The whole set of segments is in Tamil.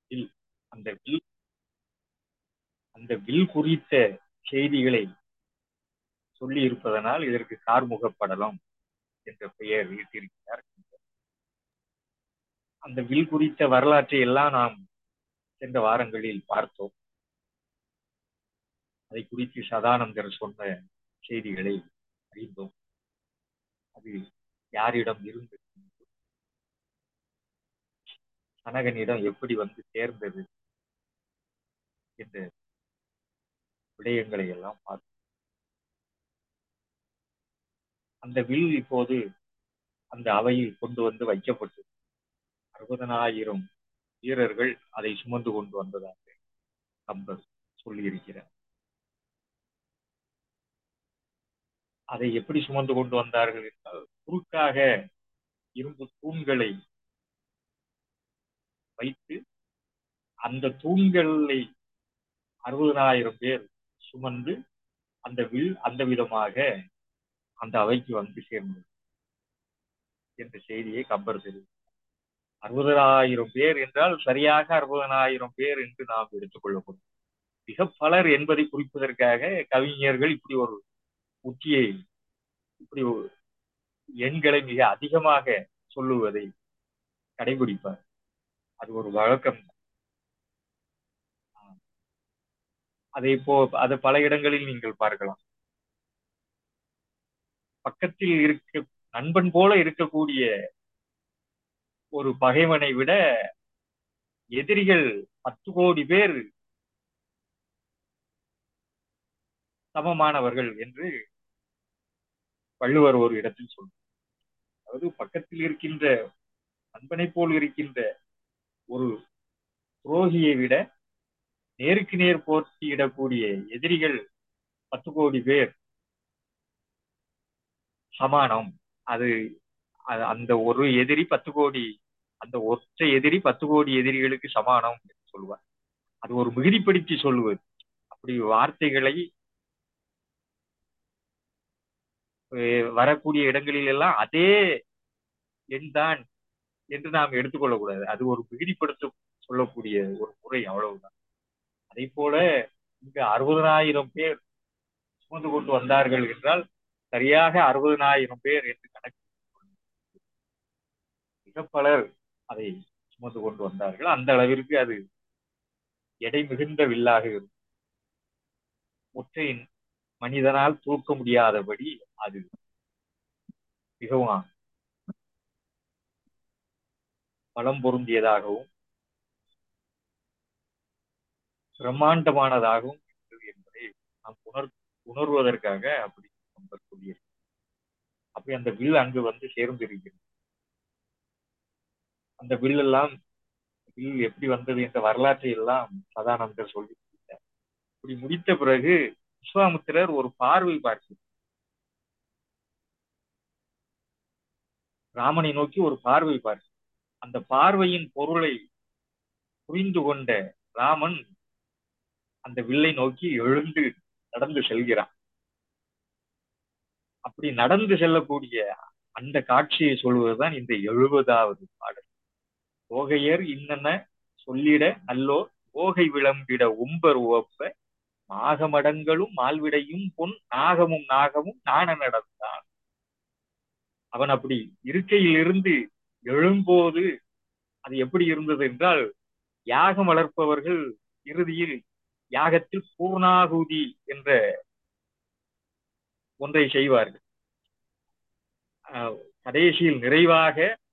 வில் அந்த வில் அந்த வில் குறித்த செய்திகளை சொல்லி இருப்பதனால் இதற்கு கார்முக படலம் என்ற பெயர் இட்டிருக்கிறார் அந்த வில் குறித்த வரலாற்றை எல்லாம் நாம் சென்ற வாரங்களில் பார்த்தோம் அதை குறித்து சதானந்தர் சொன்ன செய்திகளை அறிந்தோம் அது யாரிடம் இருந்து கனகனிடம் எப்படி வந்து சேர்ந்தது என்ற விடயங்களை எல்லாம் பார்த்தோம் அந்த வில் இப்போது அந்த அவையில் கொண்டு வந்து வைக்கப்பட்டது அறுபதனாயிரம் வீரர்கள் அதை சுமந்து கொண்டு வந்ததாக கம்பர் சொல்லியிருக்கிறார் அதை எப்படி சுமந்து கொண்டு வந்தார்கள் என்றால் குறுக்காக இரும்பு தூண்களை வைத்து அந்த தூண்களை அறுபதனாயிரம் பேர் சுமந்து அந்த வில் அந்த விதமாக அந்த அவைக்கு வந்து சேர்ந்தது என்ற செய்தியை கம்பர் தெரிவித்தார் அறுபதாயிரம் பேர் என்றால் சரியாக அறுபதனாயிரம் பேர் என்று நாம் எடுத்துக்கொள்ளக்கூடும் மிக பலர் என்பதை குறிப்பதற்காக கவிஞர்கள் இப்படி ஒரு உச்சியை இப்படி எண்களை மிக அதிகமாக சொல்லுவதை கடைபிடிப்பார் அது ஒரு வழக்கம் அதை இப்போ அது பல இடங்களில் நீங்கள் பார்க்கலாம் பக்கத்தில் இருக்க நண்பன் போல இருக்கக்கூடிய ஒரு பகைவனை விட எதிரிகள் பத்து கோடி பேர் சமமானவர்கள் என்று வள்ளுவர் ஒரு இடத்தில் சொல்றார் அதாவது பக்கத்தில் இருக்கின்ற நண்பனை போல் இருக்கின்ற ஒரு துரோகியை விட நேருக்கு நேர் போட்டியிடக்கூடிய எதிரிகள் பத்து கோடி பேர் சமானம் அது அந்த ஒரு எதிரி பத்து கோடி அந்த ஒற்றை எதிரி பத்து கோடி எதிரிகளுக்கு சமானம் என்று சொல்லுவார் அது ஒரு மிகுதிப்படுத்தி சொல்லுவது அப்படி வார்த்தைகளை வரக்கூடிய இடங்களில் எல்லாம் அதே எண் தான் என்று நாம் எடுத்துக்கொள்ளக்கூடாது அது ஒரு மிகுதிப்படுத்த சொல்லக்கூடிய ஒரு முறை அவ்வளவுதான் அதே போல இங்கு அறுபதனாயிரம் பேர் சுமந்து கொண்டு வந்தார்கள் என்றால் சரியாக அறுபதனாயிரம் பேர் என்று கணக்கு மிக பலர் அதை சுமந்து கொண்டு வந்தார்கள் அந்த அளவிற்கு அது எடை மிகுந்த வில்லாக இருக்கும் ஒற்றையின் மனிதனால் தூக்க முடியாதபடி அது மிகவும் பலம் பொருந்தியதாகவும் பிரம்மாண்டமானதாகவும் இருந்தது என்பதை நாம் உணர் உணர்வதற்காக அப்படி நம்பர் சொல்லியிருக்கோம் அப்படி அந்த வில் அங்கு வந்து சேர்ந்திருக்கிறது அந்த வில் எல்லாம் வில் எப்படி வந்தது என்ற வரலாற்றை எல்லாம் சதானந்தர் சொல்லி முடித்தார் இப்படி முடித்த பிறகு விஸ்வாமுத்திரர் ஒரு பார்வை பார்க்கிறார் ராமனை நோக்கி ஒரு பார்வை பார்க்கிறார் அந்த பார்வையின் பொருளை புரிந்து கொண்ட ராமன் அந்த வில்லை நோக்கி எழுந்து நடந்து செல்கிறான் அப்படி நடந்து செல்லக்கூடிய அந்த காட்சியை சொல்வதுதான் இந்த எழுபதாவது பாடல் ஓகையர் இன்னென்ன சொல்லிட நல்லோர் ஓகை விளம்பிட உம்பர் உவப்ப நாகமடங்களும் மால்விடையும் பொன் நாகமும் நாகமும் நாண நடந்தான் அவன் அப்படி இருக்கையில் இருந்து எழும்போது அது எப்படி இருந்தது என்றால் யாகம் வளர்ப்பவர்கள் இறுதியில் யாகத்தில் பூர்ணாகுதி என்ற ஒன்றை செய்வார்கள் கடைசியில் நிறைவாக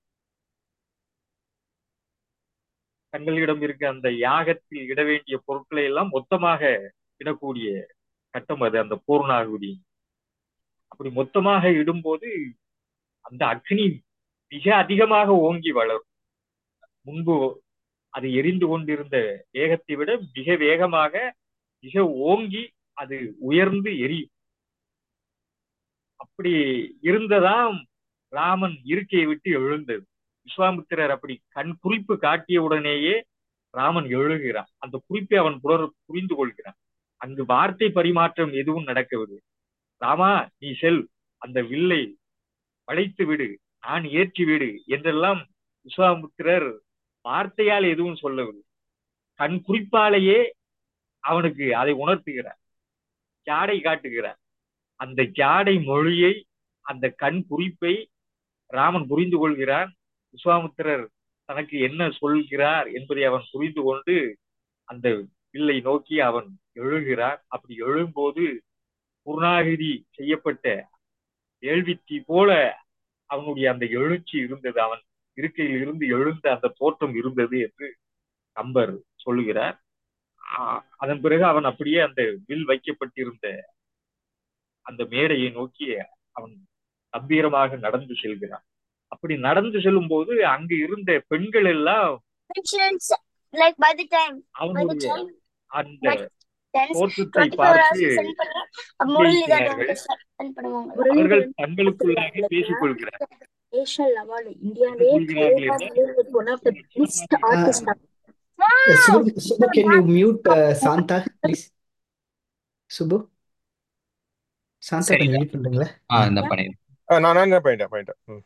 தங்களிடம் இருக்க அந்த யாகத்தில் இட வேண்டிய பொருட்களை எல்லாம் மொத்தமாக இடக்கூடிய கட்டம் அது அந்த பூர்ணாகுதி அப்படி மொத்தமாக இடும்போது அந்த அக்னி மிக அதிகமாக ஓங்கி வளரும் முன்பு அது எரிந்து கொண்டிருந்த வேகத்தை விட மிக வேகமாக மிக ஓங்கி அது உயர்ந்து எரியும் அப்படி இருந்ததாம் ராமன் இருக்கையை விட்டு எழுந்தது விஸ்வாமித்திரர் அப்படி கண் குறிப்பு காட்டிய உடனேயே ராமன் எழுகிறான் அந்த குறிப்பை அவன் புலர் புரிந்து கொள்கிறான் அங்கு வார்த்தை பரிமாற்றம் எதுவும் நடக்கவில்லை ராமா நீ செல் அந்த வில்லை வளைத்து விடு நான் ஏற்றி விடு என்றெல்லாம் விஸ்வாமித்திரர் வார்த்தையால் எதுவும் சொல்லவில்லை கண் குறிப்பாலேயே அவனுக்கு அதை உணர்த்துகிறார் ஜாடை காட்டுகிறார் அந்த ஜாடை மொழியை அந்த கண் குறிப்பை ராமன் புரிந்து கொள்கிறான் விஸ்வாமித்திரர் தனக்கு என்ன சொல்கிறார் என்பதை அவன் புரிந்து கொண்டு அந்த வில்லை நோக்கி அவன் எழுகிறான் அப்படி எழும்போது குருணாகிரி செய்யப்பட்ட வேள்வித்தி போல அவனுடைய அந்த எழுச்சி இருந்தது அவன் இருக்கையில் இருந்து எழுந்த அந்த தோற்றம் இருந்தது என்று கம்பர் சொல்லுகிறார் ஆஹ் அதன் பிறகு அவன் அப்படியே அந்த வில் வைக்கப்பட்டிருந்த அந்த மேடையை நோக்கி அவன் கம்பீரமாக நடந்து செல்கிறான் அப்படி நடந்து செல்லும் போது அங்கு இருந்த பெண்கள் எல்லாம் Mentions like by the time by the அவனுடைய time அந்த tense தோற்றத்தை 24 hours பார்த்து send பண்ணா முரளிதர் வியக்கிறார்கள். send பண்ணுவாங்க அவர்கள் தங்களுக்குள்ளாக பேசிக் கொள்கிறார்கள் நேஷனல் அவார்டு இந்தியாவிலே கொள்கிறார்கள் one of the best artist Uh, Subbu, Subbu, can you mute uh, Santa, please? Subbu? Santha சரி. கொஞ்சம் mute பண்றீங்களா ஆ இந்த பண்ணிடுறேன் ஆ, நான் நான் என்ன பண்ணிட்டேன் பண்ணிட்டேன் ம்.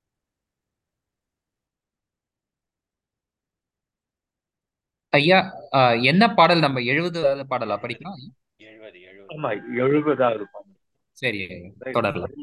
ஐயா ஆ, என்ன பாடல் நம்ம எழுபதாவது பாடலா படிக்கலாம் ஆமா எழுபதாவது பாடல் சரி ஐயா தொடரலாம்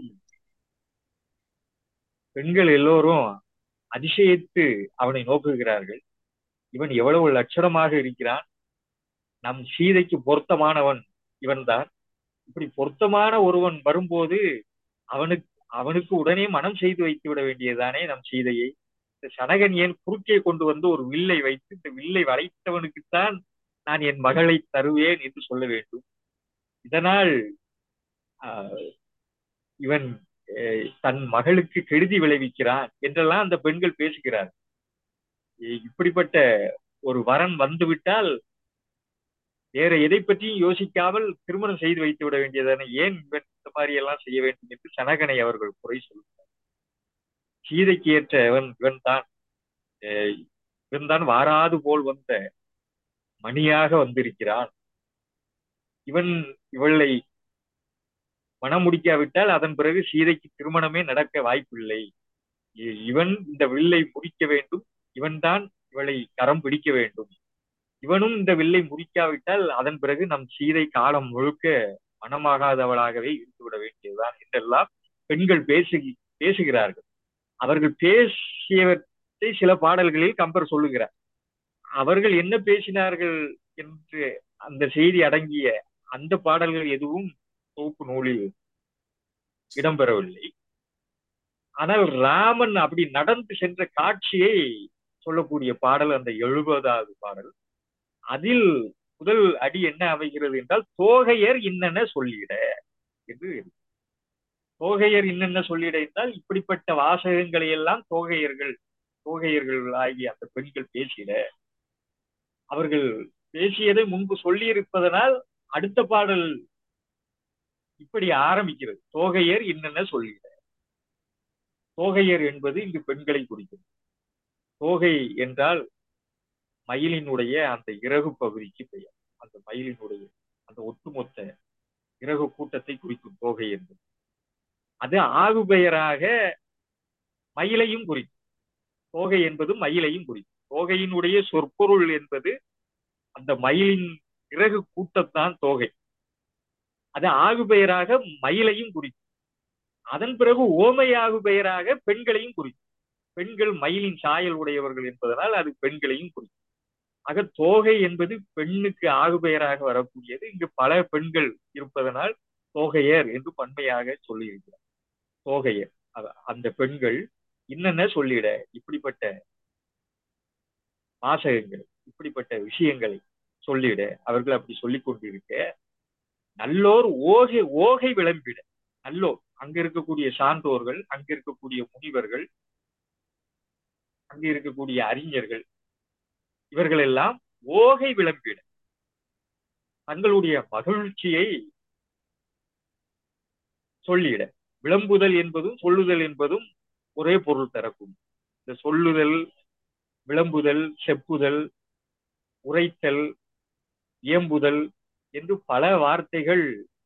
பெண்கள் எல்லோரும் அதிசயித்து அவனை நோக்குகிறார்கள் இவன் எவ்வளவு லட்சணமாக இருக்கிறான் நம் சீதைக்கு பொருத்தமானவன் இவன்தான் இப்படி பொருத்தமான ஒருவன் வரும்போது அவனுக்கு அவனுக்கு உடனே மனம் செய்து வைத்து விட வேண்டியதுதானே நம் சீதையை இந்த சனகன் ஏன் குறுக்கே கொண்டு வந்து ஒரு வில்லை வைத்து இந்த வில்லை வளைத்தவனுக்குத்தான் நான் என் மகளை தருவேன் என்று சொல்ல வேண்டும் இதனால் ஆஹ், இவன் அஹ், தன் மகளுக்கு கெடுதி விளைவிக்கிறான் என்றெல்லாம் அந்த பெண்கள் பேசுகிறார் இ- இப்படிப்பட்ட ஒரு வரன் வந்துவிட்டால் வேற எதை பற்றியும் யோசிக்காமல் திருமணம் செய்து வைத்து விட வேண்டியதானே ஏன் இவன் இந்த மாதிரி எல்லாம் செய்ய வேண்டும் என்று சனகனை அவர்கள் குறை சொல்கிறார் சீதைக்கு ஏற்ற இவன் இவன் தான் இவன் தான் வாராது போல் வந்த மணியாக வந்திருக்கிறான் இவன் இவளை மனம் முடிக்காவிட்டால் அதன் பிறகு சீதைக்கு திருமணமே நடக்க வாய்ப்பில்லை இ- இவன் இந்த வில்லை முடிக்க வேண்டும் இவன்தான் இவளை கரம் பிடிக்க வேண்டும் இவனும் இந்த வில்லை முடிக்காவிட்டால் அதன் பிறகு நம் சீதை காலம் முழுக்க மனமாகாதவளாகவே இருந்துவிட வேண்டியதுதான் என்றெல்லாம் பெண்கள் பேசு பேசுகிறார்கள் அவர்கள் பேசியவற்றை சில பாடல்களில் கம்பர் சொல்லுகிறார் அவர்கள் என்ன பேசினார்கள் என்று அந்த செய்தி அடங்கிய அந்த பாடல்கள் எதுவும் தொகுப்பு நூலில் இடம்பெறவில்லை ஆனால் ராமன் அப்படி நடந்து சென்ற காட்சியை சொல்லக்கூடிய பாடல் அந்த எழுபதாவது பாடல் அதில் முதல் அடி என்ன அமைகிறது என்றால் தோகையர் இன்னென்ன சொல்லிட என்று இருக்கு. தோகையர் இன்னென்ன சொல்லிட என்றால் இப்படிப்பட்ட வாசகங்களை எல்லாம் தோகையர்கள் தோகையர்கள் ஆகிய அந்த பெண்கள் பேசிட அவர்கள் பேசியதை முன்பு சொல்லியிருப்பதனால் அடுத்த பாடல் இப்படி ஆரம்பிக்கிறது தோகையர் இன்னென்ன சொல்லிட தோகையர் என்பது இங்கு பெண்களை குறிக்கிறது தோகை என்றால் மயிலினுடைய அந்த இறகு பகுதிக்கு பெயர் அந்த மயிலினுடைய அந்த ஒட்டுமொத்த இறகு கூட்டத்தை குறிக்கும் தோகை என்பது அது ஆகு பெயராக மயிலையும் குறிக்கும் தோகை என்பது மயிலையும் குறிக்கும் தோகையினுடைய சொற்பொருள் என்பது அந்த மயிலின் இறகு கூட்டத்தான் தோகை அது ஆகு பெயராக மயிலையும் குறிக்கும் அதன் பிறகு ஓமையாகு பெயராக பெண்களையும் குறிக்கும் பெண்கள் மயிலின் சாயல் உடையவர்கள் என்பதனால் அது பெண்களையும் குறிக்கும் ஆக தோகை என்பது பெண்ணுக்கு ஆகு பெயராக வரக்கூடியது இங்கு பல பெண்கள் இருப்பதனால் தோகையர் என்று பன்மையாக சொல்லியிருக்கிறார் தோகையர் அ- அந்த பெண்கள் இன்னென்ன சொல்லிட இப்படிப்பட்ட வாசகங்கள் இப்படிப்பட்ட விஷயங்களை சொல்லிட அவர்கள் அப்படி சொல்லிக் கொண்டிருக்க நல்லோர் ஓகை ஓகை விளம்பிட நல்லோர் அங்க இருக்கக்கூடிய சான்றோர்கள் அங்க இருக்கக்கூடிய முனிவர்கள் அங்க இருக்கக்கூடிய அறிஞர்கள் இவர்கள் எல்லாம் ஓகை விளம்பிட தங்களுடைய மகிழ்ச்சியை சொல்லிட விளம்புதல் என்பதும் சொல்லுதல் என்பதும் ஒரே பொருள் தரக்கும் இந்த சொல்லுதல் விளம்புதல் செப்புதல் உரைத்தல் இயம்புதல் என்று பல வார்த்தைகள்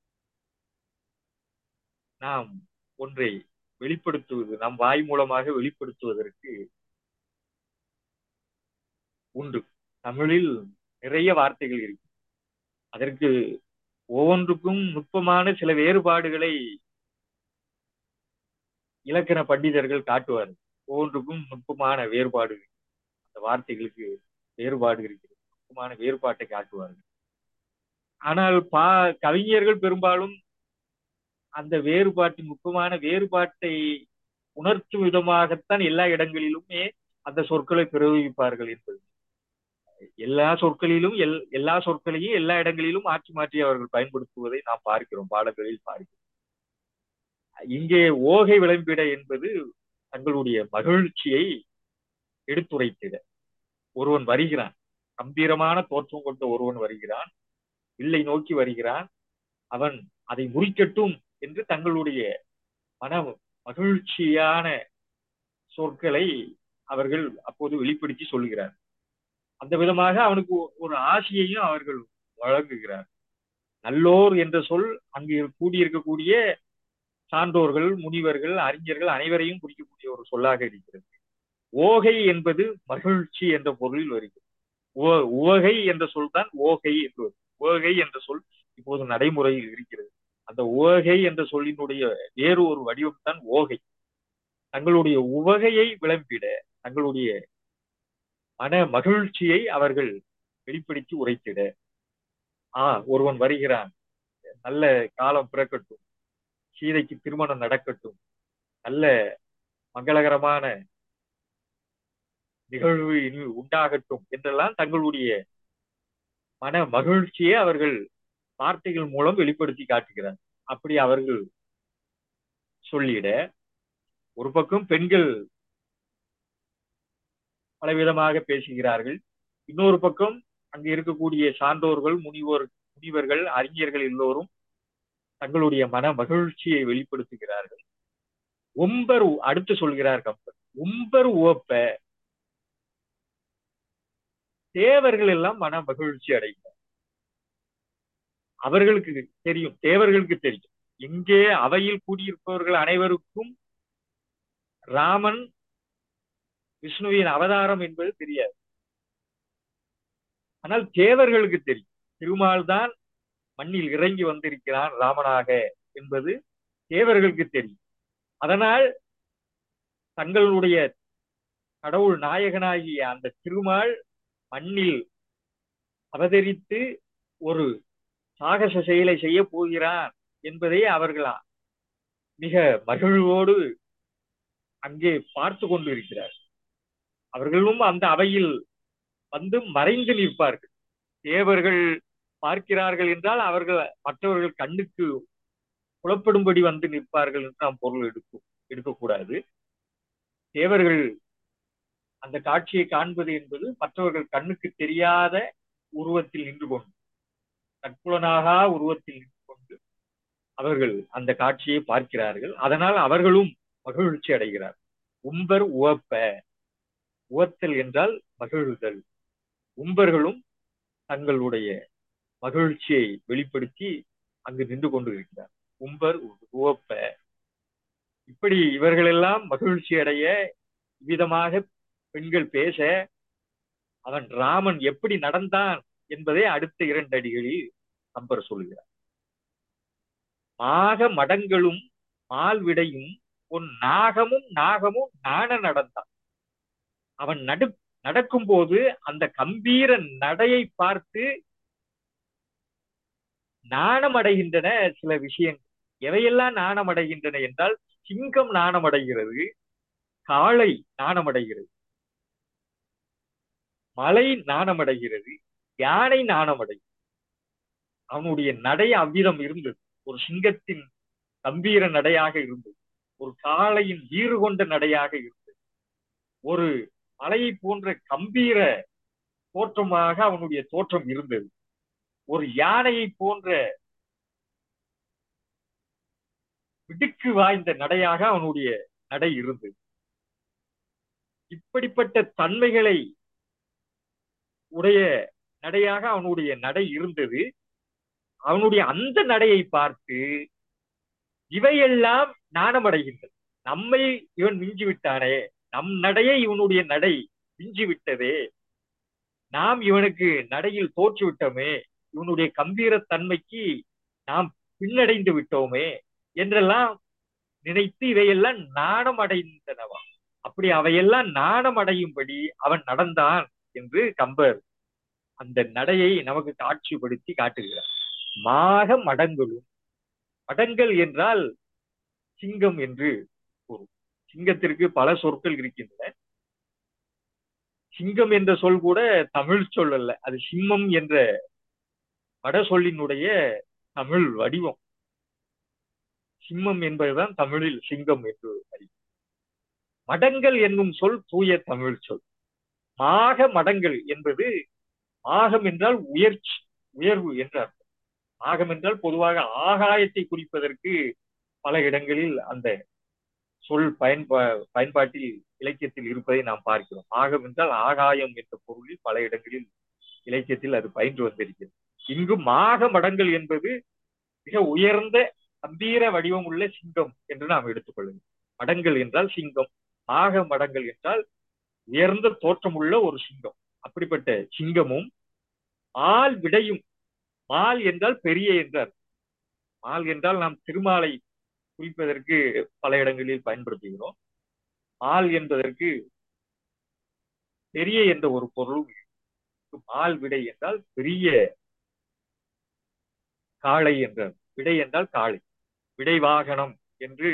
நாம் ஒன்றை வெளிப்படுத்துவது நம் வாய் மூலமாக வெளிப்படுத்துவதற்கு உண்டு தமிழில் நிறைய வார்த்தைகள் இருக்கு அதற்கு ஒவ்வொன்றுக்கும் நுட்பமான சில வேறுபாடுகளை இலக்கண பண்டிதர்கள் காட்டுவார்கள் ஒவ்வொன்றுக்கும் நுட்பமான வேறுபாடு அந்த வார்த்தைகளுக்கு வேறுபாடு இருக்கிறது நுட்பமான வேறுபாட்டை காட்டுவார்கள் ஆனால் பா கவிஞர்கள் பெரும்பாலும் அந்த வேறுபாட்டின் நுட்பமான வேறுபாட்டை உணர்த்தும் விதமாகத்தான் எல்லா இடங்களிலுமே அந்த சொற்களை பிரயோகிப்பார்கள் என்பது எல்லா சொற்களிலும் எல் எல்லா சொற்களையும் எல்லா இடங்களிலும் மாற்றி மாற்றி அவர்கள் பயன்படுத்துவதை நாம் பார்க்கிறோம் பாடல்களில் பார்க்கிறோம் இங்கே ஓகை விளம்பிட என்பது தங்களுடைய மகிழ்ச்சியை எடுத்துரைத்திட ஒருவன் வருகிறான் கம்பீரமான தோற்றம் கொண்ட ஒருவன் வருகிறான் வில்லை நோக்கி வருகிறான் அவன் அதை முறிக்கட்டும் என்று தங்களுடைய மன மகிழ்ச்சியான சொற்களை அவர்கள் அப்போது வெளிப்படுத்தி சொல்கிறார் அந்த விதமாக அவனுக்கு ஒரு ஆசையையும் அவர்கள் வழங்குகிறார் நல்லோர் என்ற சொல் அங்கு கூடியிருக்கக்கூடிய சான்றோர்கள் முனிவர்கள் அறிஞர்கள் அனைவரையும் குறிக்கக்கூடிய ஒரு சொல்லாக இருக்கிறது ஓகை என்பது மகிழ்ச்சி என்ற பொருளில் வருகிறது உவகை என்ற சொல் தான் ஓகை என்று உவகை என்ற சொல் இப்போது நடைமுறையில் இருக்கிறது அந்த உவகை என்ற சொல்லினுடைய வேறு ஒரு வடிவம் தான் ஓகை தங்களுடைய உவகையை விளம்பிட தங்களுடைய மன மகிழ்ச்சியை அவர்கள் வெளிப்படுத்தி உரைத்திட ஆ ஒருவன் வருகிறான் நல்ல காலம் பிறக்கட்டும் சீதைக்கு திருமணம் நடக்கட்டும் நல்ல மங்களகரமான நிகழ்வு இனி உண்டாகட்டும் என்றெல்லாம் தங்களுடைய மன மகிழ்ச்சியை அவர்கள் வார்த்தைகள் மூலம் வெளிப்படுத்தி காட்டுகிறார் அப்படி அவர்கள் சொல்லிட ஒரு பக்கம் பெண்கள் பலவிதமாக பேசுகிறார்கள் இன்னொரு பக்கம் அங்கு இருக்கக்கூடிய சான்றோர்கள் முனிவோர் முனிவர்கள் அறிஞர்கள் எல்லோரும் தங்களுடைய மன மகிழ்ச்சியை வெளிப்படுத்துகிறார்கள் ஒம்பர் அடுத்து சொல்கிறார் கம்பர் ஒம்பர் ஓப்ப தேவர்கள் எல்லாம் மன மகிழ்ச்சி அடைகிறார் அவர்களுக்கு தெரியும் தேவர்களுக்கு தெரியும் எங்கே அவையில் கூடியிருப்பவர்கள் அனைவருக்கும் ராமன் விஷ்ணுவின் அவதாரம் என்பது தெரியாது ஆனால் தேவர்களுக்கு தெரியும் திருமால் தான் மண்ணில் இறங்கி வந்திருக்கிறான் ராமனாக என்பது தேவர்களுக்கு தெரியும் அதனால் தங்களுடைய கடவுள் நாயகனாகிய அந்த திருமால் மண்ணில் அவதரித்து ஒரு சாகச செயலை செய்ய போகிறான் என்பதை அவர்கள் மிக மகிழ்வோடு அங்கே பார்த்து கொண்டு இருக்கிறார் அவர்களும் அந்த அவையில் வந்து மறைந்து நிற்பார்கள் தேவர்கள் பார்க்கிறார்கள் என்றால் அவர்கள் மற்றவர்கள் கண்ணுக்கு புலப்படும்படி வந்து நிற்பார்கள் என்று நாம் பொருள் எடுக்கும் எடுக்கக்கூடாது தேவர்கள் அந்த காட்சியை காண்பது என்பது மற்றவர்கள் கண்ணுக்கு தெரியாத உருவத்தில் நின்று கொண்டு தற்குலனாக உருவத்தில் நின்று கொண்டு அவர்கள் அந்த காட்சியை பார்க்கிறார்கள் அதனால் அவர்களும் மகிழ்ச்சி அடைகிறார் உம்பர் உவப்ப உவத்தல் என்றால் மகிழுதல் உம்பர்களும் தங்களுடைய மகிழ்ச்சியை வெளிப்படுத்தி அங்கு நின்று கொண்டு இருக்கிறார் உம்பர் உவப்ப இப்படி இவர்களெல்லாம் மகிழ்ச்சி அடைய விதமாக பெண்கள் பேச அவன் ராமன் எப்படி நடந்தான் என்பதை அடுத்த இரண்டு அடிகளில் கம்பர் சொல்கிறார் மாக மடங்களும் மால்விடையும் உன் நாகமும் நாகமும் நாண நடந்தான் அவன் நடு நடக்கும் போது அந்த கம்பீர நடையை பார்த்து நாணமடைகின்றன சில விஷயங்கள் எவையெல்லாம் நாணமடைகின்றன என்றால் சிங்கம் நாணமடைகிறது காளை நாணமடைகிறது மலை நாணமடைகிறது யானை நாணமடைகிறது அவனுடைய நடை அவ்விதம் இருந்தது ஒரு சிங்கத்தின் கம்பீர நடையாக இருந்தது ஒரு காளையின் வீறு கொண்ட நடையாக இருந்தது ஒரு மலையை போன்ற கம்பீர தோற்றமாக அவனுடைய தோற்றம் இருந்தது ஒரு யானையை போன்ற விடுக்கு வாய்ந்த நடையாக அவனுடைய நடை இருந்தது இப்படிப்பட்ட தன்மைகளை உடைய நடையாக அவனுடைய நடை இருந்தது அவனுடைய அந்த நடையை பார்த்து இவையெல்லாம் நாணமடைகின்றது நம்மை இவன் மிஞ்சி விட்டானே நம் நடையை இவனுடைய நடை மிஞ்சி விட்டதே நாம் இவனுக்கு நடையில் தோற்று விட்டோமே இவனுடைய கம்பீரத்தன்மைக்கு நாம் பின்னடைந்து விட்டோமே என்றெல்லாம் நினைத்து இவையெல்லாம் நாணம் அடைந்தனவா அப்படி அவையெல்லாம் நாணம் அடையும்படி அவன் நடந்தான் என்று கம்பர் அந்த நடையை நமக்கு காட்சிப்படுத்தி காட்டுகிறார் மாக மடங்களும் மடங்கள் என்றால் சிங்கம் என்று பொருள் சிங்கத்திற்கு பல சொற்கள் இருக்கின்றன சிங்கம் என்ற சொல் கூட தமிழ் சொல் அல்ல அது சிம்மம் என்ற வட சொல்லினுடைய தமிழ் வடிவம் சிம்மம் என்பதுதான் தமிழில் சிங்கம் என்று அறிவு மடங்கள் என்னும் சொல் தூய தமிழ் சொல் மாக மடங்கள் என்பது மாகம் என்றால் உயர்ச்சி உயர்வு என்று அர்த்தம் மாகம் என்றால் பொதுவாக ஆகாயத்தை குறிப்பதற்கு பல இடங்களில் அந்த சொல் பயன்பா பயன்பாட்டில் இலக்கியத்தில் இருப்பதை நாம் பார்க்கிறோம் ஆகம் என்றால் ஆகாயம் என்ற பொருளில் பல இடங்களில் இலக்கியத்தில் அது பயின்று வந்திருக்கிறது இங்கு மாக மடங்கள் என்பது மிக உயர்ந்த கம்பீர வடிவம் உள்ள சிங்கம் என்று நாம் எடுத்துக்கொள்ளுங்கள் மடங்கள் என்றால் சிங்கம் மாக மடங்கள் என்றால் உயர்ந்த தோற்றமுள்ள ஒரு சிங்கம் அப்படிப்பட்ட சிங்கமும் ஆள் விடையும் மால் என்றால் பெரிய என்றார் மால் என்றால் நாம் திருமாலை குறிப்பதற்கு பல இடங்களில் பயன்படுத்துகிறோம் மால் என்பதற்கு பெரிய என்ற ஒரு பொருளும் மால் விடை என்றால் பெரிய காளை என்றார் விடை என்றால் காளை விடை வாகனம் என்று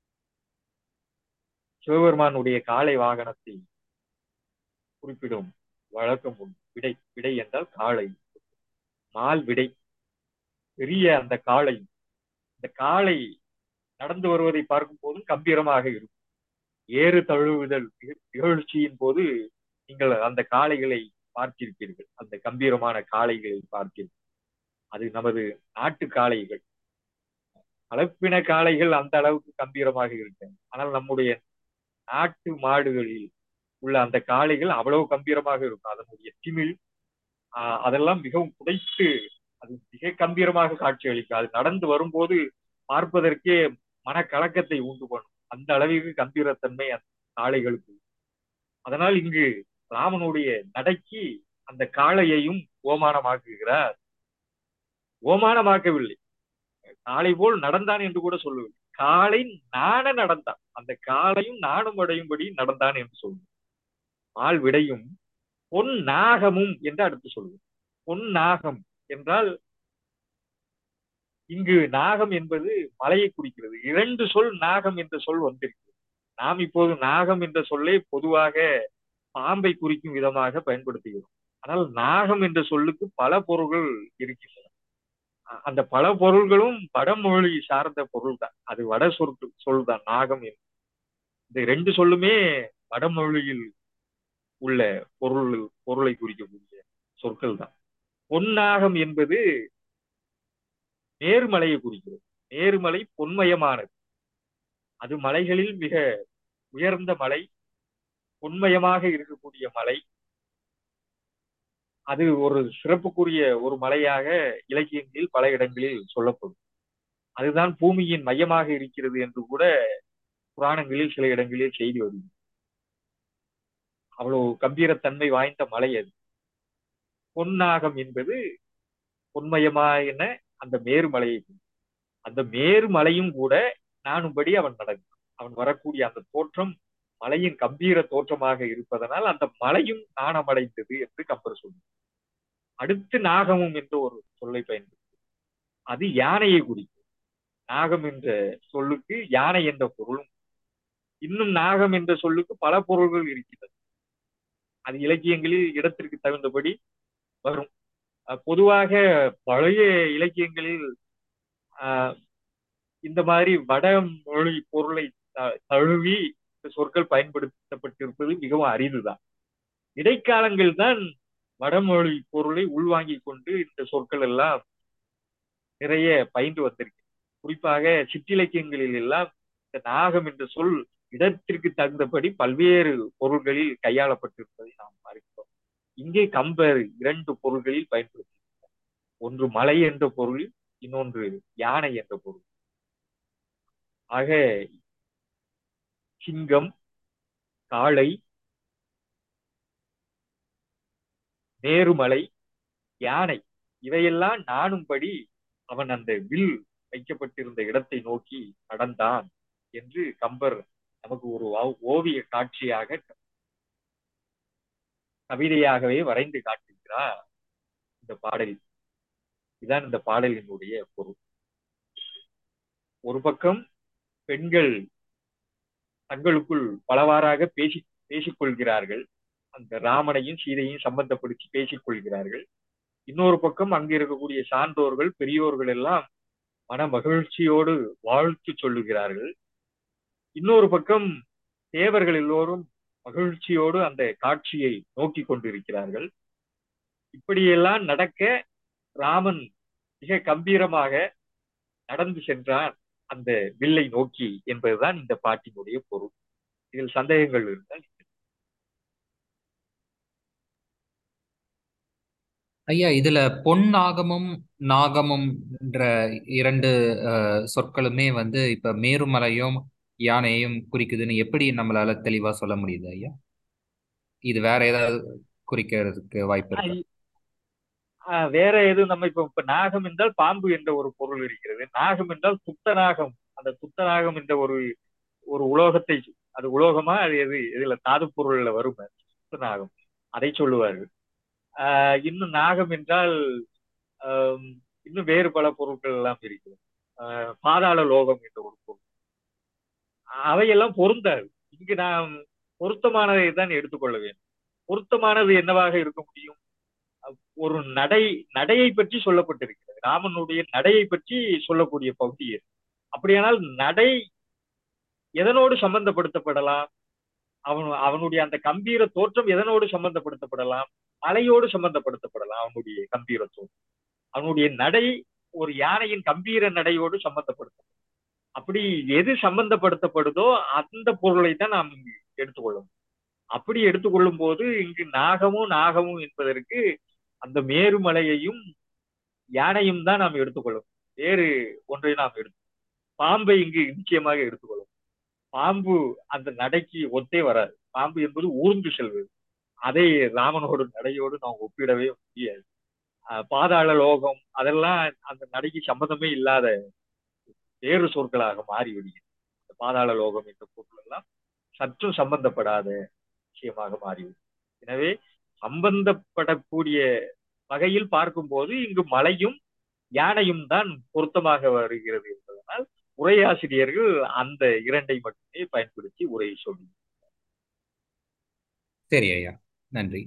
சிவபெருமானுடைய காளை வாகனத்தை குறிப்பிடும் வழக்கம் உண்டு விடை விடை என்றால் காளை மால் விடை பெரிய அந்த காளை இந்த காளை நடந்து வருவதை பார்க்கும் போதும் கம்பீரமாக இருக்கும் ஏறு தழுவுதல் நிகழ்ச்சியின் போது நீங்கள் அந்த காளைகளை பார்த்திருப்பீர்கள் அந்த கம்பீரமான காளைகளை பார்த்தீர்கள் அது நமது நாட்டு காளைகள் கலப்பின காளைகள் அந்த அளவுக்கு கம்பீரமாக இருக்காது ஆனால் நம்முடைய நாட்டு மாடுகளில் உள்ள அந்த காளைகள் அவ்வளவு கம்பீரமாக இருக்கும் அதனுடைய திமிழ் ஆஹ் அதெல்லாம் மிகவும் புடைத்து அது மிக கம்பீரமாக காட்சி அளிக்கும் அது நடந்து வரும்போது பார்ப்பதற்கே மனக்கலக்கத்தை உண்டு பண்ணும் அந்த அளவிற்கு கம்பீரத்தன்மை அந்த காளைகளுக்கு அதனால் இங்கு ராமனுடைய நடைக்கு அந்த காளையையும் ஓமானமாக்குகிறார் ஓமானமாக்கவில்லை காளை போல் நடந்தான் என்று கூட சொல்லவில்லை காளை நாண நடந்தான் அந்த காளையும் நாணம் அடையும்படி நடந்தான் என்று சொல்லுவோம் ஆள் விடையும் பொன் நாகமும் என்று அடுத்து சொல்லுவோம் பொன் நாகம் என்றால் இங்கு நாகம் என்பது மலையை குறிக்கிறது இரண்டு சொல் நாகம் என்ற சொல் வந்திருக்கிறது நாம் இப்போது நாகம் என்ற சொல்லை பொதுவாக பாம்பை குறிக்கும் விதமாக பயன்படுத்துகிறோம் ஆனால் நாகம் என்ற சொல்லுக்கு பல பொருள்கள் இருக்கின்றன அந்த பல பொருள்களும் வடமொழி சார்ந்த பொருள் தான் அது வட சொற்கு சொல் தான் நாகம் என்று இந்த ரெண்டு சொல்லுமே வடமொழியில் உள்ள பொருள் பொருளை குறிக்கக்கூடிய சொற்கள் தான் பொன்னாகம் என்பது நேர்மலையை குறிக்கிறது நேர்மலை பொன்மயமானது அது மலைகளில் மிக உயர்ந்த மலை பொன்மயமாக இருக்கக்கூடிய மலை அது ஒரு சிறப்புக்குரிய ஒரு மலையாக இலக்கியங்களில் பல இடங்களில் சொல்லப்படும் அதுதான் பூமியின் மையமாக இருக்கிறது என்று கூட புராணங்களில் சில இடங்களில் செய்தி வருகிறது அவ்வளவு கம்பீரத்தன்மை வாய்ந்த மலை அது பொன்னாகம் என்பது பொன்மயமான அந்த மேருமலையை அந்த மேருமலையும் கூட நானும்படி அவன் நடந்தான் அவன் வரக்கூடிய அந்த தோற்றம் மலையின் கம்பீர தோற்றமாக இருப்பதனால் அந்த மலையும் நாணமடைந்தது என்று கம்பர் சொல்லுவார் அடுத்து நாகமும் என்ற ஒரு சொல்லை பயன்படுத்தி அது யானையை குறிக்கும் நாகம் என்ற சொல்லுக்கு யானை என்ற பொருளும் இன்னும் நாகம் என்ற சொல்லுக்கு பல பொருள்கள் இருக்கிறது அது இலக்கியங்களில் இடத்திற்கு தகுந்தபடி வரும் பொதுவாக பழைய இலக்கியங்களில் இந்த மாதிரி வடமொழி பொருளை தழுவி சொற்கள் பயன்படுத்தப்பட்டிருப்பது மிகவும் அரிதுதான் இடைக்காலங்கள் தான் வடமொழி பொருளை உள்வாங்கிக் கொண்டு இந்த சொற்கள் எல்லாம் நிறைய பயின்று வந்திருக்கு குறிப்பாக சிற்றிலக்கியங்களில் எல்லாம் இந்த நாகம் என்ற சொல் இடத்திற்கு தகுந்தபடி பல்வேறு பொருள்களில் கையாளப்பட்டிருப்பதை நாம் பார்க்கிறோம் இங்கே கம்பர் இரண்டு பொருள்களில் பயன்படுத்தியிருக்கிறார் ஒன்று மலை என்ற பொருள் இன்னொன்று யானை என்ற பொருள் ஆக சிங்கம் காளை நேருமலை யானை இவையெல்லாம் நாணும்படி அவன் அந்த வில் வைக்கப்பட்டிருந்த இடத்தை நோக்கி நடந்தான் என்று கம்பர் நமக்கு ஒரு ஓ- ஓவிய காட்சியாக கவிதையாகவே வரைந்து காட்டுகிறார் இந்த பாடலில் இதுதான் இந்த பாடலினுடைய பொருள் ஒரு பக்கம் பெண்கள் தங்களுக்குள் பலவாறாக பேசி பேசிக் கொள்கிறார்கள் அந்த ராமனையும் சீதையும் சம்பந்தப்படுத்தி பேசிக் கொள்கிறார்கள் இன்னொரு பக்கம் அங்கு இருக்கக்கூடிய சான்றோர்கள் பெரியோர்கள் எல்லாம் மன மகிழ்ச்சியோடு வாழ்த்து சொல்லுகிறார்கள் இன்னொரு பக்கம் தேவர்கள் எல்லோரும் மகிழ்ச்சியோடு அந்த காட்சியை நோக்கி கொண்டிருக்கிறார்கள் இப்படியெல்லாம் நடக்க ராமன் மிக கம்பீரமாக நடந்து சென்றான் அந்த வில்லை நோக்கி என்பதுதான் இந்த பாட்டினுடைய பொருள் இதில் சந்தேகங்கள் இருந்தால் ஐயா இதுல பொன் நாகமும் நாகமும் என்ற இரண்டு அஹ், சொற்களுமே வந்து இப்ப மேருமலையும் யானையும் குறிக்குதுன்னு எப்படி நம்மளால தெளிவா சொல்ல முடியுது ஐயா இது வேற ஏதாவது குறிக்கிறதுக்கு வாய்ப்பு இருக்கா ஆஹ் வேற எதுவும் நம்ம இப்ப இப்ப நாகம் என்றால் பாம்பு என்ற ஒரு பொருள் இருக்கிறது நாகம் என்றால் துத்தநாகம் அந்த துத்தநாகம் என்ற ஒரு ஒரு உலோகத்தை அது உலோகமா அது எது இதுல தாது பொருள்ல வரும் அது துத்தநாகம் அதை சொல்லுவார்கள் ஆஹ் இன்னும் நாகம் என்றால் ஆஹ் இன்னும் வேறு பல பொருட்கள் எல்லாம் இருக்கிறது ஆஹ் பாதாள லோகம் என்ற ஒரு பொருள் அவையெல்லாம் பொருந்தாது இங்கு நாம் பொருத்தமானதை தான் எடுத்துக்கொள்ள வேண்டும் பொருத்தமானது என்னவாக இருக்க முடியும் ஒரு நடை நடையை பற்றி சொல்லப்பட்டிருக்கிறது ராமனுடைய நடையை பற்றி சொல்லக்கூடிய பகுதி இது அப்படியானால் நடை எதனோடு சம்பந்தப்படுத்தப்படலாம் அவன் அவனுடைய அந்த கம்பீர தோற்றம் எதனோடு சம்பந்தப்படுத்தப்படலாம் மலையோடு சம்பந்தப்படுத்தப்படலாம் அவனுடைய கம்பீர தோற்றம் அவனுடைய நடை ஒரு யானையின் கம்பீர நடையோடு சம்பந்தப்படுத்தப்படும் அப்படி எது சம்பந்தப்படுத்தப்படுதோ அந்த பொருளை தான் நாம் இங்கு எடுத்துக்கொள்ளும் அப்படி எடுத்துக்கொள்ளும் போது இங்கு நாகமும் நாகமும் என்பதற்கு அந்த மேருமலையையும் யானையும் தான் நாம் எடுத்துக்கொள்ளும் வேறு ஒன்றை நாம் எடுத்து பாம்பை இங்கு நிச்சயமாக எடுத்துக்கொள்ளும் பாம்பு அந்த நடைக்கு ஒத்தே வராது பாம்பு என்பது ஊர்ந்து செல்வது அதை ராமனோடு நடையோடு நாம் ஒப்பிடவே முடியாது அஹ் பாதாள லோகம் அதெல்லாம் அந்த நடைக்கு சம்பந்தமே இல்லாத வேறு சொற்களாக மாறிவிடுகிறது இந்த பாதாள லோகம் என்ற பொருள் எல்லாம் சற்றும் சம்பந்தப்படாத விஷயமாக மாறிவிடும் எனவே சம்பந்தப்படக்கூடிய வகையில் பார்க்கும்போது இங்கு மலையும் யானையும் தான் பொருத்தமாக வருகிறது என்பதனால் உரையாசிரியர்கள் அந்த இரண்டை மட்டுமே பயன்படுத்தி உரையை சொல்லி சரி ஐயா நன்றி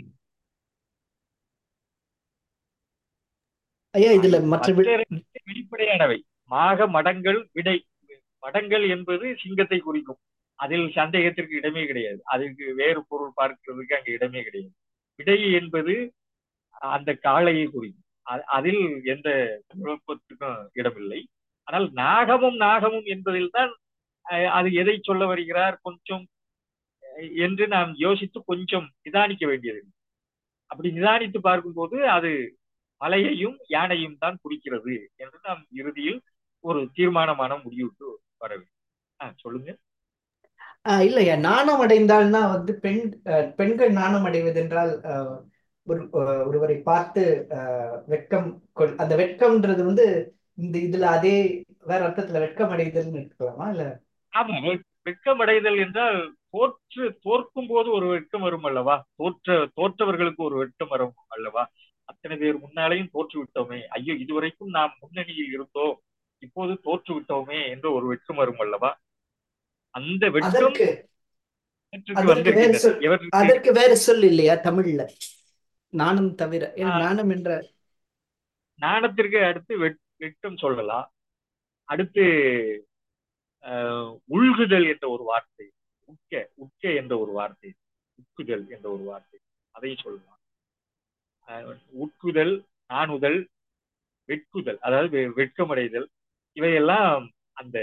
ஐயா இதுல மற்ற வி- மற்ற வெளிப்படையானவை மாக மடங்கள் விடை மடங்கள் என்பது சிங்கத்தை குறிக்கும் அதில் சந்தேகத்திற்கு இடமே கிடையாது அதுக்கு வேறு பொருள் பார்க்கிறதுக்கு அங்க இடமே கிடையாது விடை என்பது அந்த காளையை குறிக்கும் அ- அதில் எந்த குழப்பத்துக்கும் இடமில்லை ஆனால் நாகமும் நாகமும் என்பதில் தான் அஹ், அது எதை சொல்ல வருகிறார் கொஞ்சம் அஹ், என்று நாம் யோசித்து கொஞ்சம் நிதானிக்க வேண்டியது அப்படி நிதானித்து பார்க்கும்போது அது மலையையும் யானையும் தான் குறிக்கிறது என்று நாம் இறுதியில் ஒரு தீர்மானமான முடிவுக்கு வர வேண்டும் ஆ, சொல்லுங்க ஆஹ் இல்லையா நாணம் அடைந்தால்னா வந்து பெண் அஹ், பெண்கள் நாணம் அடைவதென்றால் ஆஹ், ஒரு அஹ், ஒருவரை பார்த்து ஆஹ், வெட்கம் கொள் அந்த வெட்கம்ன்றது வந்து இந்த இதுல அதே வேற அர்த்தத்துல வெட்கம் அடைதல்னு எடுத்துக்கலாமா இல்ல ஆமா வெ- வெட்கமடைதல் என்றால் தோற்று தோற்கும் போது ஒரு வெட்கம் வரும் அல்லவா தோற்ற தோற்றவர்களுக்கு ஒரு வெட்கம் வரும் அல்லவா அத்தனை பேர் முன்னாலேயும் தோற்று விட்டோமே ஐயோ இதுவரைக்கும் நாம் முன்னணியில் இருந்தோம் இப்போது தோற்று விட்டோமே என்ற ஒரு வெட்கம் வரும் அல்லவா அந்த வெட்கம் அதற்கு நேற்றுக்கு அதற்கு வேறு வந்திருக்கின்றது சொல் எவருக்கு அதற்கு வேற சொல் இல்லையா தமிழ்ல நாணம் தவிர ஏன்னா ஆஹ், நாணம் என்ற நாணத்திற்கு அடுத்து வெட் வெட்கம் சொல்லலாம் அடுத்து ஆஹ், உள்குதல் என்ற ஒரு வார்த்தை உட்க உட்க என்ற ஒரு வார்த்தை உட்குதல் என்ற ஒரு வார்த்தை அதையும் சொல்லலாம் ஆஹ், உட்குதல் நாணுதல் வெட்குதல் அதாவது வெ- வெட்கமடைதல் இவையெல்லாம் அந்த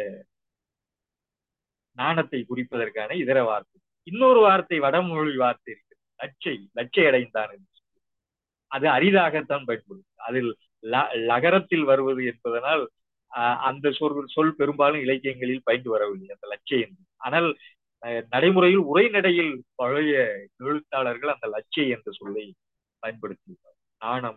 நாணத்தை குறிப்பதற்கான இதர வார்த்தை இன்னொரு வார்த்தை வடமொழி வார்த்தை இருக்கு லட்சை லட்சை அடைந்தான் என்று சொல்லி. அது அரிதாகத்தான் பயன்படும் அதில் ல- லகரத்தில் வருவது என்பதனால் ஆஹ், அந்த சொல் சொல் பெரும்பாலும் இலக்கியங்களில் பயின்று வரவில்லை அந்த லட்சை என்று ஆனால் அஹ், நடைமுறையில் உரைநடையில் பழைய எழுத்தாளர்கள் அந்த லட்சை என்ற சொல்லை பயன்படுத்தியுள்ளார் நாணம்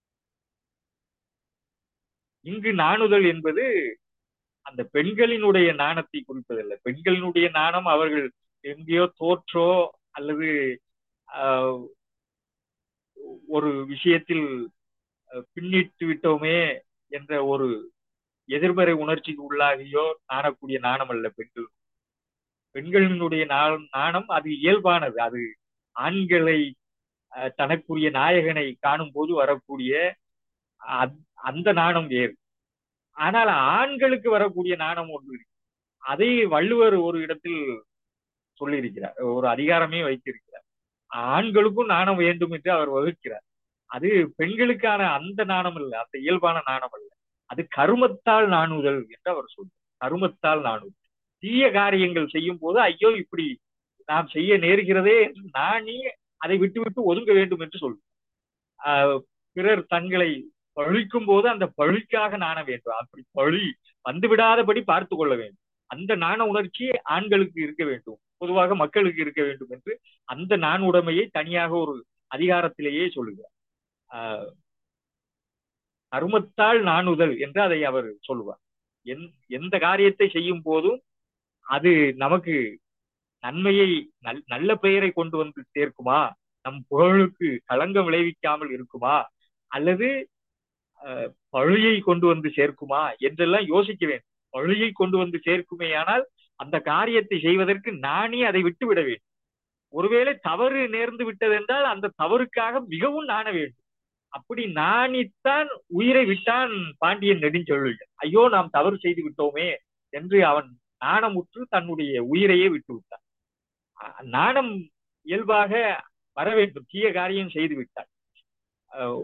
இங்கு நாணுதல் என்பது அந்த பெண்களினுடைய நாணத்தை குறிப்பதல்ல பெண்களினுடைய நாணம் அவர்கள் எங்கேயோ தோற்றோ அல்லது ஆஹ், ஒரு விஷயத்தில் அஹ், பின்னிட்டு விட்டோமே என்ற ஒரு எதிர்மறை உணர்ச்சிக்கு உள்ளாகியோ நாணக்கூடிய நாணம் அல்ல பெண்கள் பெண்களினுடைய நாணம் நாணம் அது இயல்பானது அது ஆண்களை அஹ், தனக்குரிய நாயகனை காணும் போது வரக்கூடிய அத்- அந்த நாணம் வேறு ஆனால் ஆண்களுக்கு வரக்கூடிய நாணம் ஒன்று இருக்கு அதை வள்ளுவர் ஒரு இடத்தில் சொல்லியிருக்கிறார் ஒரு அதிகாரமே வைத்திருக்கிறார் ஆண்களுக்கும் நாணம் வேண்டும் என்று அவர் வகுக்கிறார் அது பெண்களுக்கான அந்த நாணம் அல்ல அந்த இயல்பான நாணம் அல்ல அது கருமத்தால் நாணுதல் என்று அவர் சொல்றார் கருமத்தால் நாணுதல் தீய காரியங்கள் செய்யும் போது ஐயோ இப்படி நாம் செய்ய நேர்கிறதே என்று நானே அதை விட்டுவிட்டு ஒதுங்க வேண்டும் என்று சொல்றார் ஆஹ் பிறர் தங்களை பழிக்கும் போது அந்த பழிக்காக நாண வேண்டும் அப்படி பழி வந்து விடாதபடி பார்த்து கொள்ள வேண்டும் அந்த நாண உணர்ச்சி ஆண்களுக்கு இருக்க வேண்டும் பொதுவாக மக்களுக்கு இருக்க வேண்டும் என்று அந்த நாண உடைமையை தனியாக ஒரு அதிகாரத்திலேயே சொல்லுகிறார் ஆஹ் கருமத்தால் நாணுதல் என்று அதை அவர் சொல்லுவார் எந் எந்த காரியத்தை செய்யும் போதும் அது நமக்கு நன்மையை நல் நல்ல பெயரை கொண்டு வந்து சேர்க்குமா நம் புகழுக்கு களங்கம் விளைவிக்காமல் இருக்குமா அல்லது அஹ், பழியை கொண்டு வந்து சேர்க்குமா என்றெல்லாம் யோசிக்க வேண்டும் பழியை கொண்டு வந்து சேர்க்குமேயானால் அந்த காரியத்தை செய்வதற்கு நானே அதை விட்டு விட வேண்டும் ஒருவேளை தவறு நேர்ந்து விட்டதென்றால் அந்த தவறுக்காக மிகவும் நாண வேண்டும் அப்படி நாணித்தான் உயிரை விட்டான் பாண்டியன் நெடுஞ்செழியன் ஐயோ நாம் தவறு செய்து விட்டோமே என்று அவன் நாணமுற்று தன்னுடைய உயிரையே விட்டு விட்டான் அஹ் நாணம் இயல்பாக வர வேண்டும் தீய காரியம் செய்து விட்டான் அஹ்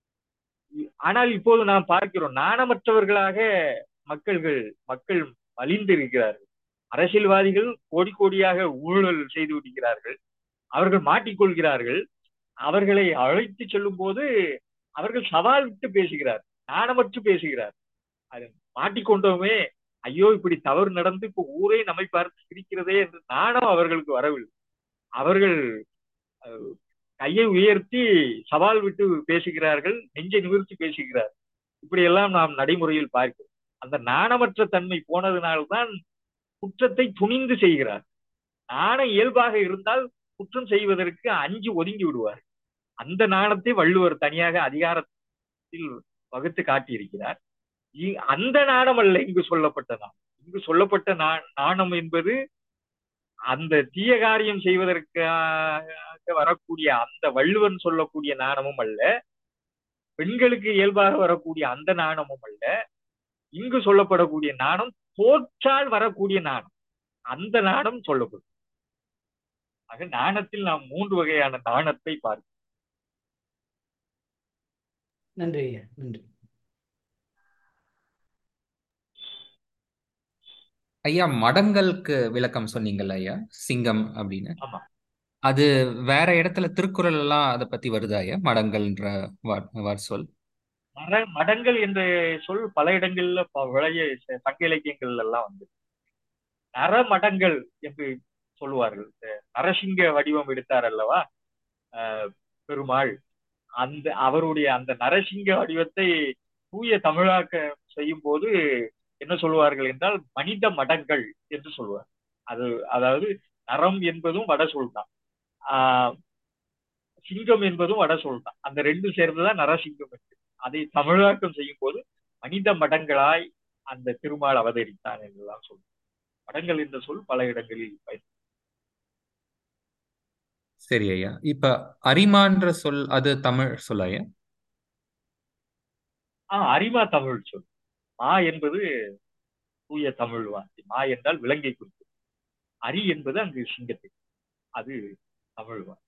ஆனால் இப்போது நாம் பார்க்கிறோம் நாணமற்றவர்களாக மக்கள்கள் மக்கள் மலிந்திருக்கிறார்கள் அரசியல்வாதிகள் கோடி கோடியாக ஊழல் செய்து விடுகிறார்கள் அவர்கள் மாட்டிக்கொள்கிறார்கள் அவர்களை அழைத்து செல்லும் போது அவர்கள் சவால் விட்டு பேசுகிறார் நாணமற்று பேசுகிறார் அது மாட்டிக்கொண்டோமே ஐயோ இப்படி தவறு நடந்து இப்போ ஊரே நம்மை பார்த்து சிரிக்கிறதே என்று நாணம் அவர்களுக்கு வரவில்லை அவர்கள் அஹ், கையை உயர்த்தி சவால் விட்டு பேசுகிறார்கள் நெஞ்சை நிமிர்த்தி பேசுகிறார் இப்படியெல்லாம் நாம் நடைமுறையில் பார்க்கிறோம் அந்த நாணமற்ற தன்மை போனதினால்தான் குற்றத்தை துணிந்து செய்கிறார் நாணம் இயல்பாக இருந்தால் குற்றம் செய்வதற்கு அஞ்சு ஒதுங்கி விடுவார் அந்த நாணத்தை வள்ளுவர் தனியாக அதிகாரத்தில் வகுத்து காட்டியிருக்கிறார் இ- அந்த நாணம் அல்ல இங்கு சொல்லப்பட்ட நாணம் இங்கு சொல்லப்பட்ட நா- நாணம் என்பது அந்த தீய காரியம் செய்வதற்காக வரக்கூடிய அந்த வள்ளுவன் சொல்லக்கூடிய நாணமும் அல்ல பெண்களுக்கு இயல்பாக வரக்கூடிய அந்த நாணமும் அல்ல இங்கு சொல்லப்படக்கூடிய நாணம் தோற்றால் வரக்கூடிய நாணம் அந்த நாணம் சொல்லப்படும் ஆக நாணத்தில் நாம் மூன்று வகையான நாணத்தை பார்க்கிறோம் நன்றி ஐயா நன்றி ஐயா மடங்களுக்கு விளக்கம் சொன்னீங்கல்ல ஐயா சிங்கம் அப்படின்னு ஆமா அது வேற இடத்துல திருக்குறள் எல்லாம் அதை பத்தி வருதா ஐயா மடங்கள்ன்ற வார் வார் சொல் மர மடங்கள் என்ற சொல் பல இடங்கள்ல ப- பழைய ச- சங்க இலக்கியங்கள்ல எல்லாம் வந்து நரமடங்கள் என்று சொல்லுவார்கள் இந்த நரசிங்க வடிவம் எடுத்தார் அல்லவா ஆஹ் பெருமாள் அந்த அவருடைய அந்த நரசிங்க வடிவத்தை தூய தமிழாக்க செய்யும் போது என்ன சொல்லுவார்கள் என்றால் மனித மடங்கள் என்று சொல்லுவார் அது அதாவது நரம் என்பதும் வட சொல் தான் ஆஹ் சிங்கம் என்பதும் வட சொல் தான் அந்த ரெண்டு சேர்ந்துதான் நரசிங்கம் என்று அதை தமிழாக்கம் செய்யும் போது மனித மடங்களாய் அந்த திருமால் அவதரித்தான் என்றுதான் சொல்லுவோம் மடங்கள் என்ற சொல் பல இடங்களில் பயன் சரி ஐயா இப்ப அரிமான்ற சொல் அது தமிழ் சொல் ஐயா ஆஹ் அரிமா தமிழ் சொல் மா என்பது தூய தமிழ் வார்த்தை மா என்றால் விலங்கை குறிக்கும் அரி என்பது அங்கு சிங்கத்தை அது தமிழ் வார்த்தை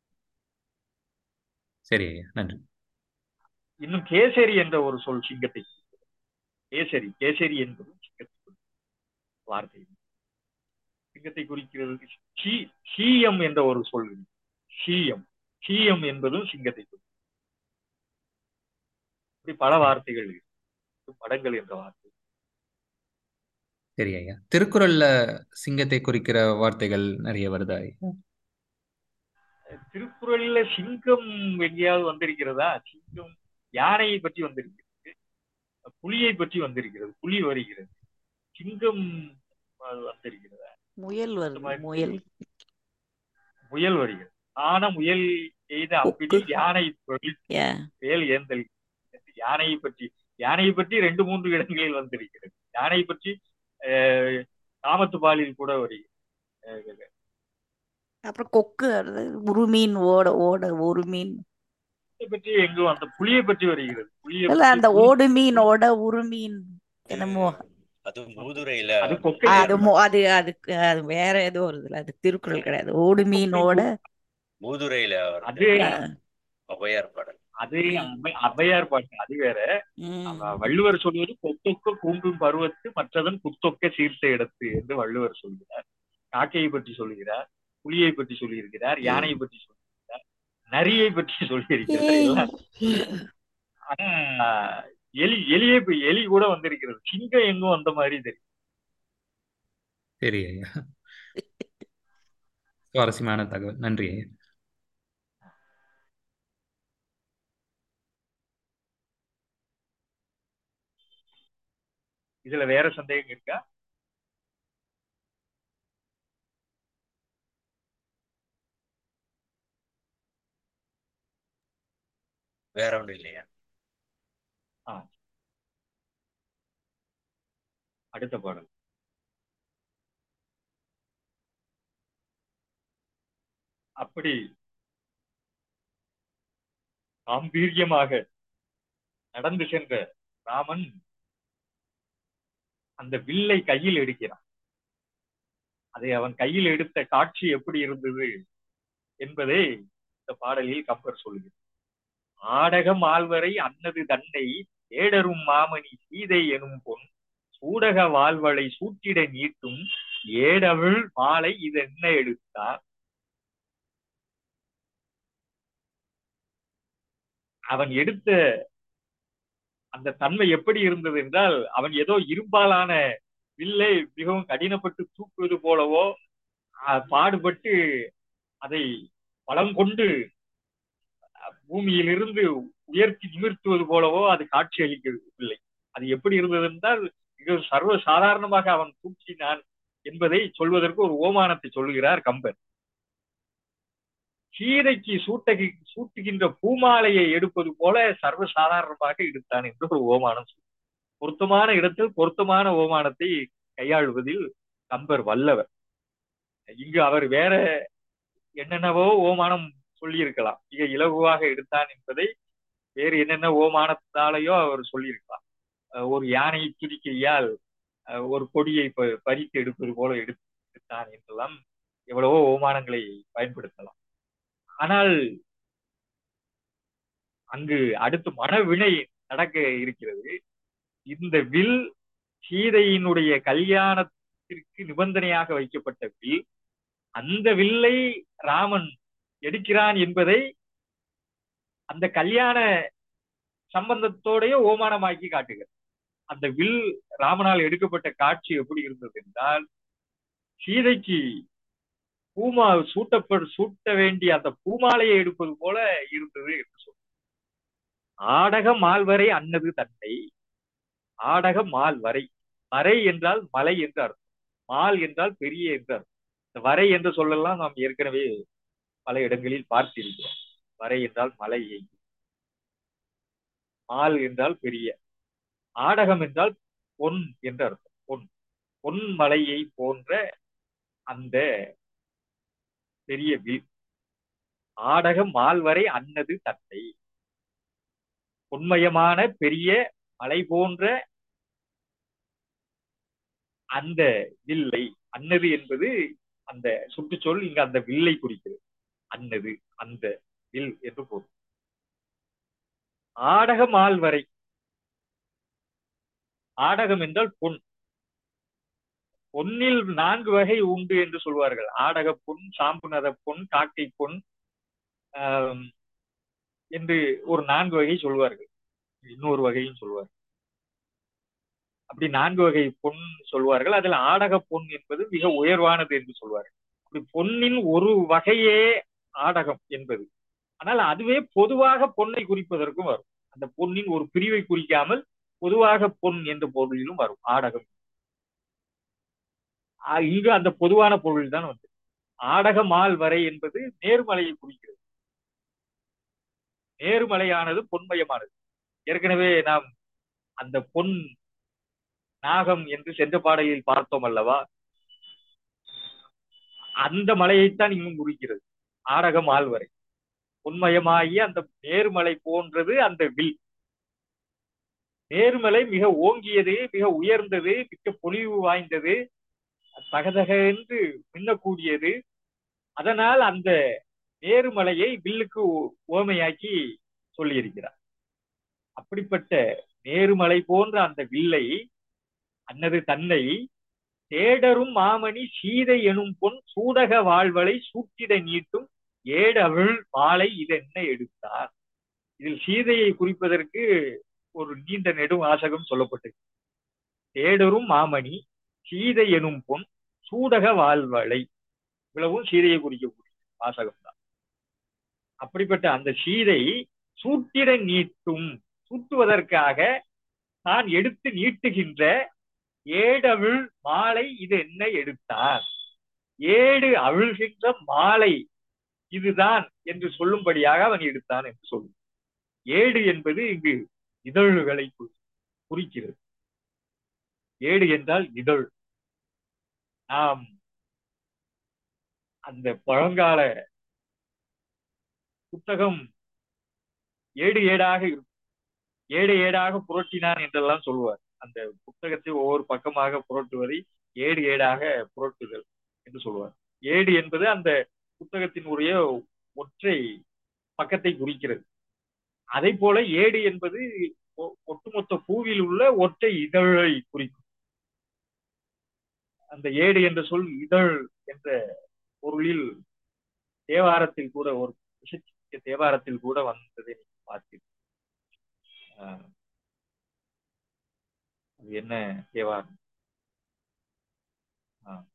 சரி ஐயா நன்றி இன்னும் கேசரி என்ற ஒரு சொல் சிங்கத்தை குறிக்கிறது. கேசரி கேசரி என்பது சிங்கத்தை குறிக்கும் வார்த்தை சிங்கத்தை குறிக்கிறது ஷீ ஷீயம் என்ற ஒரு சொல் இருக்கு. ஷீயம் ஷீயம் என்பதும் சிங்கத்தை குறிக்கும் இப்படி பல வார்த்தைகள் இருக்கு. படங்கள் என்ற வார்த்தை சரி ஐயா திருக்குறள்ல சிங்கத்தை குறிக்கிற வார்த்தைகள் நிறைய வருதா ஐயா திருக்குறள்ல சிங்கம் எங்கேயாவது வந்திருக்கிறதா சிங்கம் யானையை பற்றி வந்திருக்கிறது புலியை பற்றி வந்திருக்கிறது புலி வருகிறது சிங்கம் அது வந்திருக்கிறதா முயல் இந்த வருது மாதிரி முயல் முயல் வருகிறது ஆன முயல் எய்த அப்படி கொக்கு யானை தொழில் ஏ வேல் ஏந்தல் யானையை பற்றி யானையை பற்றி ரெண்டு மூன்று இடங்களில் வந்திருக்கிறது யானையை பற்றி அஹ், காமத்துப்பாலில் கூட வருகிறது அஹ், அப்புறம் கொக்கு வருது உருமீன் ஓட ஓட ஒரு மீன் இதை பற்றி எங்கும் அந்த புலியை பற்றி வருகிறது புலியை இல்ல பற்றி அந்த புலி ஓடு மீன் ஓட உருமீன் அது என்னமோ அது மூதுரையில அது வருது கொக்கை அது மொ- அது அதுக்கு அது வேற ஏதோ வருதுல அது திருக்குறள் கிடையாது ஓடு கொக்கை மீனோட மூதுரையில வருது அது அஹ், ஔவையார் பாடல் அது அவ்வை- ஔவையார் பாட்டு அது வேற ம் அவ- வள்ளுவர் சொல்வது கொத்தொக்க கூம்பும் பருவத்து மற்றதன் குத்தொக்க சீர்த்த இடத்து என்று வள்ளுவர் சொல்கிறார் காக்கையை பற்றி சொல்கிறார் புலியை பற்றி சொல்லியிருக்கிறார் யானையை பற்றி சொல்லியிருக்கிறார் நரியை பற்றி சொல்லியிருக்கிறார் எல்லாம் ஆனா எலி எலியை ப- எலி கூட வந்திருக்கிறது சிங்கம் எங்கும் வந்த மாதிரி தெரியும் சரி ஐயா சுவாரஸ்யமான தகவல் நன்றி ஐயா இதுல வேற சந்தேகம் இருக்கா வேற ஒண்ணும் இல்லையா ஆ, அடுத்த பாடல் அப்படி காம்பீரியமாக நடந்து சென்ற ராமன் அந்த வில்லை கையில் எடுக்கிறான் அதை அவன் கையில் எடுத்த காட்சி எப்படி இருந்தது என்பதை இந்த பாடலில் கம்பர் சொல்கிறார் ஆடகம் ஆழ்வரை அன்னது தன்னை ஏடரும் மாமணி சீதை எனும் பொன் சூடக வாழ்வளை சூட்டிட நீட்டும் ஏடவிழ் மாலை இது என்ன எடுத்தார் அவன் எடுத்த அந்த தன்மை எப்படி இருந்தது என்றால் அவன் ஏதோ இரும்பாலான வில்லை மிகவும் கடினப்பட்டு தூக்குவது போலவோ ஆஹ், பாடுபட்டு அதை பலம் கொண்டு பூமியிலிருந்து உயர்த்தி நிமிர்த்துவது போலவோ அது காட்சி அளிக்கவில்லை அது எப்படி இருந்தது என்றால் மிக சர்வ சாதாரணமாக அவன் தூக்கினான் என்பதை சொல்வதற்கு ஒரு ஓமானத்தை சொல்லுகிறார் கம்பர் சீதைக்கு சூட்டகி சூட்டுகின்ற பூமாலையை எடுப்பது போல சர்வ சாதாரணமாக எடுத்தான் என்று ஒரு ஓமானம் சொல்லுகிறார். பொருத்தமான இடத்தில் பொருத்தமான ஓமானத்தை கையாளுவதில் கம்பர் வல்லவர் இங்கு அவர் வேற என்னென்னவோ ஓமானம் சொல்லியிருக்கலாம் மிக இலகுவாக எடுத்தான் என்பதை வேறு என்னென்ன ஓமானத்தாலேயோ அவர் சொல்லியிருக்கலாம் அஹ் ஒரு யானையை துதிக்கையால் அஹ் ஒரு கொடியை ப- பறித்து எடுப்பது போல எடுத்து எடுத்தான் என்றெல்லாம் எவ்வளவோ ஓமானங்களை பயன்படுத்தலாம் ஆனால் அங்கு அடுத்து மனவினை நடக்க இருக்கிறது இந்த வில் சீதையினுடைய கல்யாணத்திற்கு நிபந்தனையாக வைக்கப்பட்ட வில் அந்த வில்லை ராமன் எடுக்கிறான் என்பதை அந்த கல்யாண சம்பந்தத்தோடைய ஓமானமாக்கி காட்டுகிறது அந்த வில் ராமனால் எடுக்கப்பட்ட காட்சி எப்படி இருந்தது என்றால் சீதைக்கு பூமா சூட்டப்படு சூட்ட வேண்டிய அந்த பூமாலையை எடுப்பது போல இருந்தது என்று சொல் ஆடக மால்வரை அன்னது தன்னை ஆடக மால் வரை வரை என்றால் மலை என்று அர்த்தம் மால் என்றால் பெரிய என்று அர்த்தம் இந்த வரை என்று சொல்லலாம் நாம் ஏற்கனவே பல இடங்களில் பார்த்திருக்கிறோம் வரை என்றால் மலையை மால் என்றால் பெரிய ஆடகம் என்றால் பொன் என்று அர்த்தம் பொன் பொன் மலையை போன்ற அந்த பெரிய வில் ஆடக மால்வரை அன்னது தன்னை பொன்மயமான பெரிய மலை போன்ற அந்த வில்லை அன்னது என்பது அந்த சுற்றுச்சொல் இங்க அந்த வில்லை குறிக்கிறது அன்னது அந்த வில் என்று பொருள் ஆடக மால்வரை ஆடகம் என்றால் பொன் பொன்னில் நான்கு வகை உண்டு என்று சொல்வார்கள் ஆடக பொன் சாம்புநத பொன் காக்கை பொன் ஆம், என்று ஒரு நான்கு வகை சொல்வார்கள் இன்னொரு வகையும் சொல்வார்கள் அப்படி நான்கு வகை பொன் சொல்வார்கள் அதில் ஆடக பொன் என்பது மிக உயர்வானது என்று சொல்வார்கள் அப்படி பொன்னின் ஒரு வகையே ஆடகம் என்பது ஆனால் அதுவே பொதுவாக பொன்னை குறிப்பதற்கும் வரும் அந்த பொன்னின் ஒரு பிரிவை குறிக்காமல் பொதுவாக பொன் என்ற பொருளிலும் வரும் ஆடகம் ஆ- இங்கு அந்த பொதுவான பொருள் தான் வந்து ஆடக மால் வரை என்பது நேர்மலையை குறிக்கிறது நேர்மலையானது பொன்மயமானது ஏற்கனவே நாம் அந்த பொன் நாகம் என்று சென்ற பாடலில் பார்த்தோம் அல்லவா அந்த மலையைத்தான் இங்கும் குறிக்கிறது ஆடக மால் வரை பொன்மயமாகிய அந்த நேர்மலை போன்றது அந்த வில் நேர்மலை மிக ஓங்கியது மிக உயர்ந்தது மிக்க பொலிவு வாய்ந்தது தகதக என்று மின்னக்கூடியது அதனால் அந்த நேர்மலையை வில்லுக்கு ஓ- ஓமையாக்கி சொல்லியிருக்கிறார் அப்படிப்பட்ட நேர்மலை போன்ற அந்த வில்லை அன்னது தன்னை தேடரும் மாமணி சீதை எனும் பொன் சூடக வாழ்வலை சூட்டிட நீட்டும் ஏடவிழ் மாலை இதென்ன எடுத்தார் இதில் சீதையை குறிப்பதற்கு ஒரு நீண்ட நெடும் வாசகம் சொல்லப்பட்டது தேடரும் மாமணி சீதை எனும் பொன் சூடக வாழ்வலை இவ்வளவும் சீதையை குறிக்கக்கூடிய வாசகம் தான் அப்படிப்பட்ட அந்த சீதை சூட்டிட நீட்டும் சூட்டுவதற்காக தான் எடுத்து நீட்டுகின்ற ஏடவிழ் மாலை இது என்ன எடுத்தார் ஏடு அவிழ்கின்ற மாலை இதுதான் என்று சொல்லும்படியாக அவன் எடுத்தான் என்று சொல்லும் ஏடு என்பது இங்கு இதழ்களை குறி- குறிக்கிறது ஏடு என்றால் இதழ் நாம் அந்த பழங்கால புத்தகம் ஏடு ஏடாக இருக்கும் ஏடு ஏடாக புரட்டினான் என்றெல்லாம் சொல்லுவார் அந்த புத்தகத்தை ஒவ்வொரு பக்கமாக புரட்டுவதை ஏடு ஏடாக புரட்டுதல் என்று சொல்லுவார் ஏடு என்பது அந்த புத்தகத்தினுடைய ஒற்றை பக்கத்தை குறிக்கிறது அதை போல ஏடு என்பது ஒ- ஒட்டுமொத்த பூவில் உள்ள ஒற்றை இதழை குறிக்கும் அந்த ஏடு என்ற சொல் இதழ் என்ற பொருளில் தேவாரத்தில் கூட ஒரு விசேஷித்த தேவாரத்தில் கூட வந்ததை நீங்க பார்த்தீர்கள் ஆஹ் அது என்ன தேவாரம் ஆஹ்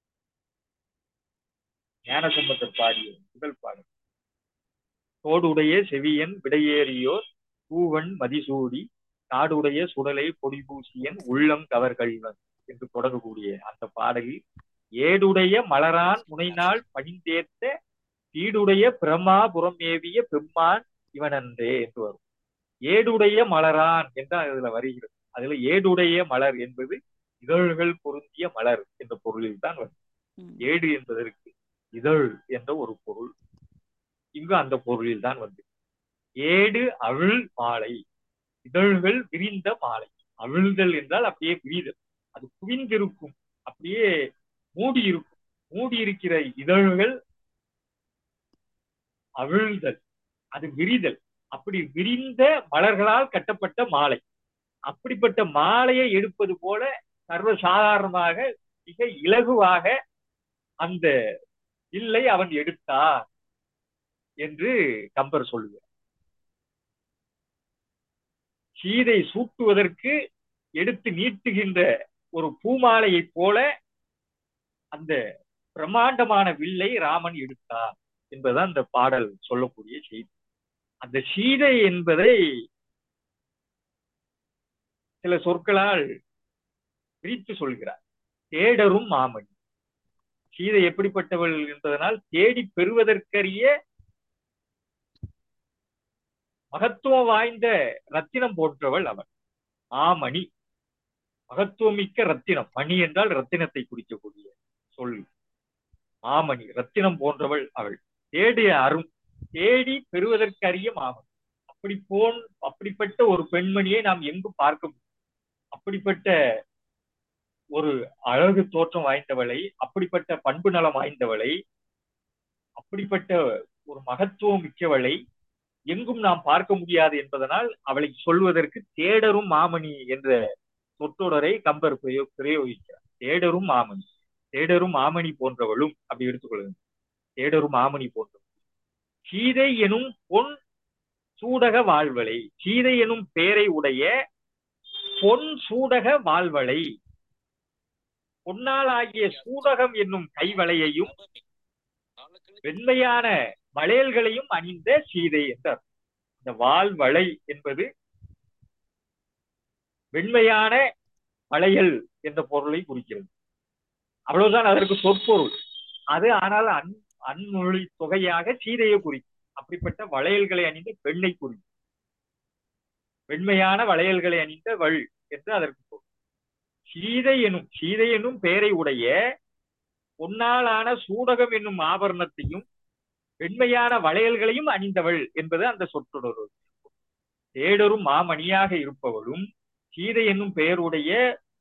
ஞானசம்பந்தர் பாடிய முதல் பாடல் தோடுடைய செவியன் விடையேறியோர் பூவன் மதிசூடி காடுடைய சுடலை பொடி பூசியன் உள்ளம் கவர்கள்வன் என்று தொடங்கக்கூடிய அந்த பாடலில் ஏடுடைய மலரான் முனைநாள் பணிந்தேர்த்த தீடுடைய பிரமாபுரம் ஏவிய பெம்மான் இவனன்றே என்று வரும் ஏடுடைய மலரான் என்று அதுல வருகிறது அதுல ஏடுடைய மலர் என்பது இதழ்கள் பொருந்திய மலர் என்ற பொருளில் தான் வரும் ம். ஏடு என்பதற்கு இதழ் என்ற ஒரு பொருள் இங்கு அந்த பொருளில் தான் வந்து ஏடு அவிழ் மாலை இதழ்கள் விரிந்த மாலை அவிழ்தல் என்றால் அப்படியே விரிதல் அது குவிந்திருக்கும் அப்படியே மூடி இருக்கும் மூடி இருக்கிற இதழ்கள் அவிழ்தல் அது விரிதல் அப்படி விரிந்த மலர்களால் கட்டப்பட்ட மாலை அப்படிப்பட்ட மாலையை எடுப்பது போல சர்வ சாதாரணமாக மிக இலகுவாக அந்த வில்லை அவன் எடுத்தான் என்று கம்பர் சொல்லுகிறார் சீதை சூட்டுவதற்கு எடுத்து நீட்டுகின்ற ஒரு பூமாலையைப் போல அந்த பிரம்மாண்டமான வில்லை ராமன் எடுத்தார் என்பதுதான் அந்த பாடல் சொல்லக்கூடிய செய்தி அந்த சீதை என்பதை சில சொற்களால் பிரித்து சொல்கிறார் தேடரும் மாமணி சீதை எப்படிப்பட்டவள் என்பதனால் தேடி பெறுவதற்கரிய மகத்துவம் வாய்ந்த ரத்தினம் போன்றவள் அவள் மாமணி மகத்துவமிக்க ரத்தினம் மணி என்றால் ரத்தினத்தை குறிக்கக்கூடிய சொல் மாமணி ரத்தினம் போன்றவள் அவள் தேடிய அரும் தேடி பெறுவதற்கரிய மாமணி அப்படி போன் அப்படிப்பட்ட ஒரு பெண்மணியை நாம் எங்கும் பார்க்க முடியும் அப்படிப்பட்ட ஒரு அழகு தோற்றம் வாய்ந்தவளை அப்படிப்பட்ட பண்பு நலம் வாய்ந்தவளை அப்படிப்பட்ட ஒரு மகத்துவம் மிக்கவளை எங்கும் நாம் பார்க்க முடியாது என்பதனால் அவளை சொல்வதற்கு தேடரும் மாமணி என்ற சொற்றொடரை கம்பர் பிரயோ- பிரயோகிக்கிறார் தேடரும் மாமணி தேடரும் மாமணி போன்றவளும் அப்படி எடுத்துக்கொள்ளுங்க தேடரும் மாமணி போன்றவள் சீதை எனும் பொன் சூடக வாழ்வளை சீதை எனும் பெயரை உடைய பொன் சூடக வாழ்வளை பொன்னால் ஆகிய சூடகம் என்னும் கைவளையையும் வெண்மையான வளையல்களையும் அணிந்த சீதை என்றார் இந்த வால் வளை என்பது வெண்மையான வளையல் என்ற பொருளை குறிக்கிறது அவ்வளவுதான் அதற்கு சொற்பொருள் அது ஆனால் அன் அன்மொழி தொகையாக சீதையை குறிக்கும் அப்படிப்பட்ட வளையல்களை அணிந்த பெண்ணை குறிக்கும் வெண்மையான வளையல்களை அணிந்த வள் என்று அதற்கு பொருள் சீதை எனும் சீதை எனும் பெயரை உடைய பொன்னாலான சூடகம் என்னும் ஆபரணத்தையும் வெண்மையான வளையல்களையும் அணிந்தவள் என்பது அந்த சொற்றொடர் தேடரும் மாமணியாக இருப்பவளும் சீதை என்னும் பெயருடைய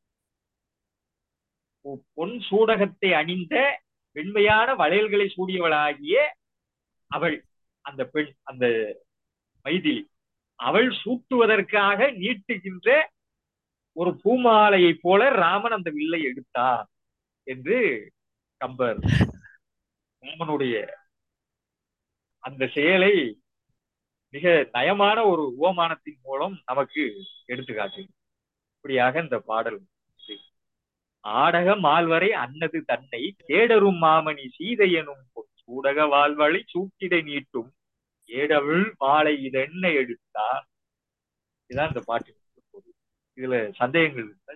பொன் சூடகத்தை அணிந்த வெண்மையான வளையல்களை சூடியவளாகிய அவள் அந்த பெண் அந்த மைதிலி அவள் சூட்டுவதற்காக நீட்டுகின்ற ஒரு பூமாலையை போல ராமன் அந்த வில்லை எடுத்தார் என்று கம்பர் ராமனுடைய அந்த செயலை மிக நயமான ஒரு உவமானத்தின் மூலம் நமக்கு எடுத்துக்காட்டு இப்படியாக இந்த பாடல் ஆடக மால்வரை அன்னது தன்னை தேடரும் மாமணி சீதை எனும் சூடக வாழ்வழி சூட்டிடை நீட்டும் ஏடவிழ் மாலை இதென்ன எடுத்தார் இதுதான் இந்த பாட்டு இதுல சந்தேகங்கள் இருந்தா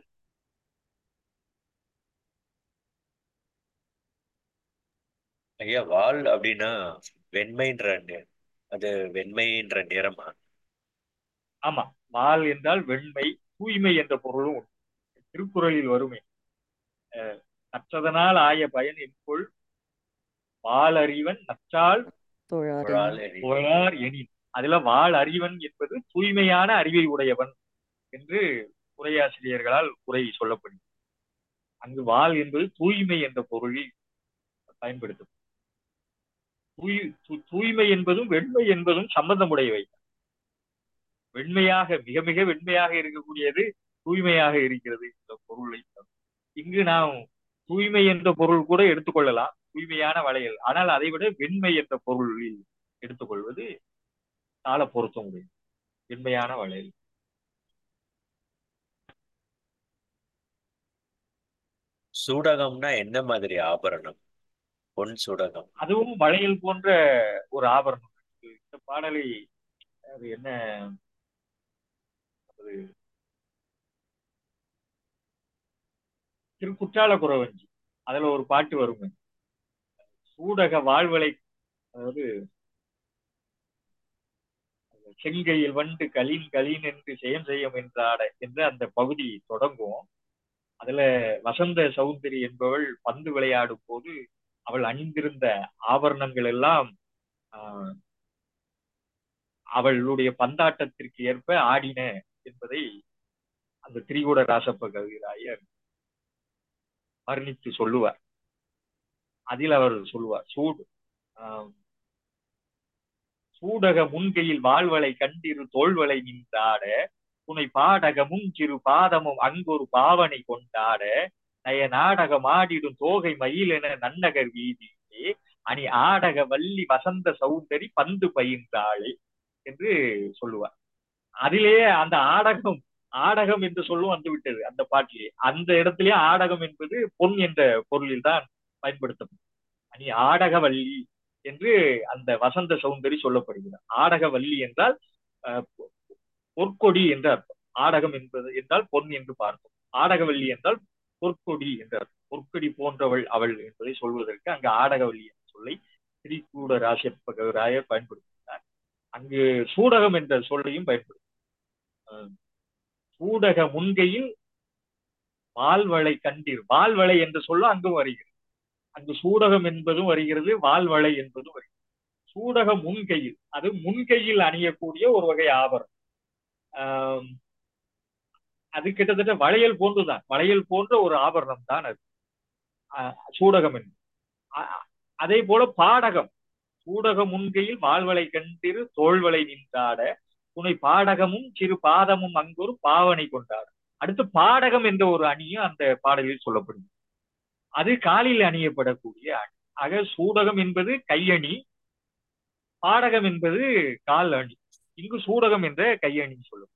ஐயா வால் அப்படின்னா வெண்மைன்ற நி- அது வெண்மைன்ற நிறமா ஆமா வால் என்றால் வெண்மை தூய்மை என்ற பொருளும் உண்டு திருக்குறளில் வருமே அஹ், நற்றதனால் ஆய பயன் என்பொள் வால் அறிவன் நற்றால் தொழாது குழால் எரி புகழார் எனின் அதுல வாள் அறிவன் என்பது தூய்மையான அறிவை உடையவன் என்று உரையாசிரியர்களால் உரை சொல்லப்படுகிறது அங்கு வாள் என்பது தூய்மை என்ற பொருளில் பயன்படுத்தும் தூய் தூ- தூய்மை என்பதும் வெண்மை என்பதும் சம்பந்தமுடையவை வெண்மையாக மிக மிக வெண்மையாக இருக்கக்கூடியது தூய்மையாக இருக்கிறது என்ற பொருளை தரும். இங்கு நாம் தூய்மை என்ற பொருள் கூட எடுத்துக்கொள்ளலாம் தூய்மையான வளையல் ஆனால் அதை விட வெண்மை என்ற பொருளில் எடுத்துக்கொள்வது கால பொருத்தம் உடையது வெண்மையான வளையல் சூடகம்னா என்ன மாதிரி ஆபரணம் பொன் சூடகம் அதுவும் வளையல் போன்ற ஒரு ஆபரணம் இந்த பாடலை அது என்ன அது திருக்குற்றால குறவஞ்சி அதுல ஒரு பாட்டு வருங்க சூடக வாழ்வலை அதாவது செங்கையில் வண்டு கலின் கலின் என்று செயம் செய்யும் என்றாட என்று அந்த பகுதி தொடங்கும் அதுல வசந்த சௌந்தரி என்பவள் பந்து விளையாடும் போது அவள் அணிந்திருந்த ஆபரணங்கள் எல்லாம் ஆஹ், அவளுடைய பந்தாட்டத்திற்கு ஏற்ப ஆடின என்பதை அந்த திரிகூட ராசப்ப கவிராயர் வர்ணித்து சொல்லுவார் அதில் அவர் சொல்லுவார் சூடு ஆஹ், சூடக முன்கையில் வாழ்வளை கண்டிரு தோள்வளை நின்றாட துணை பாடகமும் சிறு பாதமும் அங்கொரு பாவனை கொண்டாட நய நாடகம் ஆடிடும் தோகை மயிலென நன்னகர் வீதியிலே அணி ஆடக வள்ளி வசந்த சௌந்தரி பந்து பயின்றாளே என்று சொல்லுவார் அதிலேயே அந்த ஆடகம் ஆடகம் என்று சொல்லும் வந்து விட்டது அந்த பாட்டிலே அந்த இடத்திலே ஆடகம் என்பது பொன் என்ற பொருளில் தான் பயன்படுத்தப்படும் அணி ஆடகவல்லி என்று அந்த வசந்த சௌந்தரி சொல்லப்படுகிறார் ஆடகவல்லி என்றால் அஹ், பொ- பொற்கொடி என்று அர்த்தம் ஆடகம் என்பது என்றால் பொன் என்று பார்த்தோம் ஆடகவல்லி என்றால் பொற்கொடி என்ற அர்த்தம் பொற்கொடி போன்றவள் அவள் என்பதை சொல்வதற்கு அங்கு ஆடகவல்லி என்ற சொல்லை திரிகூட ராசியப்பகராயர் பயன்படுத்தினார் அங்கு சூடகம் என்ற சொல்லையும் பயன்படுத்தினார் சூடக முன்கையில் வால்வளை கண்டீர் வால்வளை என்ற சொல்லும் அங்கும் வருகிறது அங்கு சூடகம் என்பதும் வருகிறது வால்வளை என்பதும் வருகிறது சூடக முன்கையில் அது முன்கையில் அணியக்கூடிய ஒரு வகை ஆபரணம் ஆம், அது கிட்டத்தட்ட வளையல் போன்றுதான் வளையல் போன்ற ஒரு ஆபரணம் தான் அது ஆஹ், சூடகம் என்பது அ- அதே போல பாடகம் சூடக முன்கையில் வாழ்வளை கண்டிரு தோள்வளை நின்றாட துணை பாடகமும் சிறு பாதமும் அங்கொரு பாவனை கொண்டாட அடுத்து பாடகம் என்ற ஒரு அணியும் அந்த பாடலில் சொல்லப்படுது அது காலில் அணியப்படக்கூடிய அணி ஆக சூடகம் என்பது கையணி பாடகம் என்பது கால் அணி இங்கு சூடகம் என்ற கையணி சொல்லும்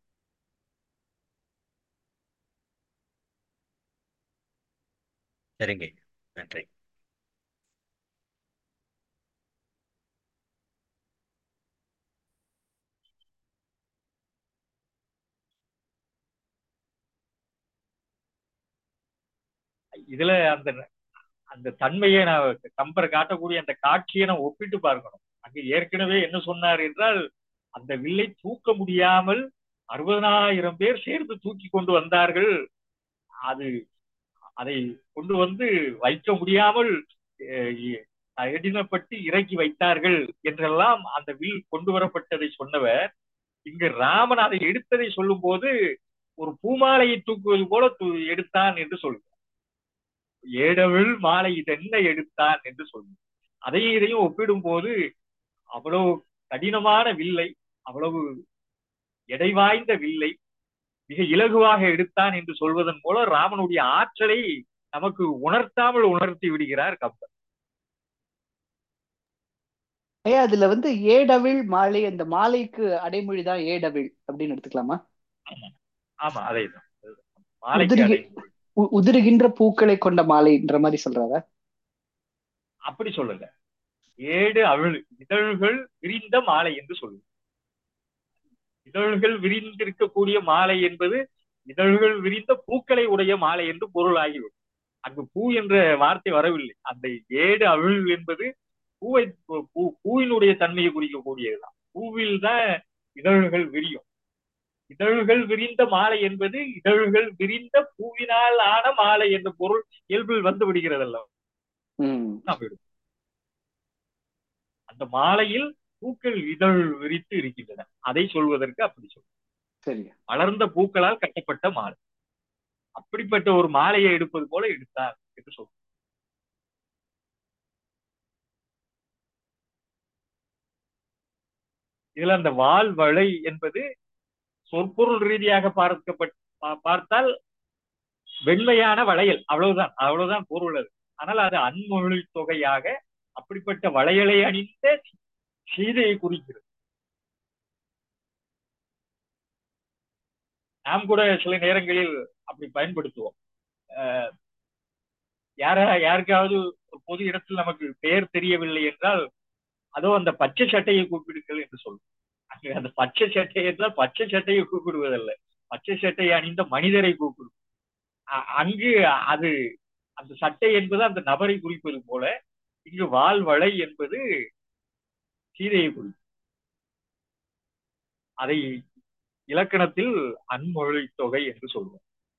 சரிங்க நன்றி இதுல அந்த அந்த தன்மையை நான் கம்பர் காட்டக்கூடிய அந்த காட்சியை நான் ஒப்பிட்டு பார்க்கணும் அங்க ஏற்கனவே என்ன சொன்னார் என்றால் அந்த வில்லை தூக்க முடியாமல் அறுபதனாயிரம் பேர் சேர்ந்து தூக்கி கொண்டு வந்தார்கள் அது அதை கொண்டு வந்து வைக்க முடியாமல் எடினப்பட்டு இறக்கி வைத்தார்கள் என்றெல்லாம் அந்த வில் கொண்டு வரப்பட்டதை சொன்னவர் இங்கு ராமன் அதை எடுத்ததை சொல்லும் போது ஒரு பூமாலையை தூக்குவது போல எடுத்தான் என்று சொல்கிறார் ஏடவில் மாலை இதென்ன எடுத்தான் என்று சொல்லுவார் அதையும் இதையும் ஒப்பிடும் போது அவ்வளவு கடினமான வில்லை அவ்வளவு எடை வாய்ந்த வில்லை மிக இலகுவாக எடுத்தான் என்று சொல்வதன் மூலம் ராமனுடைய ஆற்றலை நமக்கு உணர்த்தாமல் உணர்த்தி விடுகிறார் கம்பர் ஐயா அதுல வந்து ஏடவிழ் மாலை அந்த மாலைக்கு அடைமொழி தான் ஏடவிழ் அப்படின்னு எடுத்துக்கலாமா ஆமா அதே தான் மாலைக்கு உதிரி அடைமொழி உ- உதிருகின்ற பூக்களை கொண்ட மாலைன்ற மாதிரி சொல்றாரா அப்படி சொல்லுங்க ஏடு அவிழ் இதழ்கள் விரிந்த மாலை என்று சொல்லுங்க இதழ்கள் விரிந்திருக்கக்கூடிய மாலை என்பது இதழ்கள் விரிந்த பூக்களை உடைய மாலை என்று பொருளாகிவிடும் அங்கு பூ என்ற வார்த்தை வரவில்லை அந்த ஏடு அவிழ் என்பது பூவை பூ பூவினுடைய தன்மையை குறிக்கக்கூடியதுதான் பூவில் தான் இதழ்கள் விரியும் இதழ்கள் விரிந்த மாலை என்பது இதழ்கள் விரிந்த பூவினால் ஆன மாலை என்ற பொருள் இயல்பில் வந்து விடுகிறது அல்லவா ம் நாம் எடுப்போம். அந்த மாலையில் பூக்கள் இதழ் விரித்து இருக்கின்றன அதை சொல்வதற்கு அப்படி சொல்லும் சரிங்க வளர்ந்த பூக்களால் கட்டப்பட்ட மாலை அப்படிப்பட்ட ஒரு மாலையை எடுப்பது போல எடுத்தார் என்று சொல்லும் இதுல அந்த வால் வளை என்பது சொற்பொருள் ரீதியாக பார்க்கப்பட் பா- பார்த்தால் வெண்மையான வளையல் அவ்வளவுதான் அவ்வளவுதான் பொருள் அது ஆனால் அது அன்மொழி தொகையாக அப்படிப்பட்ட வளையலை அணிந்த சீதையை குறிக்கிறது நாம் கூட சில நேரங்களில் அப்படி பயன்படுத்துவோம் அஹ் யாரா யாருக்காவது ஒரு பொது இடத்தில் நமக்கு பெயர் தெரியவில்லை என்றால் அதோ அந்த பச்சை சட்டையை கூப்பிடுங்கள் என்று சொல்லும் அங்க அந்த பச்சை சட்டை என்றால் பச்சை சட்டையை கூப்பிடுவதல்ல பச்சை சட்டை அணிந்த மனிதரை கூப்பிடும் அ- அங்கு அது அந்த சட்டை என்பது அந்த நபரை குறிப்பது போல இங்கு வால் வளை என்பது சீதையை குறிக்கும் அதை இலக்கணத்தில் அன்மொழி தொகை என்று சொல்வோம்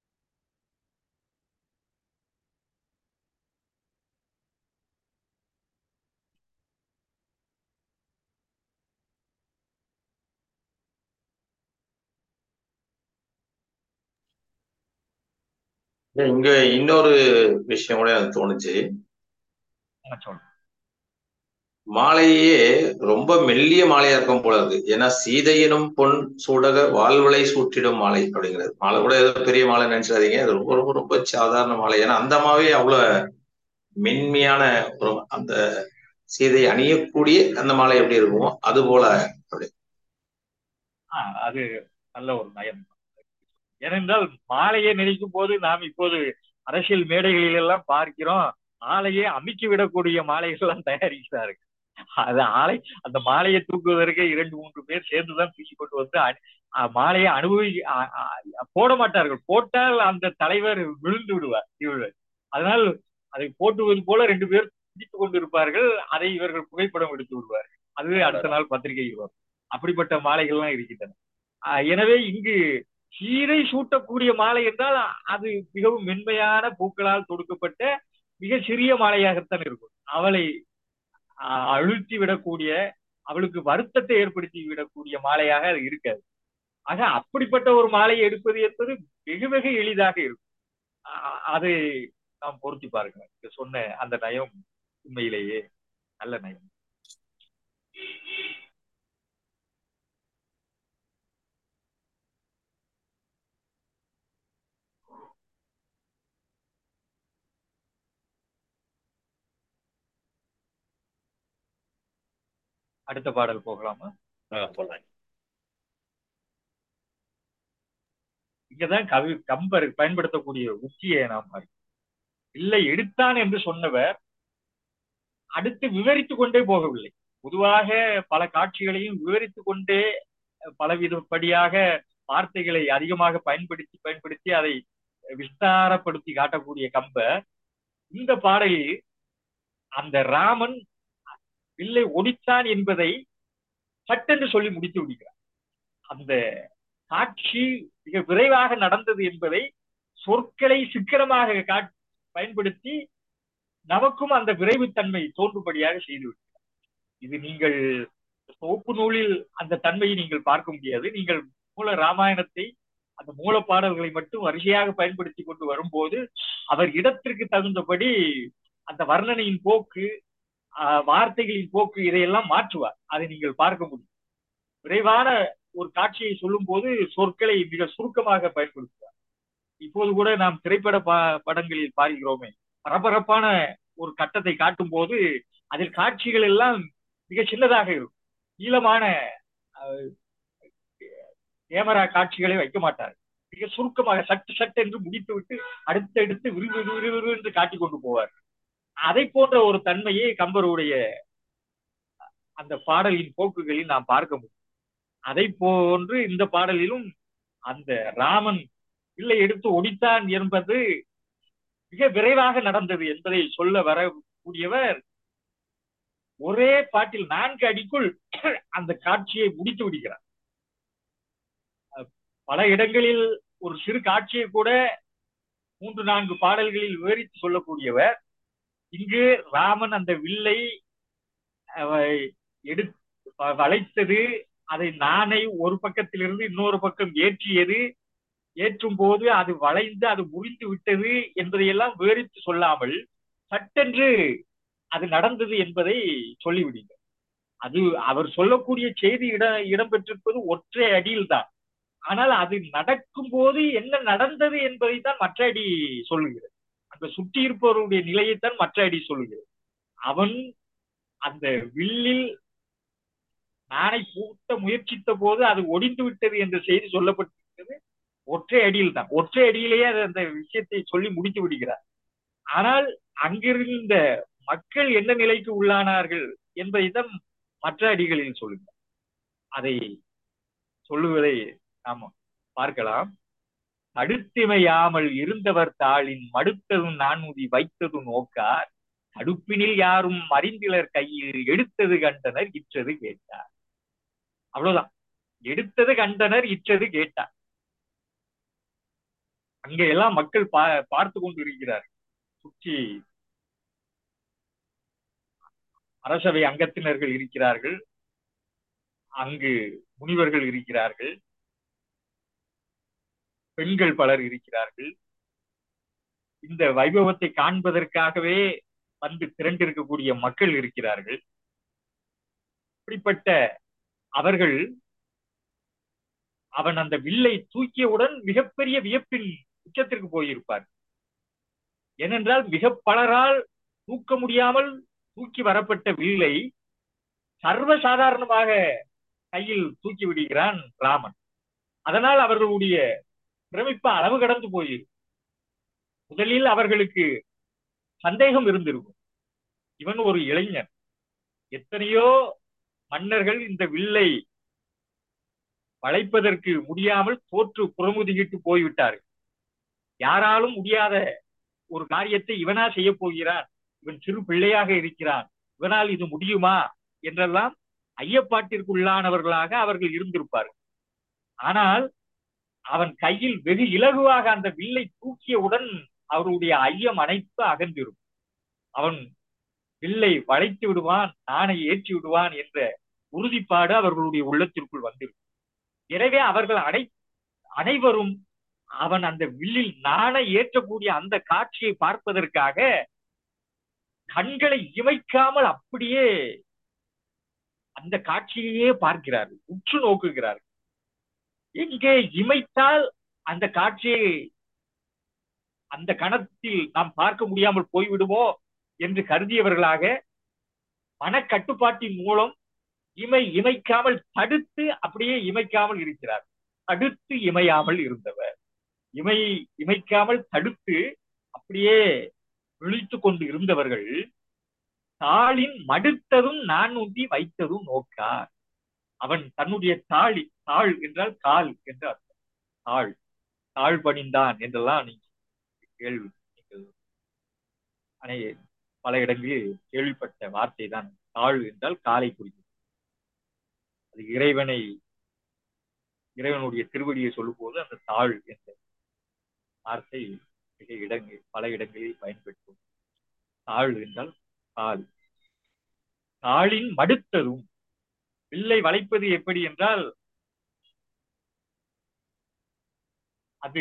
இங்க இன்னொரு விஷயம் கூட எனக்கு தோணுச்சு நான் சொல்றேன் மாலையே ரொம்ப மெல்லிய மாலையா இருக்கும் போல இருக்கு ஏன்னா சீதையினும் பொன் சூடக வாழ்வளை சூட்டிடும் மாலை அப்படிங்கிறது மாலை கூட ஏதோ பெரிய மாலை நினைச்சிடாதீங்க அது ரொம்ப ரொம்ப ரொம்ப சாதாரண மாலை ஏன்னா அந்த மாவே அவ்வளவு மென்மையான ஒரு அந்த சீதை அணியக்கூடிய அந்த மாலை எப்படி இருக்குமோ அது போல அப்படி ஆஹ் அது நல்ல ஒரு நயம் ஏனென்றால் மாலையை நினைக்கும் போது நாம் இப்போது அரசியல் மேடைகளில் எல்லாம் பார்க்கிறோம் மாலையை அமுக்கி விடக்கூடிய மாலைகள் எல்லாம் தயாரிக்கிறார்கள் அது ஆலை அந்த மாலையை தூக்குவதற்கு இரண்டு மூன்று பேர் சேர்ந்துதான் தூக்கி கொண்டு வந்து அ- அ- மாலையை அனுபவி அ- அ- போட மாட்டார்கள் போட்டால் அந்த தலைவர் விழுந்து விடுவார் இவர்கள் அதனால் அதை போட்டுவது போல ரெண்டு பேர் பிடித்துக் கொண்டிருப்பார்கள் அதை இவர்கள் புகைப்படம் எடுத்து விடுவார்கள் அது அடுத்த நாள் பத்திரிகையில் வரும் அப்படிப்பட்ட மாலைகள்லாம் இருக்கின்றன ஆஹ் எனவே இங்கு சீரை சூட்டக்கூடிய மாலை என்றால் அது மிகவும் மென்மையான பூக்களால் தொடுக்கப்பட்ட மிக சிறிய மாலையாகத்தான் இருக்கும் அவளை ஆஹ் அழுத்தி விடக்கூடிய அவளுக்கு வருத்தத்தை ஏற்படுத்தி விடக்கூடிய மாலையாக அது இருக்காது ஆக அப்படிப்பட்ட ஒரு மாலையை எடுப்பது என்பது வெகு வெகு எளிதாக இருக்கும் ஆஹ் அதை நாம் பொருத்தி பாருங்க இங்க சொன்ன அந்த நயம் உண்மையிலேயே நல்ல நயம் அடுத்த பாடல் போகலாமா ஆஹ் போலாம் இங்கதான் கவி கம்பர் பயன்படுத்தக்கூடிய உத்தியை நாம் பார்க்கிறோம். இல்லை எடுத்தான் என்று சொன்னவர் அடுத்து விவரித்துக் கொண்டே போகவில்லை பொதுவாக பல காட்சிகளையும் விவரித்துக் கொண்டே பலவிதப்படியாக வார்த்தைகளை அதிகமாக பயன்படுத்தி பயன்படுத்தி அதை விஸ்தாரப்படுத்தி காட்டக்கூடிய கம்பர் இந்த பாடலில் அந்த ராமன் வில்லை ஒடித்தான் என்பதை சட்டென்று சொல்லி முடித்து விடுகிறார் அந்த காட்சி மிக விரைவாக நடந்தது என்பதை சொற்களை சிக்கனமாக காட்- பயன்படுத்தி நமக்கும் அந்த விரைவுத்தன்மை தோன்றும்படியாக செய்துவிட்டார் இது நீங்கள் சோப்பு நூலில் அந்த தன்மையை நீங்கள் பார்க்க முடியாது நீங்கள் மூல ராமாயணத்தை அந்த மூல பாடல்களை மட்டும் வரிசையாக பயன்படுத்தி கொண்டு வரும்போது அவர் இடத்திற்கு தகுந்தபடி அந்த வர்ணனையின் போக்கு ஆஹ், வார்த்தைகளின் போக்கு இதையெல்லாம் மாற்றுவார் அதை நீங்கள் பார்க்க முடியும் விரைவான ஒரு காட்சியை சொல்லும் போது சொற்களை மிக சுருக்கமாக பயன்படுத்துவார் இப்போது கூட நாம் திரைப்பட ப- படங்களில் பார்க்கிறோமே பரபரப்பான ஒரு கட்டத்தை காட்டும் போது அதில் காட்சிகள் எல்லாம் மிக சின்னதாக இருக்கும் நீளமான அஹ், கேமரா காட்சிகளை வைக்க மாட்டார் மிக சுருக்கமாக சட்டு சட்டு என்று முடித்துவிட்டு அடுத்தடுத்து விறுவிறு விறுவிறு என்று காட்டிக் கொண்டு போவார் அதை போன்ற ஒரு தன்மையை கம்பருடைய அந்த பாடலின் போக்குகளில் நாம் பார்க்க முடியும் அதை போன்று இந்த பாடலிலும் அந்த ராமன் வில்லை எடுத்து ஒடித்தான் என்பது மிக விரைவாக நடந்தது என்பதை சொல்ல வரக்கூடியவர் ஒரே பாட்டில் நான்கு அடிக்குள் அந்த காட்சியை முடித்து விடுகிறார் அஹ் பல இடங்களில் ஒரு சிறு காட்சியை கூட மூன்று நான்கு பாடல்களில் விவரித்து சொல்லக்கூடியவர் இங்கு ராமன் அந்த வில்லை அஹ், எடுத்து வ- வளைத்தது அதை நாணை ஒரு பக்கத்திலிருந்து இன்னொரு பக்கம் ஏற்றியது ஏற்றும் போது அது வளைந்து அது முறிந்து விட்டது என்பதையெல்லாம் விவரித்து சொல்லாமல் சட்டென்று அது நடந்தது என்பதை சொல்லிவிடுங்க அது அவர் சொல்லக்கூடிய செய்தி இட இடம்பெற்றிருப்பது ஒற்றை அடியில் தான் ஆனால் அது நடக்கும் போது என்ன நடந்தது என்பதை தான் மற்ற அடி சொல்லுகிறது அந்த சுற்றி இருப்பவருடைய நிலையைத்தான் மற்ற அடி சொல்லுகிறது அவன் அந்த வில்லில் நாணை பூட்ட முயற்சித்த போது அது ஒடிந்து விட்டது என்ற செய்தி சொல்லப்பட்டிருக்கிறது ஒற்றை அடியில் தான் ஒற்றை அடியிலேயே அது அந்த விஷயத்தை சொல்லி முடித்து விடுகிறார் ஆனால் அங்கிருந்த மக்கள் என்ன நிலைக்கு உள்ளானார்கள் என்பதை தான் மற்ற அடிகளில் சொல்லுங்க அதை சொல்லுவதை நாம் பார்க்கலாம் தடுத்திமையாமல் இருந்தவர் தாளின் மடுத்ததும் நான்முதி வைத்ததும் நோக்கார் தடுப்பினில் யாரும் அறிந்திலர் கையில் எடுத்தது கண்டனர் இற்றது கேட்டார் அவ்வளவுதான் எடுத்தது கண்டனர் இற்றது கேட்டார் அங்க எல்லாம் மக்கள் பா பார்த்து கொண்டு இருக்கிறார்கள் சுற்றி அரசவை அங்கத்தினர்கள் இருக்கிறார்கள் அங்கு முனிவர்கள் இருக்கிறார்கள் பெண்கள் பலர் இருக்கிறார்கள் இந்த வைபவத்தை காண்பதற்காகவே வந்து திரண்டிருக்கக்கூடிய மக்கள் இருக்கிறார்கள் இப்படிப்பட்ட அவர்கள் அவன் அந்த வில்லை தூக்கியவுடன் மிகப்பெரிய வியப்பின் உச்சத்திற்கு போயிருப்பார் ஏனென்றால் மிக பலரால் தூக்க முடியாமல் தூக்கி வரப்பட்ட வில்லை சர்வசாதாரணமாக கையில் தூக்கி விடுகிறான் ராமன் அதனால் அவர்களுடைய பிரமிப்பு அளவு கடந்து போயிருக்கு முதலில் அவர்களுக்கு சந்தேகம் இருந்திருக்கும் இவன் ஒரு இளைஞன் எத்தனையோ மன்னர்கள் இந்த வில்லை வளைப்பதற்கு முடியாமல் தோற்று புறமுதுகிட்டு போய்விட்டார்கள் யாராலும் முடியாத ஒரு காரியத்தை இவனா செய்ய போகிறான் இவன் சிறு பிள்ளையாக இருக்கிறான் இவனால் இது முடியுமா என்றெல்லாம் ஐயப்பாட்டிற்குள்ளானவர்களாக அவர்கள் இருந்திருப்பார்கள் ஆனால் அவன் கையில் வெகு இலகுவாக அந்த வில்லை தூக்கியவுடன் அவருடைய ஐயம் அனைத்து அகன்றிரும் அவன் வில்லை வளைத்து விடுவான் நாணை ஏற்றி விடுவான் என்ற உறுதிப்பாடு அவர்களுடைய உள்ளத்திற்குள் வந்திருக்கும் எனவே அவர்கள் அனை அனைவரும் அவன் அந்த வில்லில் நாணை ஏற்றக்கூடிய அந்த காட்சியை பார்ப்பதற்காக கண்களை இமைக்காமல் அப்படியே அந்த காட்சியையே பார்க்கிறார்கள் உற்று நோக்குகிறார்கள் எங்கே இமைத்தால் அந்த காட்சியை அந்த கணத்தில் நாம் பார்க்க முடியாமல் போய்விடுமோ என்று கருதியவர்களாக மனக்கட்டுப்பாட்டின் மூலம் இமை இமைக்காமல் தடுத்து அப்படியே இமைக்காமல் இருக்கிறார் தடுத்து இமையாமல் இருந்தவர் இமை இமைக்காமல் தடுத்து அப்படியே விழித்து கொண்டு இருந்தவர்கள் தாளின் மடுத்ததும் நான் ஊட்டி வைத்ததும் நோக்கார் அவன் தன்னுடைய தாளி தாள் என்றால் கால் என்று அர்த்தம் தாள் தாழ் பணிந்தான் என்றெல்லாம் நீங்க கேள்வி நீங்கள் அனை பல இடங்களில் கேள்விப்பட்ட வார்த்தை தான் தாழ் என்றால் காலை குறிக்கும் அது இறைவனை இறைவனுடைய திருவடியை சொல்லும்போது அந்த தாழ் என்ற வார்த்தை மிக இடங்கள் பல இடங்களில் பயன்படுத்தும் தாழ் என்றால் கால் தாளின் மடுத்ததும் வில்லை வளைப்பது எப்படி என்றால் அது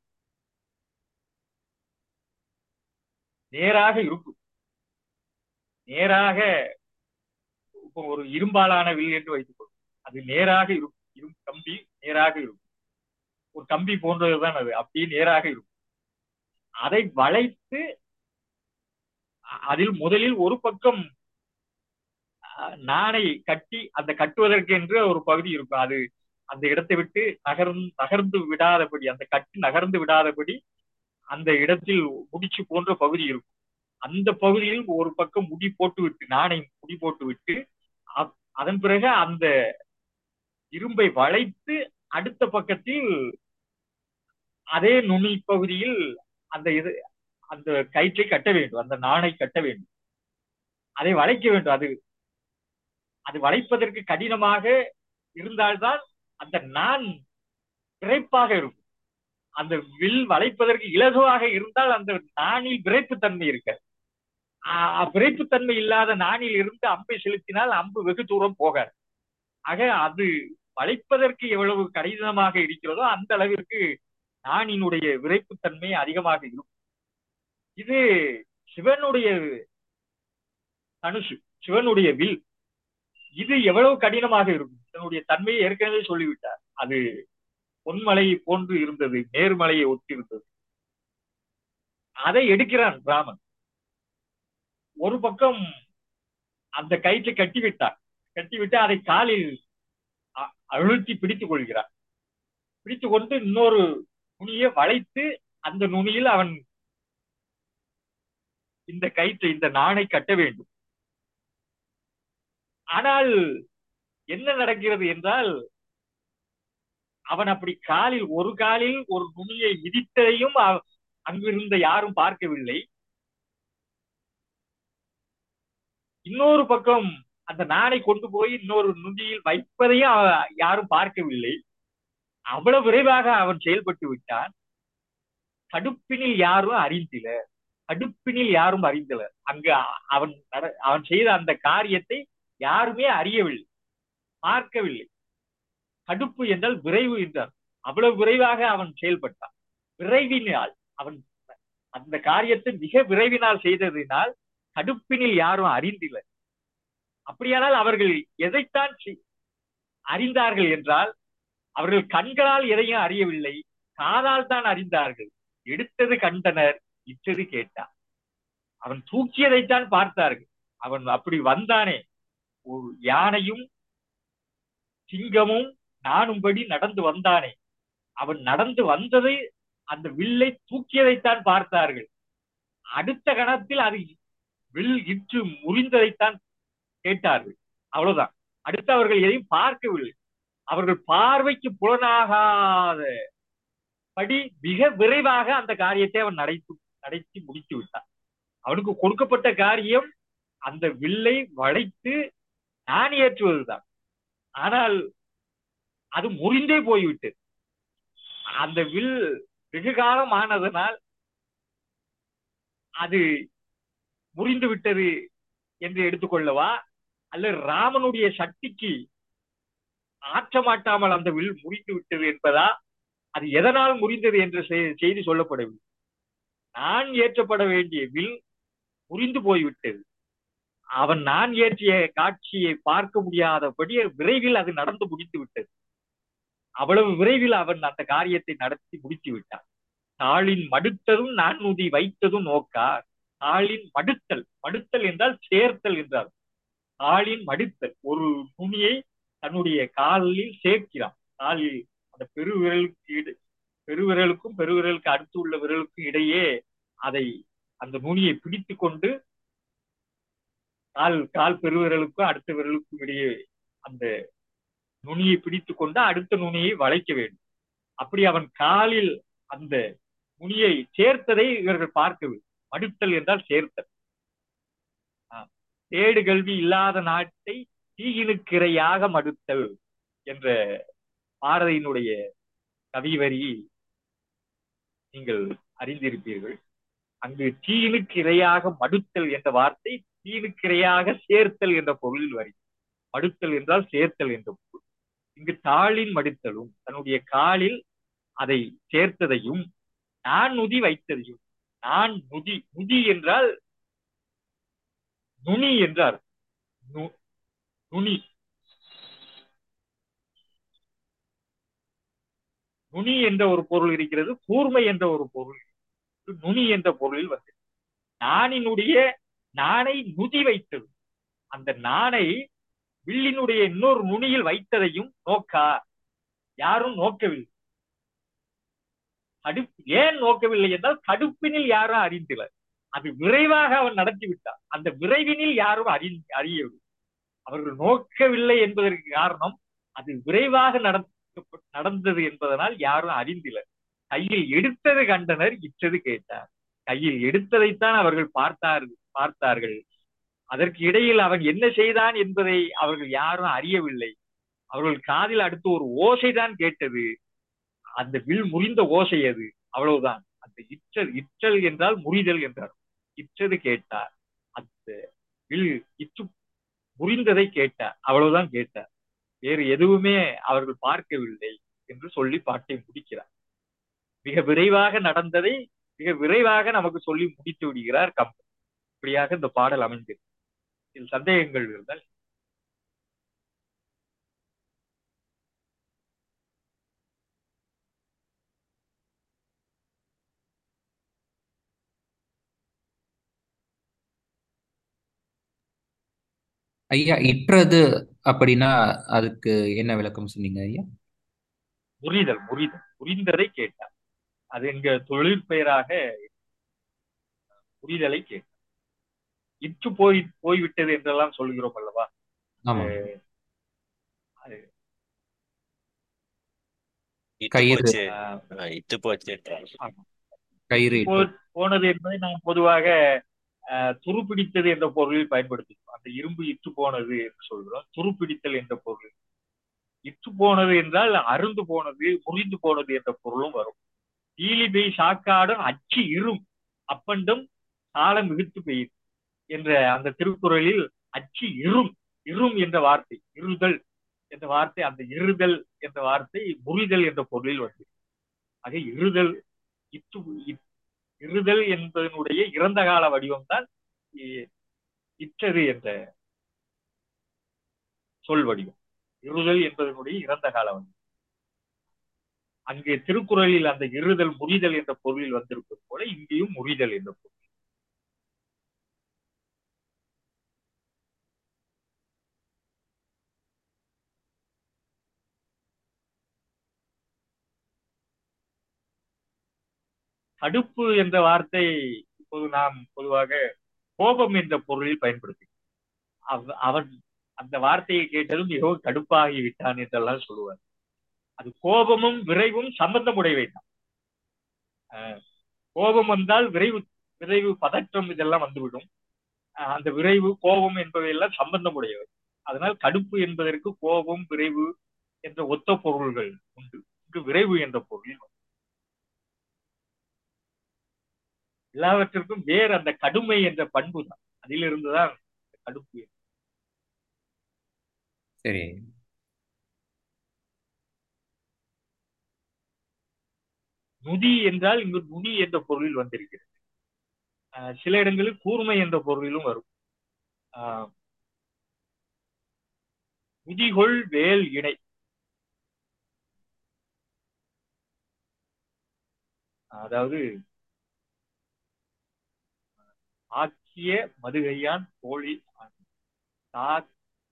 நேராக இருக்கும் நேராக இப்போ ஒரு இரும்பாலான வில் என்று வைத்துக் கொள்ளும் அது நேராக இருக்கும் இரும் கம்பி நேராக இருக்கும் ஒரு கம்பி போன்றதுதான் அது அப்படியே நேராக இருக்கும் அதை வளைத்து அ- அதில் முதலில் ஒரு பக்கம் அஹ், நாணை கட்டி அந்த கட்டுவதற்கு என்று ஒரு பகுதி இருக்கும் அது அந்த இடத்தை விட்டு நகர்ந்து நகர்ந்து விடாதபடி அந்த கட்டு நகர்ந்து விடாதபடி அந்த இடத்தில் முடிச்சு போன்ற பகுதி இருக்கும் அந்த பகுதியில் ஒரு பக்கம் முடி போட்டு விட்டு நாணை முடி போட்டு விட்டு அ- அதன் பிறகு அந்த இரும்பை வளைத்து அடுத்த பக்கத்தில் அதே நுனி பகுதியில் அந்த இது அந்த கயிற்றை கட்ட வேண்டும் அந்த நாணை கட்ட வேண்டும் அதை வளைக்க வேண்டும் அது அது வளைப்பதற்கு கடினமாக இருந்தால்தான் அந்த நான் விரைப்பாக இருக்கும் அந்த வில் வளைப்பதற்கு இலகுவாக இருந்தால் அந்த நாணில் விரைப்புத்தன்மை இருக்க விரைப்புத்தன்மை இல்லாத நாணில் இருந்து அம்பை செலுத்தினால் அம்பு வெகு தூரம் போகாது ஆக அது வளைப்பதற்கு எவ்வளவு கடினமாக இருக்கிறதோ அந்த அளவிற்கு நாணினுடைய விரைப்புத்தன்மை அதிகமாக இருக்கும் இது சிவனுடைய தனுசு சிவனுடைய வில் இது எவ்வளவு கடினமாக இருக்கும் இதனுடைய தன்மையை ஏற்கனவே சொல்லிவிட்டார் அது பொன்மலை போன்று இருந்தது நேர்மலையை ஒட்டி இருந்தது அதை எடுக்கிறான் ராமன் ஒரு பக்கம் அந்த கயிற்றை கட்டிவிட்டார் கட்டிவிட்டு அதை காலில் அ- அழுத்தி பிடித்துக் கொள்கிறார் பிடித்துக் கொண்டு இன்னொரு நுனியை வளைத்து அந்த நுனியில் அவன் இந்த கயிற்றை இந்த நாணை கட்ட வேண்டும் ஆனால் என்ன நடக்கிறது என்றால் அவன் அப்படி காலில் ஒரு காலில் ஒரு நுனியை மிதித்ததையும் அ- அங்கிருந்த யாரும் பார்க்கவில்லை இன்னொரு பக்கம் அந்த நாணை கொண்டு போய் இன்னொரு நுனியில் வைப்பதையும் அவ- யாரும் பார்க்கவில்லை அவ்வளவு விரைவாக அவன் செயல்பட்டு விட்டான் கடுப்பினில் யாரும் அறிந்திலர் கடுப்பினில் யாரும் அறிந்தலர் அங்கு அ- அவன் நட- அவன் செய்த அந்த காரியத்தை யாருமே அறியவில்லை பார்க்கவில்லை கடுப்பு என்றால் விரைவு என்றார் அவ்வளவு விரைவாக அவன் செயல்பட்டான் விரைவினால் அவன் அந்த காரியத்தை மிக விரைவினால் செய்ததினால் கடுப்பினில் யாரும் அறிந்தில்லை அப்படியானால் அவர்கள் எதைத்தான் செய்- அறிந்தார்கள் என்றால் அவர்கள் கண்களால் எதையும் அறியவில்லை காதால் தான் அறிந்தார்கள் எடுத்தது கண்டனர் இட்டது கேட்டார் அவன் தூக்கியதைத்தான் பார்த்தார்கள் அவன் அப்படி வந்தானே ஒரு யானையும் சிங்கமும் நானும்படி நடந்து வந்தானே அவன் நடந்து வந்ததை அந்த வில்லை தூக்கியதைத்தான் பார்த்தார்கள் அடுத்த கணத்தில் அது வில் இற்று முறிந்ததைத்தான் கேட்டார்கள் அவ்வளவுதான் அடுத்து அவர்கள் எதையும் பார்க்கவில்லை அவர்கள் பார்வைக்கு புலனாகாத படி மிக விரைவாக அந்த காரியத்தை அவன் நடத்தி நடத்தி முடித்து விட்டான் அவனுக்கு கொடுக்கப்பட்ட காரியம் அந்த வில்லை வளைத்து நாணேற்றுவதுதான் ஆனால் அது முறிந்தே போய்விட்டது அந்த வில் வெகு காலம் ஆனதனால் அது முறிந்து விட்டது என்று எடுத்துக்கொள்ளவா அல்லது ராமனுடைய சக்திக்கு ஆற்றமாட்டாமல் அந்த வில் முறிந்து விட்டது என்பதா அது எதனால் முறிந்தது என்ற செய்- செய்தி சொல்லப்படவில்லை நான் ஏற்றப்பட வேண்டிய வில் முறிந்து போய்விட்டது அவன் நான் ஏற்றிய காட்சியை பார்க்க முடியாதபடி விரைவில் அது நடந்து முடித்து விட்டது அவ்வளவு விரைவில் அவன் அந்த காரியத்தை நடத்தி முடித்து விட்டான் தாளின் மடுத்ததும் நான்முதி வைத்ததும் நோக்கார் தாளின் மடுத்தல் மடுத்தல் என்றால் சேர்த்தல் என்றார் தாளின் மடுத்தல் ஒரு நுனியை தன்னுடைய காலில் சேர்க்கிறான் காலில் அந்த பெருவிரலுக்கு இட- பெருவிரலுக்கும் பெருவிரலுக்கு அடுத்து உள்ள விரலுக்கும் இடையே அதை அந்த நுனியை பிடித்து கொண்டு கால் கால் பெருவிரலுக்கும் அடுத்த விரலுக்கும் இடையே அந்த நுனியை பிடித்து கொண்டு அடுத்த நுனியை வளைக்க வேண்டும் அப்படி அவன் காலில் அந்த நுனியை சேர்த்ததை இவர்கள் பார்க்கவில்லை மடுத்தல் என்றால் சேர்த்தல் ஆஹ் தேடு கல்வி இல்லாத நாட்டை தீயினுக்கிரையாக மடுத்தல் என்ற பாரதியினுடைய கவிவரி நீங்கள் அறிந்திருப்பீர்கள் அங்கு தீயினுக்கு இரையாக மடுத்தல் என்ற வார்த்தை தீயினுக்கு இரையாக சேர்த்தல் என்ற பொருளில் வரி மடுத்தல் என்றால் சேர்த்தல் என்ற பொருள் இங்கு தாளின் மடுத்தலும் தன்னுடைய காலில் அதை சேர்த்ததையும் நான் நுதி வைத்ததையும் நான் நுதி நுதி என்றால் நுனி என்றார் நு- நுனி நுனி என்ற ஒரு பொருள் இருக்கிறது கூர்மை என்ற ஒரு பொருள் இருக்கிறது. நுனி என்ற பொருளில் வந்து நானினுடைய நாணை நுதி வைத்தது அந்த நாணை வில்லினுடைய இன்னொரு நுனியில் வைத்ததையும் நோக்கா யாரும் நோக்கவில்லை கடுப்பு ஏன் நோக்கவில்லை என்றால் கடுப்பினில் யாரும் அறிந்தில அது விரைவாக அவன் நடத்தி விட்டான் அந்த விரைவினில் யாரும் அறி அறியவில்லை அவர்கள் நோக்கவில்லை என்பதற்கு காரணம் அது விரைவாக நடக்க நடந்தது என்பதனால் யாரும் அறிந்தில கையில் எடுத்தது கண்டனர் இற்றது கேட்டார் கையில் எடுத்ததைத்தான் அவர்கள் பார்த்தார்கள் பார்த்தார்கள் அதற்கு இடையில் அவன் என்ன செய்தான் என்பதை அவர்கள் யாரும் அறியவில்லை அவர்கள் காதில் அடுத்து ஒரு ஓசைதான் கேட்டது அந்த வில் முறிந்த ஓசை அது அவ்வளவுதான் அந்த இற்றல் இற்றல் என்றால் முறிதல் என்றார் இற்றது கேட்டார் அந்த வில் இற்று முறிந்ததை கேட்டார் அவ்வளவுதான் கேட்டார் வேறு எதுவுமே அவர்கள் பார்க்கவில்லை என்று சொல்லி பாட்டை முடிக்கிறார் மிக விரைவாக நடந்ததை மிக விரைவாக நமக்கு சொல்லி முடித்து விடுகிறார் கம்பன் இப்படியாக இந்த பாடல் அமைந்திருக்கு இதில் சந்தேகங்கள் இருந்தால் ஐயா இற்றது அப்படின்னா அதுக்கு என்ன விளக்கம் சொன்னீங்க ஐயா முறிதல் முறிதல் முறிந்ததை கேட்டார் அது எங்க தொழிற்பெயராக புரிதலை கேட்டார் இற்று போய் போய்விட்டது என்றெல்லாம் சொல்கிறோம் அல்லவா ஆமா அஹ் அது இத்து கயிறு போச்சு ஆஹ் ஆஹ் இத்து போச்சுன்றாங்க ஆமா. கயிறு போ- இற்று போனது என்பதை நாம் பொதுவாக அஹ், துருப்பிடித்தது என்ற பொருளில் பயன்படுத்துகிறோம் அந்த இரும்பு இற்று போனது என்று சொல்கிறோம் துருப்பிடித்தல் என்ற பொருள் இற்று போனது என்றால் அருந்து போனது முறிந்து போனது என்ற பொருளும் வரும் ஈலிபை சாக்காடும் அச்சு இரும் அப்பண்டும் காலம் மிகுத்து பெய்யும் என்ற அந்த திருக்குறளில் அச்சு இரும் இரும் என்ற வார்த்தை இருதல் என்ற வார்த்தை அந்த இருதல் என்ற வார்த்தை முறிதல் என்ற பொருளில் வந்து ஆக இருதல் இற்று இ- இருதல் என்பதனுடைய இறந்த கால வடிவம் தான் இற்றது என்ற சொல் வடிவம் இருதல் என்பதனுடைய இறந்த கால வடிவம் அங்கே திருக்குறளில் அந்த இருதல் முறிதல் என்ற பொருளில் வந்திருப்பது போல இங்கேயும் முறிதல் என்ற பொருள் தடுப்பு என்ற வார்த்தை இப்போது நாம் பொதுவாக கோபம் என்ற பொருளில் பயன்படுத்தி அவ- அவன் அந்த வார்த்தையை கேட்டதும் மிகவும் கடுப்பாகி விட்டான் என்றெல்லாம் சொல்லுவார் அது கோபமும் விரைவும் சம்பந்தமுடையவை தான் அஹ் கோபம் வந்தால் விரைவு விரைவு பதற்றம் இதெல்லாம் வந்துவிடும் அஹ் அந்த விரைவு கோபம் என்பவையெல்லாம் சம்பந்தமுடையவை அதனால் கடுப்பு என்பதற்கு கோபம் விரைவு என்ற ஒத்த பொருள்கள் உண்டு இங்கு விரைவு என்ற பொருளில் வரும். எல்லாவற்றிற்கும் வேறு அந்த கடுமை என்ற பண்பு தான் அதிலிருந்துதான் இந்த கடுப்பு சரி நுதி என்றால் இங்கு நுனி என்ற பொருளில் வந்திருக்கிறது அஹ் சில இடங்களில் கூர்மை என்ற பொருளிலும் வரும் ஆஹ் முதிகொள் வேல் இணை அதாவது ஆக்கிய மதுகையான் தோழி தா-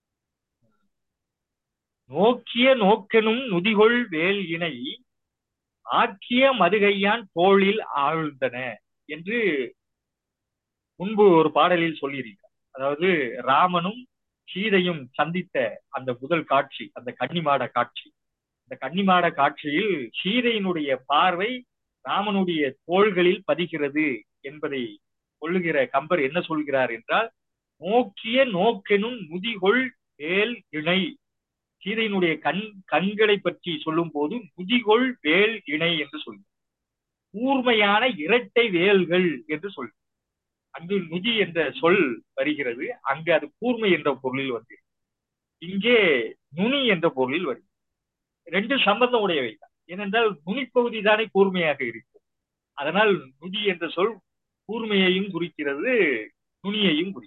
நோக்கிய நோக்கனும் நுதிகொள் வேல் இணை ஆக்கிய மதுகையான் தோளில் ஆழ்ந்தன என்று முன்பு ஒரு பாடலில் சொல்லியிருக்கிறார் அதாவது ராமனும் சீதையும் சந்தித்த அந்த முதல் காட்சி அந்த கன்னிமாட காட்சி அந்த கன்னிமாட காட்சியில் சீதையினுடைய பார்வை ராமனுடைய தோள்களில் பதிகிறது என்பதை சொல்லுகிற கம்பர் என்ன சொல்கிறார் என்றால் நோக்கிய நோக்கெனும் முதிகொள் வேல் இணை சீதையினுடைய கண் கண்களை பற்றி சொல்லும் போது முதிகொள் வேல் இணை என்று சொல்கிறார் கூர்மையான இரட்டை வேல்கள் என்று சொல் அங்கு நுதி என்ற சொல் வருகிறது அங்கு அது கூர்மை என்ற பொருளில் வந்து இங்கே நுனி என்ற பொருளில் வருகிறது ரெண்டு சம்பந்தம் உடையவை தான் ஏனென்றால் நுனிப்பகுதி தானே கூர்மையாக இருக்கும் அதனால் நுதி என்ற சொல் கூர்மையையும் குறிக்கிறது நுனியையும் குறிக்கிறது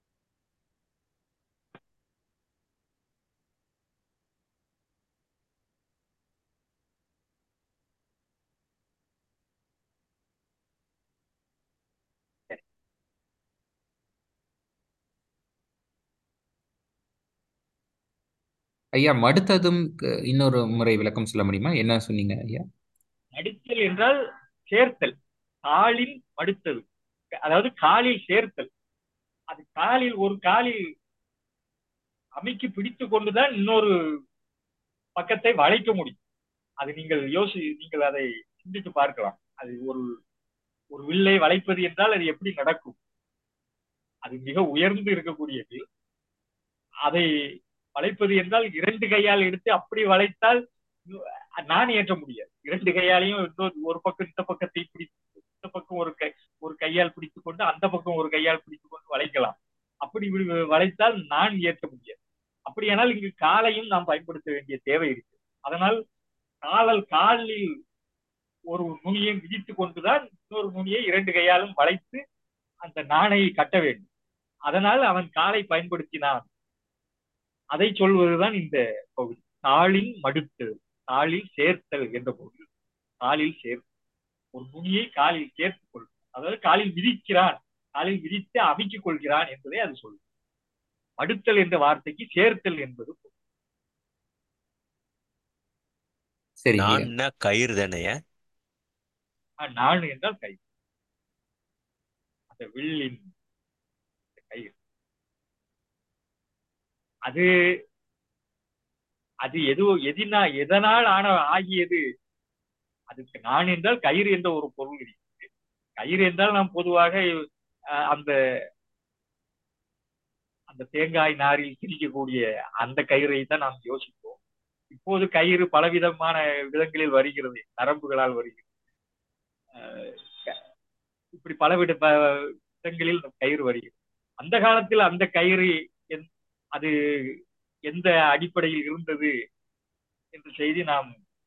ஐயா மடுத்ததும் க- இன்னொரு முறை விளக்கம் சொல்ல முடியுமா என்ன சொன்னீங்க ஐயா மடித்தல் என்றால் சேர்த்தல் காலில் மடுத்தது அதாவது காலில் சேர்த்தல் அது காலில் ஒரு காலில் அமைக்கி பிடித்து கொண்டுதான் இன்னொரு பக்கத்தை வளைக்க முடியும் அது நீங்கள் யோசி நீங்கள் அதை சிந்தித்து பார்க்கலாம் அது ஒரு ஒரு வில்லை வளைப்பது என்றால் அது எப்படி நடக்கும் அது மிக உயர்ந்து இருக்கக்கூடிய வில் அதை வளைப்பது என்றால் இரண்டு கையால் எடுத்து அப்படி வளைத்தால் நான் ஏற்ற முடியாது இரண்டு கையாலையும் இன்னொரு ஒரு பக்கம் இந்த பக்கத்தை பிடித்து இந்த பக்கம் ஒரு கை ஒரு கையால் பிடித்துக் கொண்டு அந்த பக்கம் ஒரு கையால் பிடித்துக் கொண்டு வளைக்கலாம் அப்படி வி- வளைத்தால் நான் ஏற்ற முடியாது அப்படியானால் இங்கு காலையும் நாம் பயன்படுத்த வேண்டிய தேவை இருக்கு அதனால் காலல் காலில் ஒரு நுனியை மிதித்துக் கொண்டுதான் இன்னொரு நுனியை இரண்டு கையாலும் வளைத்து அந்த நாணையை கட்ட வேண்டும் அதனால் அவன் காலை பயன்படுத்தினான் அதை சொல்வதுதான் இந்த பகுதி தாளின் மடுத்தல் தாளில் சேர்த்தல் என்ற பொருள் காலில் சேர்த்தல் ஒரு நுனியை காலில் சேர்த்துக் கொள் அதாவது காலில் மிதிக்கிறான் காலில் மிதித்து அமைக்கிக் கொள்கிறான் என்பதை அது சொல்லும் மடுத்தல் என்ற வார்த்தைக்கு சேர்த்தல் என்பது பொருள். சரிங்க ஐயா நான்னா கயிறு தானேய ஆ, நான் என்றால் கை அந்த வில்லின் கயிறு அது அது எது எதினா எதனால் ஆன ஆகியது அதுக்கு நான் என்றால் கயிறு என்ற ஒரு பொருள் இருக்கிறது கயிறு என்றால் நாம் பொதுவாக அஹ், அந்த அந்த தேங்காய் நாரில் திரிக்கக்கூடிய அந்த கயிறை தான் நாம் யோசிப்போம் இப்போது கயிறு பலவிதமான விதங்களில் வருகிறது நரம்புகளால் வருகிறது அஹ், க- இப்படி பலவித ப- விதங்களில் கயிறு வருகிறது அந்த காலத்தில் அந்த கயிறு எந்- அது எந்த அடிப்படையில் இருந்தது என்ற செய்தி நாம்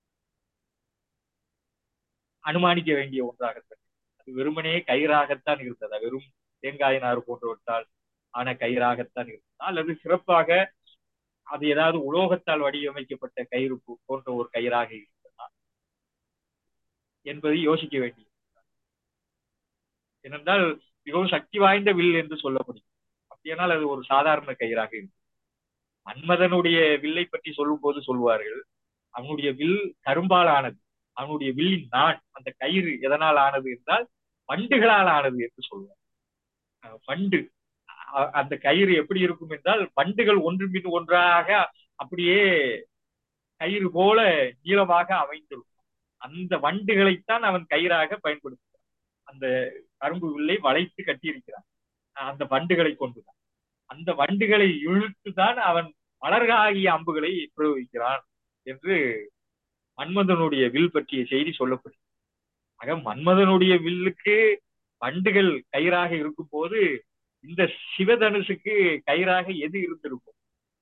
அனுமானிக்க வேண்டிய ஒன்றாகத்தான் அது வெறுமனே கயிறாகத்தான் இருந்ததா வெறும் தேங்காய் நார் போன்றவற்றால் ஆன கயிறாகத்தான் இருந்ததா அல்லது சிறப்பாக அது ஏதாவது உலோகத்தால் வடிவமைக்கப்பட்ட கயிறு போ- போன்ற ஒரு கயிறாக இருந்ததா என்பதை யோசிக்க வேண்டியது ஏனென்றால் மிகவும் சக்தி வாய்ந்த வில் என்று சொல்ல முடியும் அப்படியானால் அது ஒரு சாதாரண கயிறாக இருக்கு மன்மதனுடைய வில்லை பற்றி சொல்லும் போது சொல்வார்கள் அவனுடைய வில் கரும்பால் ஆனது அவனுடைய வில்லின் நான் அந்த கயிறு எதனால் ஆனது என்றால் வண்டுகளால் ஆனது என்று சொல்வார் அஹ் வண்டு அ- அந்த கயிறு எப்படி இருக்கும் என்றால் வண்டுகள் ஒன்று பின் ஒன்றாக அப்படியே கயிறு போல நீளமாக அமைந்திருக்கும் அந்த வண்டுகளைத்தான் அவன் கயிறாக பயன்படுத்துகிறான் அந்த கரும்பு வில்லை வளைத்து கட்டியிருக்கிறான் அஹ் அந்த வண்டுகளை கொண்டுதான் அந்த வண்டுகளை இழுத்துதான் அவன் மலர்காகிய அம்புகளை பிரயோகிக்கிறான் என்று மன்மதனுடைய வில் பற்றிய செய்தி சொல்லப்படுது ஆக மன்மதனுடைய வில்லுக்கு வண்டுகள் கயிறாக இருக்கும் போது இந்த சிவதனுசுக்கு கயிறாக எது இருந்திருக்கும்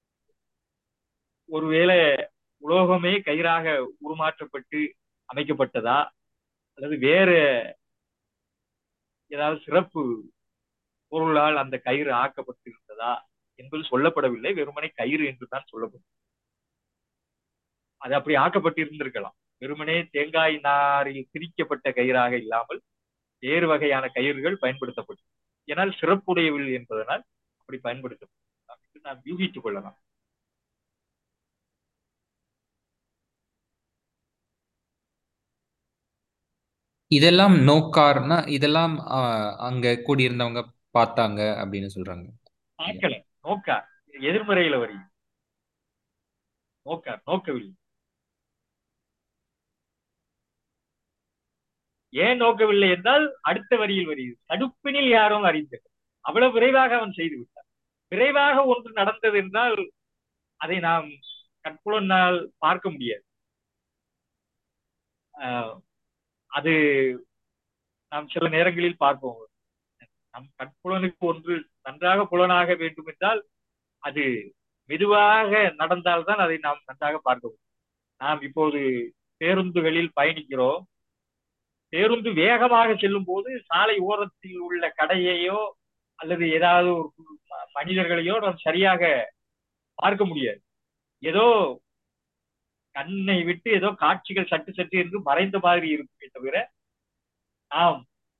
ஒருவேளை உலோகமே கயிறாக உருமாற்றப்பட்டு அமைக்கப்பட்டதா அல்லது வேற ஏதாவது சிறப்பு பொருளால் அந்த கயிறு ஆக்கப்பட்டிருந்ததா என்பது சொல்லப்படவில்லை வெறுமனே கயிறு என்று தான் சொல்லப்படும் அது அப்படி ஆக்கப்பட்டிருந்திருக்கலாம் வெறுமனே தேங்காய் நாரில் திரிக்கப்பட்ட கயிறாக இல்லாமல் வேறு வகையான கயிறுகள் பயன்படுத்தப்பட்டது ஏனால் சிறப்புடையவில் என்பதனால் அப்படி பயன்படுத்தப்பட்டது என்று நாம் யூகித்துக் கொள்ளலாம் இதெல்லாம் நோக்கார்னா இதெல்லாம் ஆஹ், அங்க கூடியிருந்தவங்க பார்த்தாங்க அப்படின்னு சொல்றாங்க பார்க்கல நோக்கா எதிர்மறையில வருகிறது நோக்கா நோக்கவில்லை ஏன் நோக்கவில்லை என்றால் அடுத்த வரியில் வருகிறது தடுப்பினில் யாரும் அறிந்தது அவ்வளவு விரைவாக அவன் செய்து விட்டான் விரைவாக ஒன்று நடந்தது என்றால் அதை நாம் கற்புலனால் பார்க்க முடியாது ஆஹ் அது நாம் சில நேரங்களில் பார்ப்போம் நம் கற்புலனுக்கு ஒன்று நன்றாக புலனாக வேண்டும் என்றால் அது மெதுவாக நடந்தால்தான் அதை நாம் நன்றாக பார்க்க முடியும் நாம் இப்போது பேருந்துகளில் பயணிக்கிறோம் பேருந்து வேகமாக செல்லும் போது சாலை ஓரத்தில் உள்ள கடையையோ அல்லது ஏதாவது ஒரு ம- மனிதர்களையோ நாம் சரியாக பார்க்க முடியாது ஏதோ கண்ணை விட்டு ஏதோ காட்சிகள் சட்டு சட்டு என்று மறைந்த மாதிரி இருக்குமே தவிர நாம்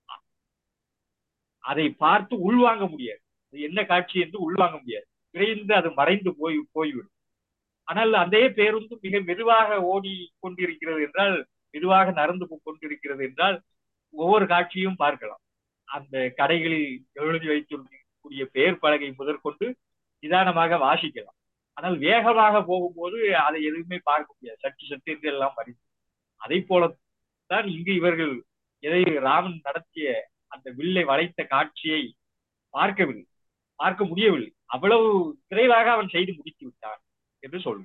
அதை பார்த்து உள்வாங்க முடியாது அது என்ன காட்சி என்று உள்வாங்க முடியாது விரைந்து அது மறைந்து போய் போய்விடும் ஆனால் அதே பேருந்து மிக மெதுவாக ஓடி கொண்டிருக்கிறது என்றால் மெதுவாக நடந்து கொண்டிருக்கிறது என்றால் ஒவ்வொரு காட்சியும் பார்க்கலாம் அந்த கடைகளில் எழுதி வைத்திருக்கக்கூடிய பெயர் பலகை முதற்கொண்டு நிதானமாக வாசிக்கலாம் ஆனால் வேகமாக போகும்போது அதை எதுவுமே பார்க்க முடியாது சற்று சற்று என்று எல்லாம் மறைந்து அதை போலத்தான் இங்கு இவர்கள் எதை ராமன் நடத்திய அந்த வில்லை வளைத்த காட்சியை பார்க்கவில்லை பார்க்க முடியவில்லை அவ்வளவு விரைவாக அவன் செய்து முடித்து விட்டான் என்று சொல்லு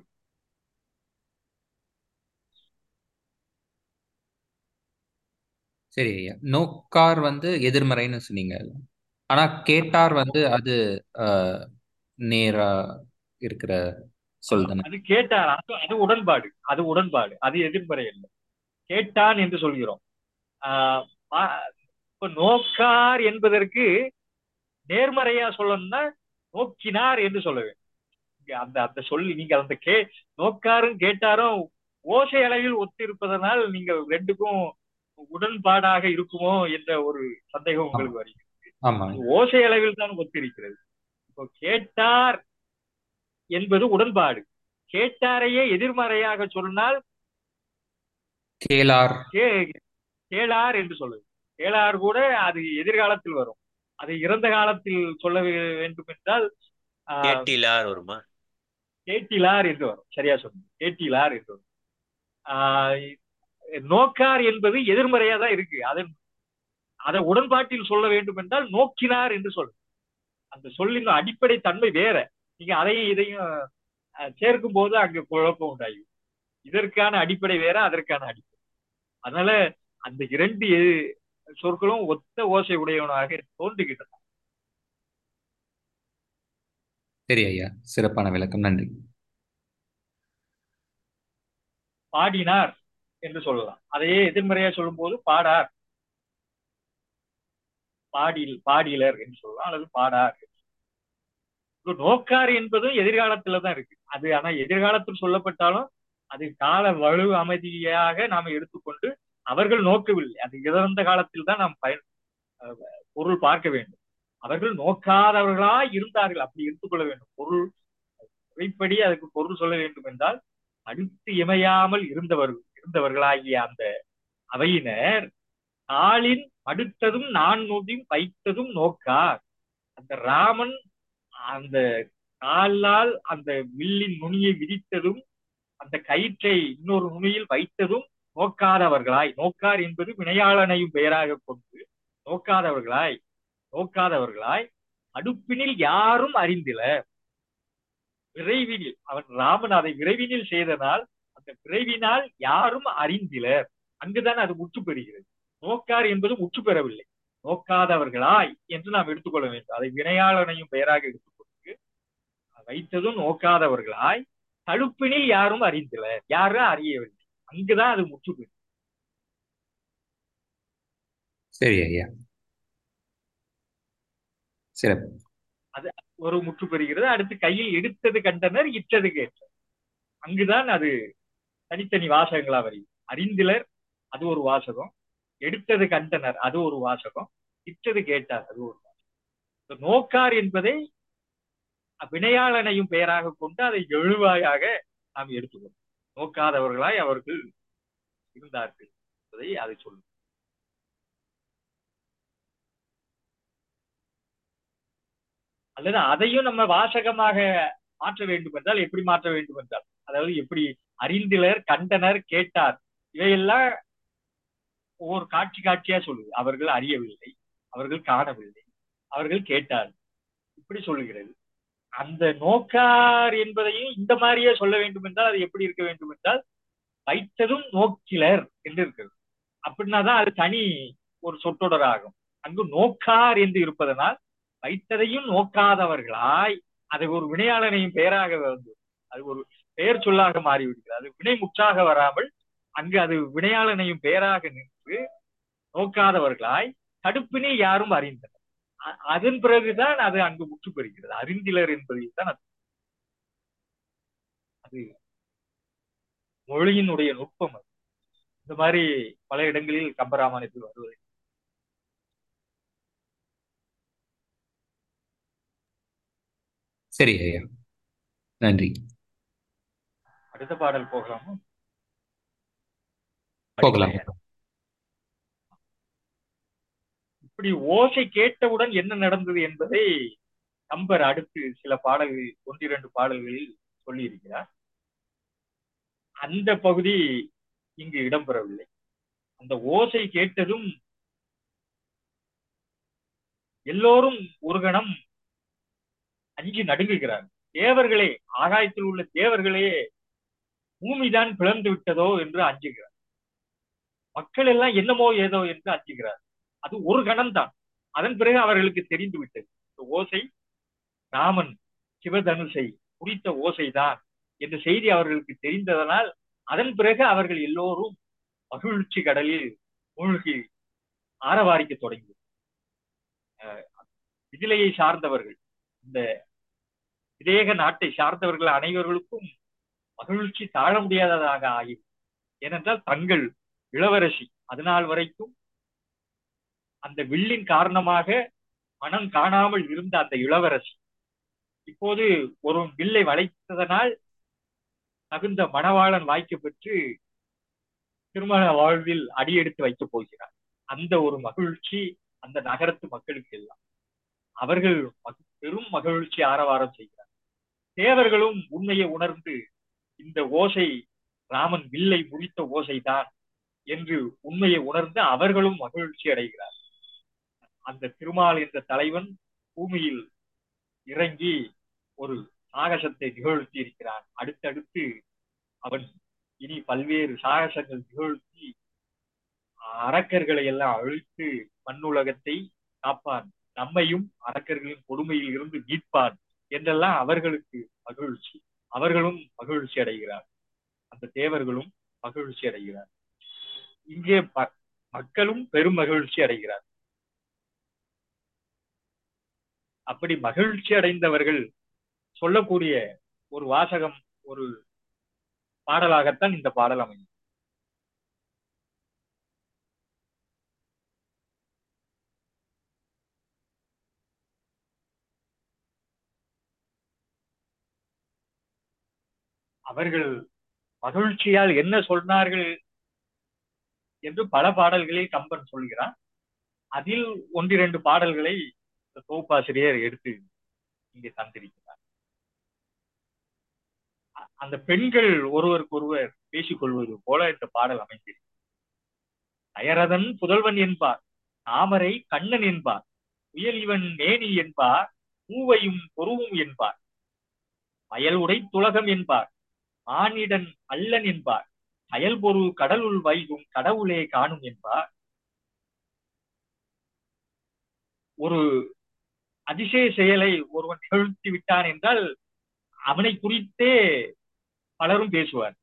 சரி ஐயா நோக்கார் வந்து எதிர்மறைன்னு சொன்னீங்க ஆனா கேட்டார் வந்து அது ஆஹ், நேரா இருக்கிற சொல் தானே அது கேட்டார் அது அது உடன்பாடு அது உடன்பாடு அது எதிர்மறை இல்லை கேட்டான் என்று சொல்கிறோம் ஆஹ் பா- இப்ப நோக்கார் என்பதற்கு நேர்மறையா சொல்லணும்னா நோக்கினார் என்று சொல்ல வேண்டும் இங்க அந்த அந்த சொல்லி நீங்க அந்த கே நோக்காரும் கேட்டாரும் ஓசை அளவில் ஒத்திருப்பதனால் நீங்க ரெண்டுக்கும் உடன்பாடாக இருக்குமோ என்ற ஒரு சந்தேகம் உங்களுக்கு வருகிறது ஆமா அது ஓசை அளவில் தான் ஒத்திருக்கிறது இப்போ கேட்டார் என்பது உடன்பாடு கேட்டாரையே எதிர்மறையாக சொன்னால் கேளார் கே- கேளார் என்று சொல்லுது கேளார் கூட அது எதிர்காலத்தில் வரும் அது இறந்த காலத்தில் சொல்ல வே- வேண்டும் என்றால் ஆஹ், கேட்டிலார் வருமா கேட்டிலார் என்று வரும் சரியா சொன்னீங்க கேட்டிலார் என்று வரும் ஆஹ், நோக்கார் என்பது எதிர்மறையா தான் இருக்கு அதன் அதை உடன்பாட்டில் சொல்ல வேண்டும் என்றால் நோக்கினார் என்று சொல்லு அந்த சொல்லின் அடிப்படை தன்மை வேற நீங்க அதையும் இதையும் அஹ், சேர்க்கும் போது அங்க குழப்பம் உண்டாகும் இதற்கான அடிப்படை வேற அதற்கான அடிப்படை அதனால அந்த இரண்டு எ- சொற்களும் ஒத்த ஓசை உடையவனாக தோன்றுகின்றன சரி ஐயா சிறப்பான விளக்கம் நன்றி பாடினார் என்று சொல்லலாம் அதையே எதிர்மறையா சொல்லும்போது பாடார் பாடில் பாடிலர் என்று சொல்லலாம் அல்லது பாடார் இப்ப நோக்கார் என்பதும் எதிர்காலத்துல தான் இருக்கு அது ஆனா எதிர்காலத்தில் சொல்லப்பட்டாலும் அது கால வலு அமைதியாக நாம எடுத்துக்கொண்டு அவர்கள் நோக்கவில்லை அது இறந்த காலத்தில் தான் நாம் பயன் அஹ் பொருள் பார்க்க வேண்டும் அவர்கள் நோக்காதவர்களா இருந்தார்கள் அப்படி எடுத்துக்கொள்ள வேண்டும் பொருள் முறைப்படி அதுக்கு பொருள் சொல்ல வேண்டும் என்றால் அடுத்து இமையாமல் இருந்தவர்கள் இருந்தவர்களாகிய அந்த அவையினர் நாளின் அடுத்ததும் நான் நொடியும் வைத்ததும் நோக்கார் அந்த ராமன் அந்த காலால் அந்த வில்லின் நுனியை விரித்ததும் அந்த கயிற்றை இன்னொரு நுனியில் வைத்ததும் நோக்காதவர்களாய் நோக்கார் என்பது வினையாளனையும் பெயராக கொண்டு நோக்காதவர்களாய் நோக்காதவர்களாய் அடுப்பினில் யாரும் அறிந்தில விரைவினில் அவன் ராமன் அதை விரைவினில் செய்தனால் அந்த விரைவினால் யாரும் அறிந்திலர் அங்குதான் அது முற்று பெறுகிறது நோக்கார் என்பது முற்று பெறவில்லை நோக்காதவர்களாய் என்று நாம் எடுத்துக்கொள்ள வேண்டும் அதை வினையாளனையும் பெயராக எடுத்துக்கொண்டு வைத்ததும் நோக்காதவர்களாய் தடுப்பினில் யாரும் அறிந்திலர் யாரும் அறியவில்லை அங்குதான் அது முற்று பெறும் சரி ஐயா சிறப்பு அது ஒரு முற்று பெறுகிறது அடுத்து கையில் எடுத்தது கண்டனர் இட்டது கேட்டனர் அங்குதான் அது தனித்தனி வாசகங்களா வருகிறது அறிந்திலர் அது ஒரு வாசகம் எடுத்தது கண்டனர் அது ஒரு வாசகம் இட்டது கேட்டார் அது ஒரு வாசகம் இந்த நோக்கார் என்பதை வினையாளனையும் பெயராக கொண்டு அதை எழுவாயாக நாம் எடுத்துக்கொள்ளும் நோக்காதவர்களாய் அவர்கள் இருந்தார்கள் என்பதை அதை சொல்லும் அல்லது அதையும் நம்ம வாசகமாக மாற்ற வேண்டும் என்றால் எப்படி மாற்ற வேண்டும் என்றால் அதாவது எப்படி அறிந்திலர் கண்டனர் கேட்டார் இவையெல்லாம் ஒவ்வொரு காட்சி காட்சியா சொல்லுது அவர்கள் அறியவில்லை அவர்கள் காணவில்லை அவர்கள் கேட்டார் இப்படி சொல்லுகிறது அந்த நோக்கார் என்பதையும் இந்த மாதிரியே சொல்ல வேண்டும் என்றால் அது எப்படி இருக்க வேண்டும் என்றால் வைத்ததும் நோக்கிலர் என்று இருக்கிறது அப்படின்னா தான் அது தனி ஒரு சொற்றொடர் ஆகும் அங்கு நோக்கார் என்று இருப்பதனால் வைத்ததையும் நோக்காதவர்களாய் அதை ஒரு வினையாளனையும் பெயராக வந்து அது ஒரு பெயர் சொல்லாக மாறிவிடுகிறது அது வினை முற்றாக வராமல் அங்கு அது வினையாளனையும் பெயராக நின்று நோக்காதவர்களாய் தடுப்பினை யாரும் அறிந்தனர் அ- அதன் பிறகுதான் அது அங்கு முற்று பெறுகிறது அறிந்திலர் என்பதில் தான் அது அது மொழியினுடைய நுட்பம் அது இந்த மாதிரி பல இடங்களில் கம்பராமாயணத்தில் வருவது சரி ஐயா நன்றி அடுத்த பாடல் போகலாமா போகலாம் இப்படி ஓசை கேட்டவுடன் என்ன நடந்தது என்பதை கம்பர் அடுத்து சில பாடல்கள் ஒன்றிரண்டு பாடல்களில் சொல்லியிருக்கிறார் அந்த பகுதி இங்கு இடம்பெறவில்லை அந்த ஓசை கேட்டதும் எல்லோரும் ஒரு கணம் அஞ்சி நடுங்குகிறார் தேவர்களே ஆகாயத்தில் உள்ள தேவர்களே பூமிதான் பிளந்து விட்டதோ என்று அஞ்சுகிறார் மக்கள் எல்லாம் என்னமோ ஏதோ என்று அஞ்சுகிறார் அது ஒரு கணம்தான் அதன் பிறகு அவர்களுக்கு தெரிந்து விட்டது இந்த ஓசை ராமன் சிவதனுசை குறித்த ஓசைதான் என்ற செய்தி அவர்களுக்கு தெரிந்ததனால் அதன் பிறகு அவர்கள் எல்லோரும் மகிழ்ச்சி கடலில் மூழ்கி ஆரவாரிக்க தொடங்கி விதிலையை சார்ந்தவர்கள் இந்த விதேக நாட்டை சார்ந்தவர்கள் அனைவர்களுக்கும் மகிழ்ச்சி தாழ முடியாததாக ஆகிவிடும் ஏனென்றால் தங்கள் இளவரசி அதனால் வரைக்கும் அந்த வில்லின் காரணமாக மனம் காணாமல் இருந்த அந்த இளவரசி இப்போது ஒரு வில்லை வளைத்ததனால் தகுந்த மணவாளன் வாய்க்க பெற்று திருமண வாழ்வில் அடியெடுத்து வைக்கப் போகிறார் அந்த ஒரு மகிழ்ச்சி அந்த நகரத்து மக்களுக்கு எல்லாம் அவர்கள் மக- பெரும் மகிழ்ச்சி ஆரவாரம் செய்கிறார் தேவர்களும் உண்மையை உணர்ந்து இந்த ஓசை ராமன் வில்லை முறித்த ஓசைதான் என்று உண்மையை உணர்ந்து அவர்களும் மகிழ்ச்சி அடைகிறார் அந்த திருமால் என்ற தலைவன் பூமியில் இறங்கி ஒரு சாகசத்தை நிகழ்த்தி இருக்கிறான் அடுத்தடுத்து அவன் இனி பல்வேறு சாகசங்கள் நிகழ்த்தி அரக்கர்களை எல்லாம் அழித்து மண்ணுலகத்தை காப்பான் நம்மையும் அரக்கர்களின் கொடுமையில் இருந்து மீட்பான் என்றெல்லாம் அவர்களுக்கு மகிழ்ச்சி அவர்களும் மகிழ்ச்சி அடைகிறார் அந்த தேவர்களும் மகிழ்ச்சி அடைகிறார் இங்கே ம- மக்களும் பெரும் மகிழ்ச்சி அடைகிறார் அப்படி மகிழ்ச்சி அடைந்தவர்கள் சொல்லக்கூடிய ஒரு வாசகம் ஒரு பாடலாகத்தான் இந்த பாடல் அமையும் அவர்கள் மகிழ்ச்சியால் என்ன சொன்னார்கள் என்று பல பாடல்களில் கம்பன் சொல்கிறான் அதில் ஒன்றிரண்டு பாடல்களை இந்த தொகுப்பாசிரியர் எடுத்து இங்கே தந்திருக்கிறார் அ- அந்த பெண்கள் ஒருவருக்கு ஒருவர் பேசிக்கொள்வது போல இந்த பாடல் அமைந்திருக்கிறது அயரதன் புதல்வன் என்பார் தாமரை கண்ணன் என்பார் புயல் இவன் மேனி என்பார் பூவையும் பொருவும் என்பார் வயல் உடை துலகம் என்பார் மானிடன் அல்லன் என்பார் அயல்பொரு கடலுள் வைகும் கடவுளே காணும் என்பார் ஒரு அதிசய செயலை ஒருவன் நிகழ்த்தி விட்டான் என்றால் அவனை குறித்தே பலரும் பேசுவார்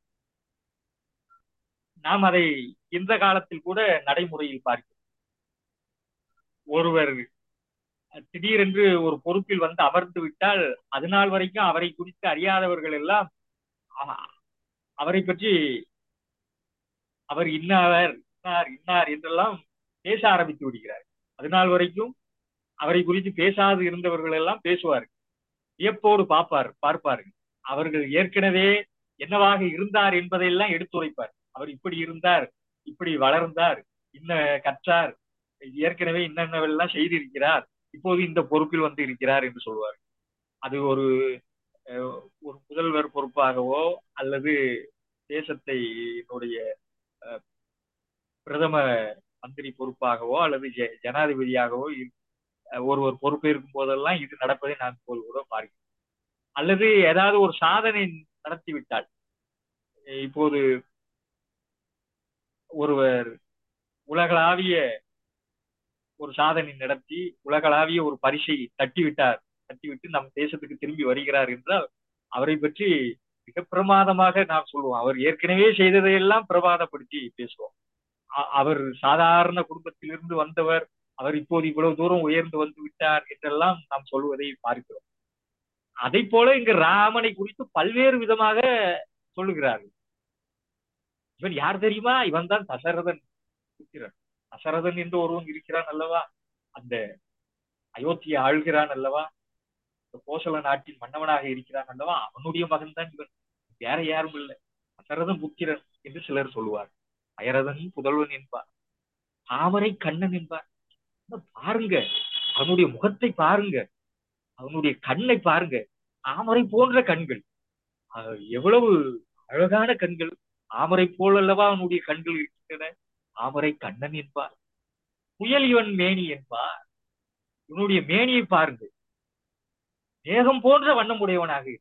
நாம் அதை இந்த காலத்தில் கூட நடைமுறையில் பார்க்கிறோம் ஒருவர் திடீரென்று ஒரு பொறுப்பில் வந்து அமர்ந்து விட்டால் அது நாள் வரைக்கும் அவரை குறித்து அறியாதவர்கள் எல்லாம் அ- அவரை பற்றி அவர் இன்னார் இன்னார் இன்னார் என்றெல்லாம் பேச ஆரம்பித்து விடுகிறார் அது நாள் வரைக்கும் அவரை குறித்து பேசாது இருந்தவர்கள் எல்லாம் பேசுவார்கள் வியப்போடு பார்ப்பார் பார்ப்பார்கள் அவர்கள் ஏற்கனவே என்னவாக இருந்தார் என்பதையெல்லாம் எடுத்துரைப்பார் அவர் இப்படி இருந்தார் இப்படி வளர்ந்தார் இன்ன கற்றார் ஏற்கனவே இன்னென்னவெல்லாம் செய்திருக்கிறார் இப்போது இந்த பொறுப்பில் வந்து இருக்கிறார் என்று சொல்வார் அது ஒரு அஹ், ஒரு முதல்வர் பொறுப்பாகவோ அல்லது தேசத்தை என்னுடைய அஹ், பிரதம மந்திரி பொறுப்பாகவோ அல்லது ஜ- ஜனாதிபதியாகவோ இரு- ஒருவர் பொறுப்பேற்கும் போதெல்லாம் இது நடப்பதை நான் இப்போது கூட பார்க்கிறேன் அல்லது ஏதாவது ஒரு சாதனை நடத்தி விட்டால் இப்போது ஒருவர் உலகளாவிய ஒரு சாதனை நடத்தி உலகளாவிய ஒரு பரிசை தட்டிவிட்டார் தட்டிவிட்டு நம் தேசத்துக்கு திரும்பி வருகிறார் என்றால் அவரை பற்றி மிக பிரமாதமாக நாம் சொல்லுவோம் அவர் ஏற்கனவே செய்ததையெல்லாம் பிரமாதப்படுத்தி பேசுவோம் அ- அவர் சாதாரண குடும்பத்திலிருந்து வந்தவர் அவர் இப்போது இவ்வளவு தூரம் உயர்ந்து வந்து விட்டார் என்றெல்லாம் நாம் சொல்லுவதை பார்க்கிறோம் அதை போல இங்கு ராமனை குறித்து பல்வேறு விதமாக சொல்லுகிறார்கள் இவன் யார் தெரியுமா இவன் தான் தசரதன் புத்திரன் தசரதன் என்று ஒருவன் இருக்கிறான் அல்லவா அந்த அயோத்தியை ஆள்கிறான் அல்லவா இந்த கோசல நாட்டின் மன்னவனாக இருக்கிறான் அல்லவா அவனுடைய மகன் தான் இவன் வேற யாரும் இல்லை தசரதன் புத்திரன் என்று சிலர் சொல்லுவார் அயரதன் புதல்வன் என்பார் தாமரை கண்ணன் என்பார் ஆனா பாருங்க அவனுடைய முகத்தை பாருங்க அவனுடைய கண்ணை பாருங்க தாமரை போன்ற கண்கள் அஹ் எவ்வளவு அழகான கண்கள் தாமரை போல் அல்லவா அவனுடைய கண்கள் இருக்கின்றன தாமரை கண்ணன் என்பார் புயல் இவன் மேனி என்பார் இவனுடைய மேனியை பாருங்க மேகம் போன்ற வண்ணம் உடையவனாக இரு.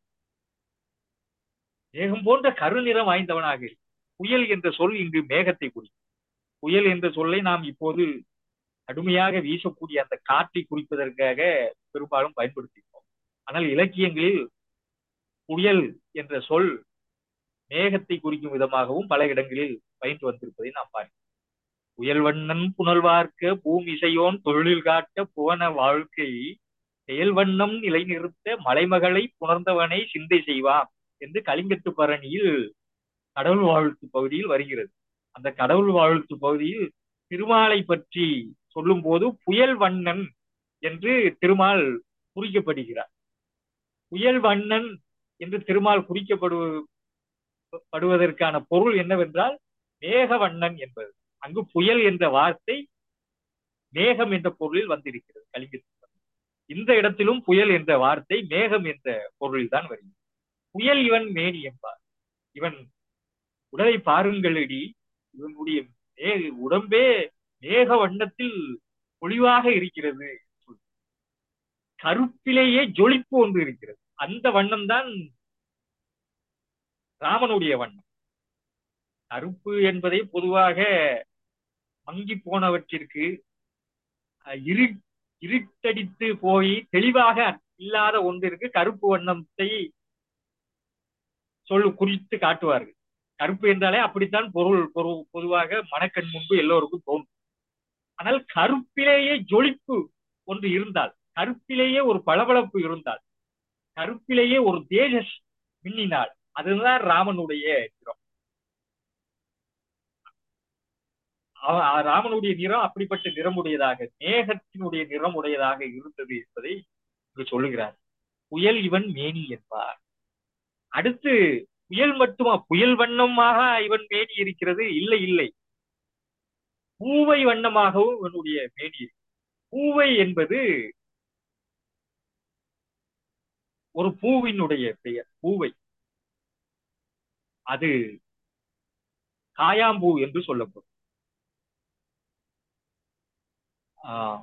மேகம் போன்ற கருநிறம் வாய்ந்தவனாக இரு. புயல் என்ற சொல் இங்கு மேகத்தை குறிக்கும் புயல் என்ற சொல்லை நாம் இப்போது கடுமையாக வீசக்கூடிய அந்த காற்றை குறிப்பதற்காக பெரும்பாலும் பயன்படுத்தினோம் ஆனால் இலக்கியங்களில் புயல் என்ற சொல் மேகத்தை குறிக்கும் விதமாகவும் பல இடங்களில் பயின்று வந்திருப்பதை நாம் பார்க்கிறோம் புயல் வண்ணன் புனல்வார்க்க பூமிசையோன் தொழில் காட்ட புவன வாழ்க்கை செயல் வண்ணம் நிலைநிறுத்த மலைமகளை புணர்ந்தவனை சிந்தை செய்வான் என்று கலிங்கத்து பரணியில் கடவுள் வாழ்த்து பகுதியில் வருகிறது அந்த கடவுள் வாழ்த்து பகுதியில் திருமாலை பற்றி சொல்லும் போது புயல் வண்ணன் என்று திருமால் குறிக்கப்படுகிறார் புயல் வண்ணன் என்று திருமால் குறிக்கப்படு படுவதற்கான பொருள் என்னவென்றால் மேகவண்ணன் என்பது அங்கு புயல் என்ற வார்த்தை மேகம் என்ற பொருளில் வந்திருக்கிறது கலிங்கத்தில் இந்த இடத்திலும் புயல் என்ற வார்த்தை மேகம் என்ற பொருளில் தான் வருகிறது புயல் இவன் மேனி என்பார் இவன் உடலை பாருங்களடி இவனுடைய மே உடம்பே மேக வண்ணத்தில் பொலிவாக இருக்கிறது கருப்பிலேயே ஜொலிப்பு ஒன்று இருக்கிறது அந்த வண்ணம் தான் ராமனுடைய வண்ணம் கருப்பு என்பதை பொதுவாக மங்கி போனவற்றிற்கு அஹ், இரு இருட்டடித்து போய் தெளிவாக இல்லாத ஒன்றிற்கு கருப்பு வண்ணத்தை சொல்லு குறித்து காட்டுவார்கள் கருப்பு என்றாலே அப்படித்தான் பொருள் பொரு- பொதுவாக மனக்கண் முன்பு எல்லோருக்கும் தோன்றும் ஆனால் கருப்பிலேயே ஜொலிப்பு ஒன்று இருந்தால் கருப்பிலேயே ஒரு பளபளப்பு இருந்தால் கருப்பிலேயே ஒரு தேஜஸ் மின்னினால் அதுதான் ராமனுடைய நிறம் அவ- அ- ராமனுடைய நிறம் அப்படிப்பட்ட நிறமுடையதாக மேகத்தினுடைய நிறம் உடையதாக இருந்தது என்பதை இங்கு சொல்லுகிறார் புயல் இவன் மேனி என்பார் அடுத்து புயல் மட்டுமா புயல் வண்ணமாக இவன் மேனி இருக்கிறது இல்லை இல்லை பூவை வண்ணமாகவும் இவனுடைய மேனி இருக்கு. பூவை என்பது ஒரு பூவினுடைய பெயர் பூவை அது காயாம்பூ என்று சொல்லப்படும் ஆஹ்,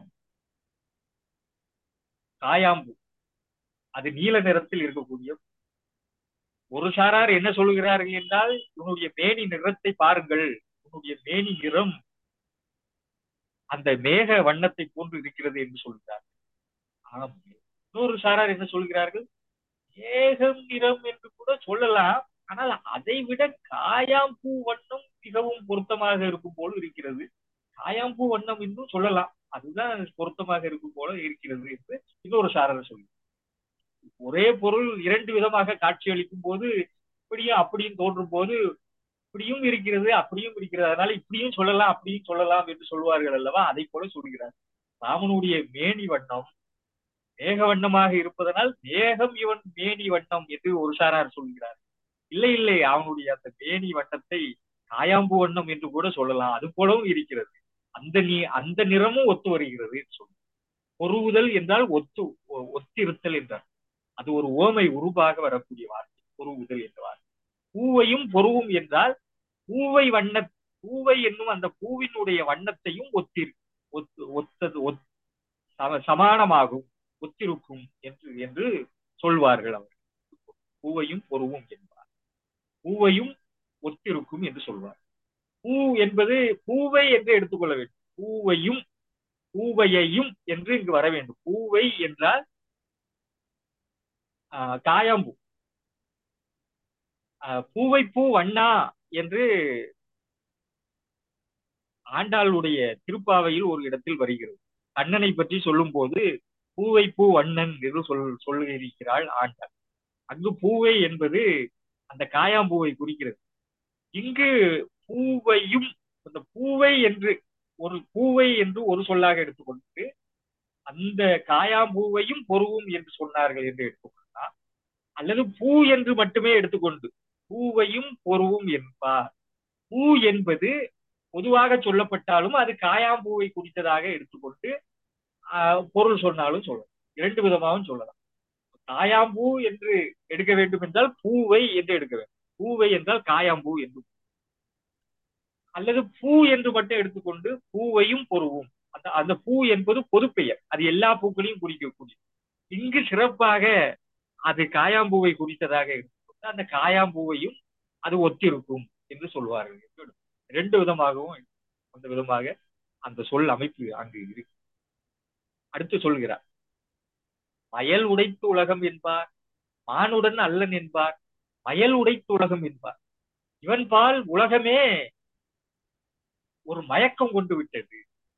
காயாம்பூ அது நீல நிறத்தில் இருக்கக்கூடிய ஒரு சாரார் என்ன சொல்லுகிறார்கள் என்றால் உன்னுடைய மேனி நிறத்தை பாருங்கள் உன்னுடைய மேனி நிறம் அந்த மேக வண்ணத்தை போன்று இருக்கிறது என்று சொல்கிறார் ஆம் இன்னொரு சாரார் என்ன சொல்கிறார்கள் மேகம் நிறம் என்று கூட சொல்லலாம் ஆனால் அதை விட காயாம்பூ வண்ணம் மிகவும் பொருத்தமாக இருக்கும் போல இருக்கிறது காயாம்பூ வண்ணம் என்றும் சொல்லலாம் அதுதான் பொருத்தமாக இருக்கும் போல இருக்கிறது என்று இன்னொரு சாரார் சொல்லி ஒரே பொருள் இரண்டு விதமாக காட்சியளிக்கும் போது இப்படியும் அப்படியும் தோன்றும் போது இப்படியும் இருக்கிறது அப்படியும் இருக்கிறது அதனால இப்படியும் சொல்லலாம் அப்படியும் சொல்லலாம் என்று சொல்வார்கள் அல்லவா அதை போல சொல்கிறார் ராமனுடைய மேனி வண்ணம் மேக வண்ணமாக இருப்பதனால் மேகம் இவன் மேனி வண்ணம் என்று ஒரு சாரார் சொல்கிறார் இல்லை இல்லை அவனுடைய அந்த மேனி வண்ணத்தை காயாம்பு வண்ணம் என்று கூட சொல்லலாம் அது போலவும் இருக்கிறது அந்த நீ அந்த நிறமும் ஒத்து வருகிறது என்று சொல்லும் பொருவுதல் என்றால் ஒத்து ஒ- ஒத்திருத்தல் என்றார் அது ஒரு ஓமை உருவாக வரக்கூடிய வார்த்தை பொருவுதல் என்ற வார்த்தை பூவையும் பொருவும் என்றால் பூவை வண்ண பூவை என்னும் அந்த பூவினுடைய வண்ணத்தையும் ஒத்திரு ஒத்து ஒத்தது ஒத் சம- சமானமாகும் ஒத்திருக்கும் என்று என்று சொல்வார்கள் அவர் பூவையும் பொருவும் என்பார் பூவையும் ஒத்திருக்கும் என்று சொல்வார் பூ என்பது பூவை என்று எடுத்துக்கொள்ள வேண்டும் பூவையும் பூவையையும் என்று இங்கு வர வேண்டும் பூவை என்றால் ஆஹ், காயாம்பூ ஆஹ், பூவை பூ வண்ணா என்று ஆண்டாளுடைய திருப்பாவையில் ஒரு இடத்தில் வருகிறது கண்ணனை பற்றி சொல்லும் போது பூவை பூ வண்ணன் என்று சொல் சொல்லியிருக்கிறாள் ஆண்டாள் அங்கு பூவை என்பது அந்த காயாம்பூவை குறிக்கிறது இங்கு பூவையும் அந்த பூவை என்று ஒரு பூவை என்று ஒரு சொல்லாக எடுத்துக்கொண்டு அந்த காயாம்பூவையும் பொருவும் என்று சொன்னார்கள் என்று எடுத்துக்கொண்டா அல்லது பூ என்று மட்டுமே எடுத்துக்கொண்டு பூவையும் பொருவும் என்பார் பூ என்பது பொதுவாக சொல்லப்பட்டாலும் அது காயாம்பூவை குறித்ததாக எடுத்துக்கொண்டு ஆஹ், பொருள் சொன்னாலும் சொல்லலாம் இரண்டு விதமாகவும் சொல்லலாம் காயாம்பூ என்று எடுக்க வேண்டும் என்றால் பூவை என்று எடுக்க வேண்டும் பூவை என்றால் காயாம்பூ என்று அல்லது பூ என்று மட்டும் எடுத்துக்கொண்டு பூவையும் பொருவும் அந்த அந்த பூ என்பது பொதுப்பெயர் அது எல்லா பூக்களையும் குறிக்கக்கூடிய இங்கு சிறப்பாக அது காயாம்பூவை குறித்ததாக எடுத்துக்கொண்டு அந்த காயாம்பூவையும் அது ஒத்திருக்கும் என்று சொல்வார்கள் என்று எடுத்துக்கொள்ளும். ரெண்டு விதமாகவும் அந்த விதமாக அந்த சொல் அமைப்பு அங்கு இருக்கு அடுத்து சொல்கிறார் வயல் உடைத்து உலகம் என்பார் மானுடன் அல்லன் என்பார் வயல் உடைத்து உலகம் என்பார் இவன் பால் உலகமே ஒரு மயக்கம் கொண்டு விட்டது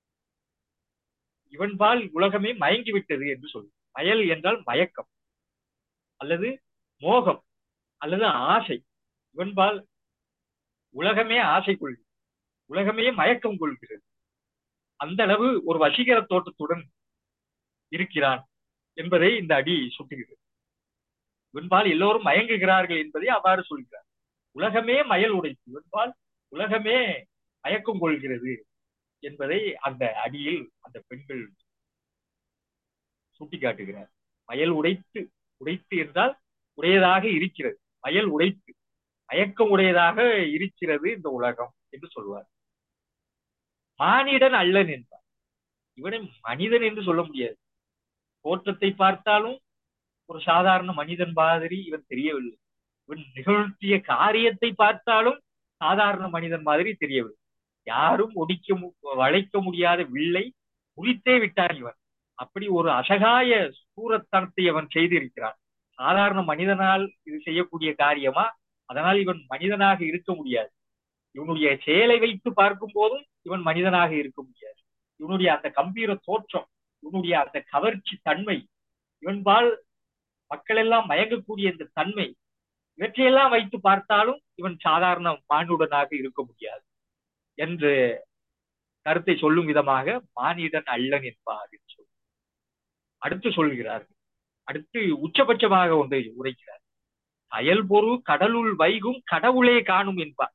இவன் பால் உலகமே மயங்கி விட்டது என்று சொல்லு மயல் என்றால் மயக்கம் அல்லது மோகம் அல்லது ஆசை இவன் பால் உலகமே ஆசை கொள்கிறது உலகமே மயக்கம் கொள்கிறது அந்த அளவு ஒரு வசீகர தோட்டத்துடன் இருக்கிறான் என்பதை இந்த அடி சுட்டுகிறது இவன்பால் எல்லோரும் மயங்குகிறார்கள் என்பதை அவ்வாறு சொல்கிறார் உலகமே மயல் உடைத்து இவன்பால் உலகமே மயக்கம் கொள்கிறது என்பதை அந்த அடியில் அந்த பெண்கள் சுட்டிக்காட்டுகிறார் மயல் உடைத்து உடைத்து என்றால் உடையதாக இருக்கிறது மயல் உடைத்து மயக்கம் உடையதாக இருக்கிறது இந்த உலகம் என்று சொல்வார் மானிடன் அல்லன் என்பார் இவனை மனிதன் என்று சொல்ல முடியாது தோற்றத்தை பார்த்தாலும் ஒரு சாதாரண மனிதன் மாதிரி இவன் தெரியவில்லை இவன் நிகழ்த்திய காரியத்தை பார்த்தாலும் சாதாரண மனிதன் மாதிரி தெரியவில்லை யாரும் ஒடிக்க மு- வளைக்க முடியாத வில்லை உரித்தே விட்டான் இவன் அப்படி ஒரு அசகாய சூரத்தனத்தை அவன் செய்திருக்கிறான் சாதாரண மனிதனால் இது செய்யக்கூடிய காரியமா அதனால் இவன் மனிதனாக இருக்க முடியாது இவனுடைய செயலை வைத்து பார்க்கும் போதும் இவன் மனிதனாக இருக்க முடியாது இவனுடைய அந்த கம்பீர தோற்றம் இவனுடைய அந்த கவர்ச்சி தன்மை இவன்பால் மக்கள் எல்லாம் மயங்கக்கூடிய இந்த தன்மை இவற்றையெல்லாம் வைத்து பார்த்தாலும் இவன் சாதாரண மானுடனாக இருக்க முடியாது என்று கருத்தை சொல்லும் விதமாக மானிடன் அல்லன் என்பார் என்று சொல் அடுத்து சொல்கிறார்கள் அடுத்து உச்சபட்சமாக ஒன்றை உரைக்கிறார் அயல்பொரு கடலுள் வைகும் கடவுளே காணும் என்பார்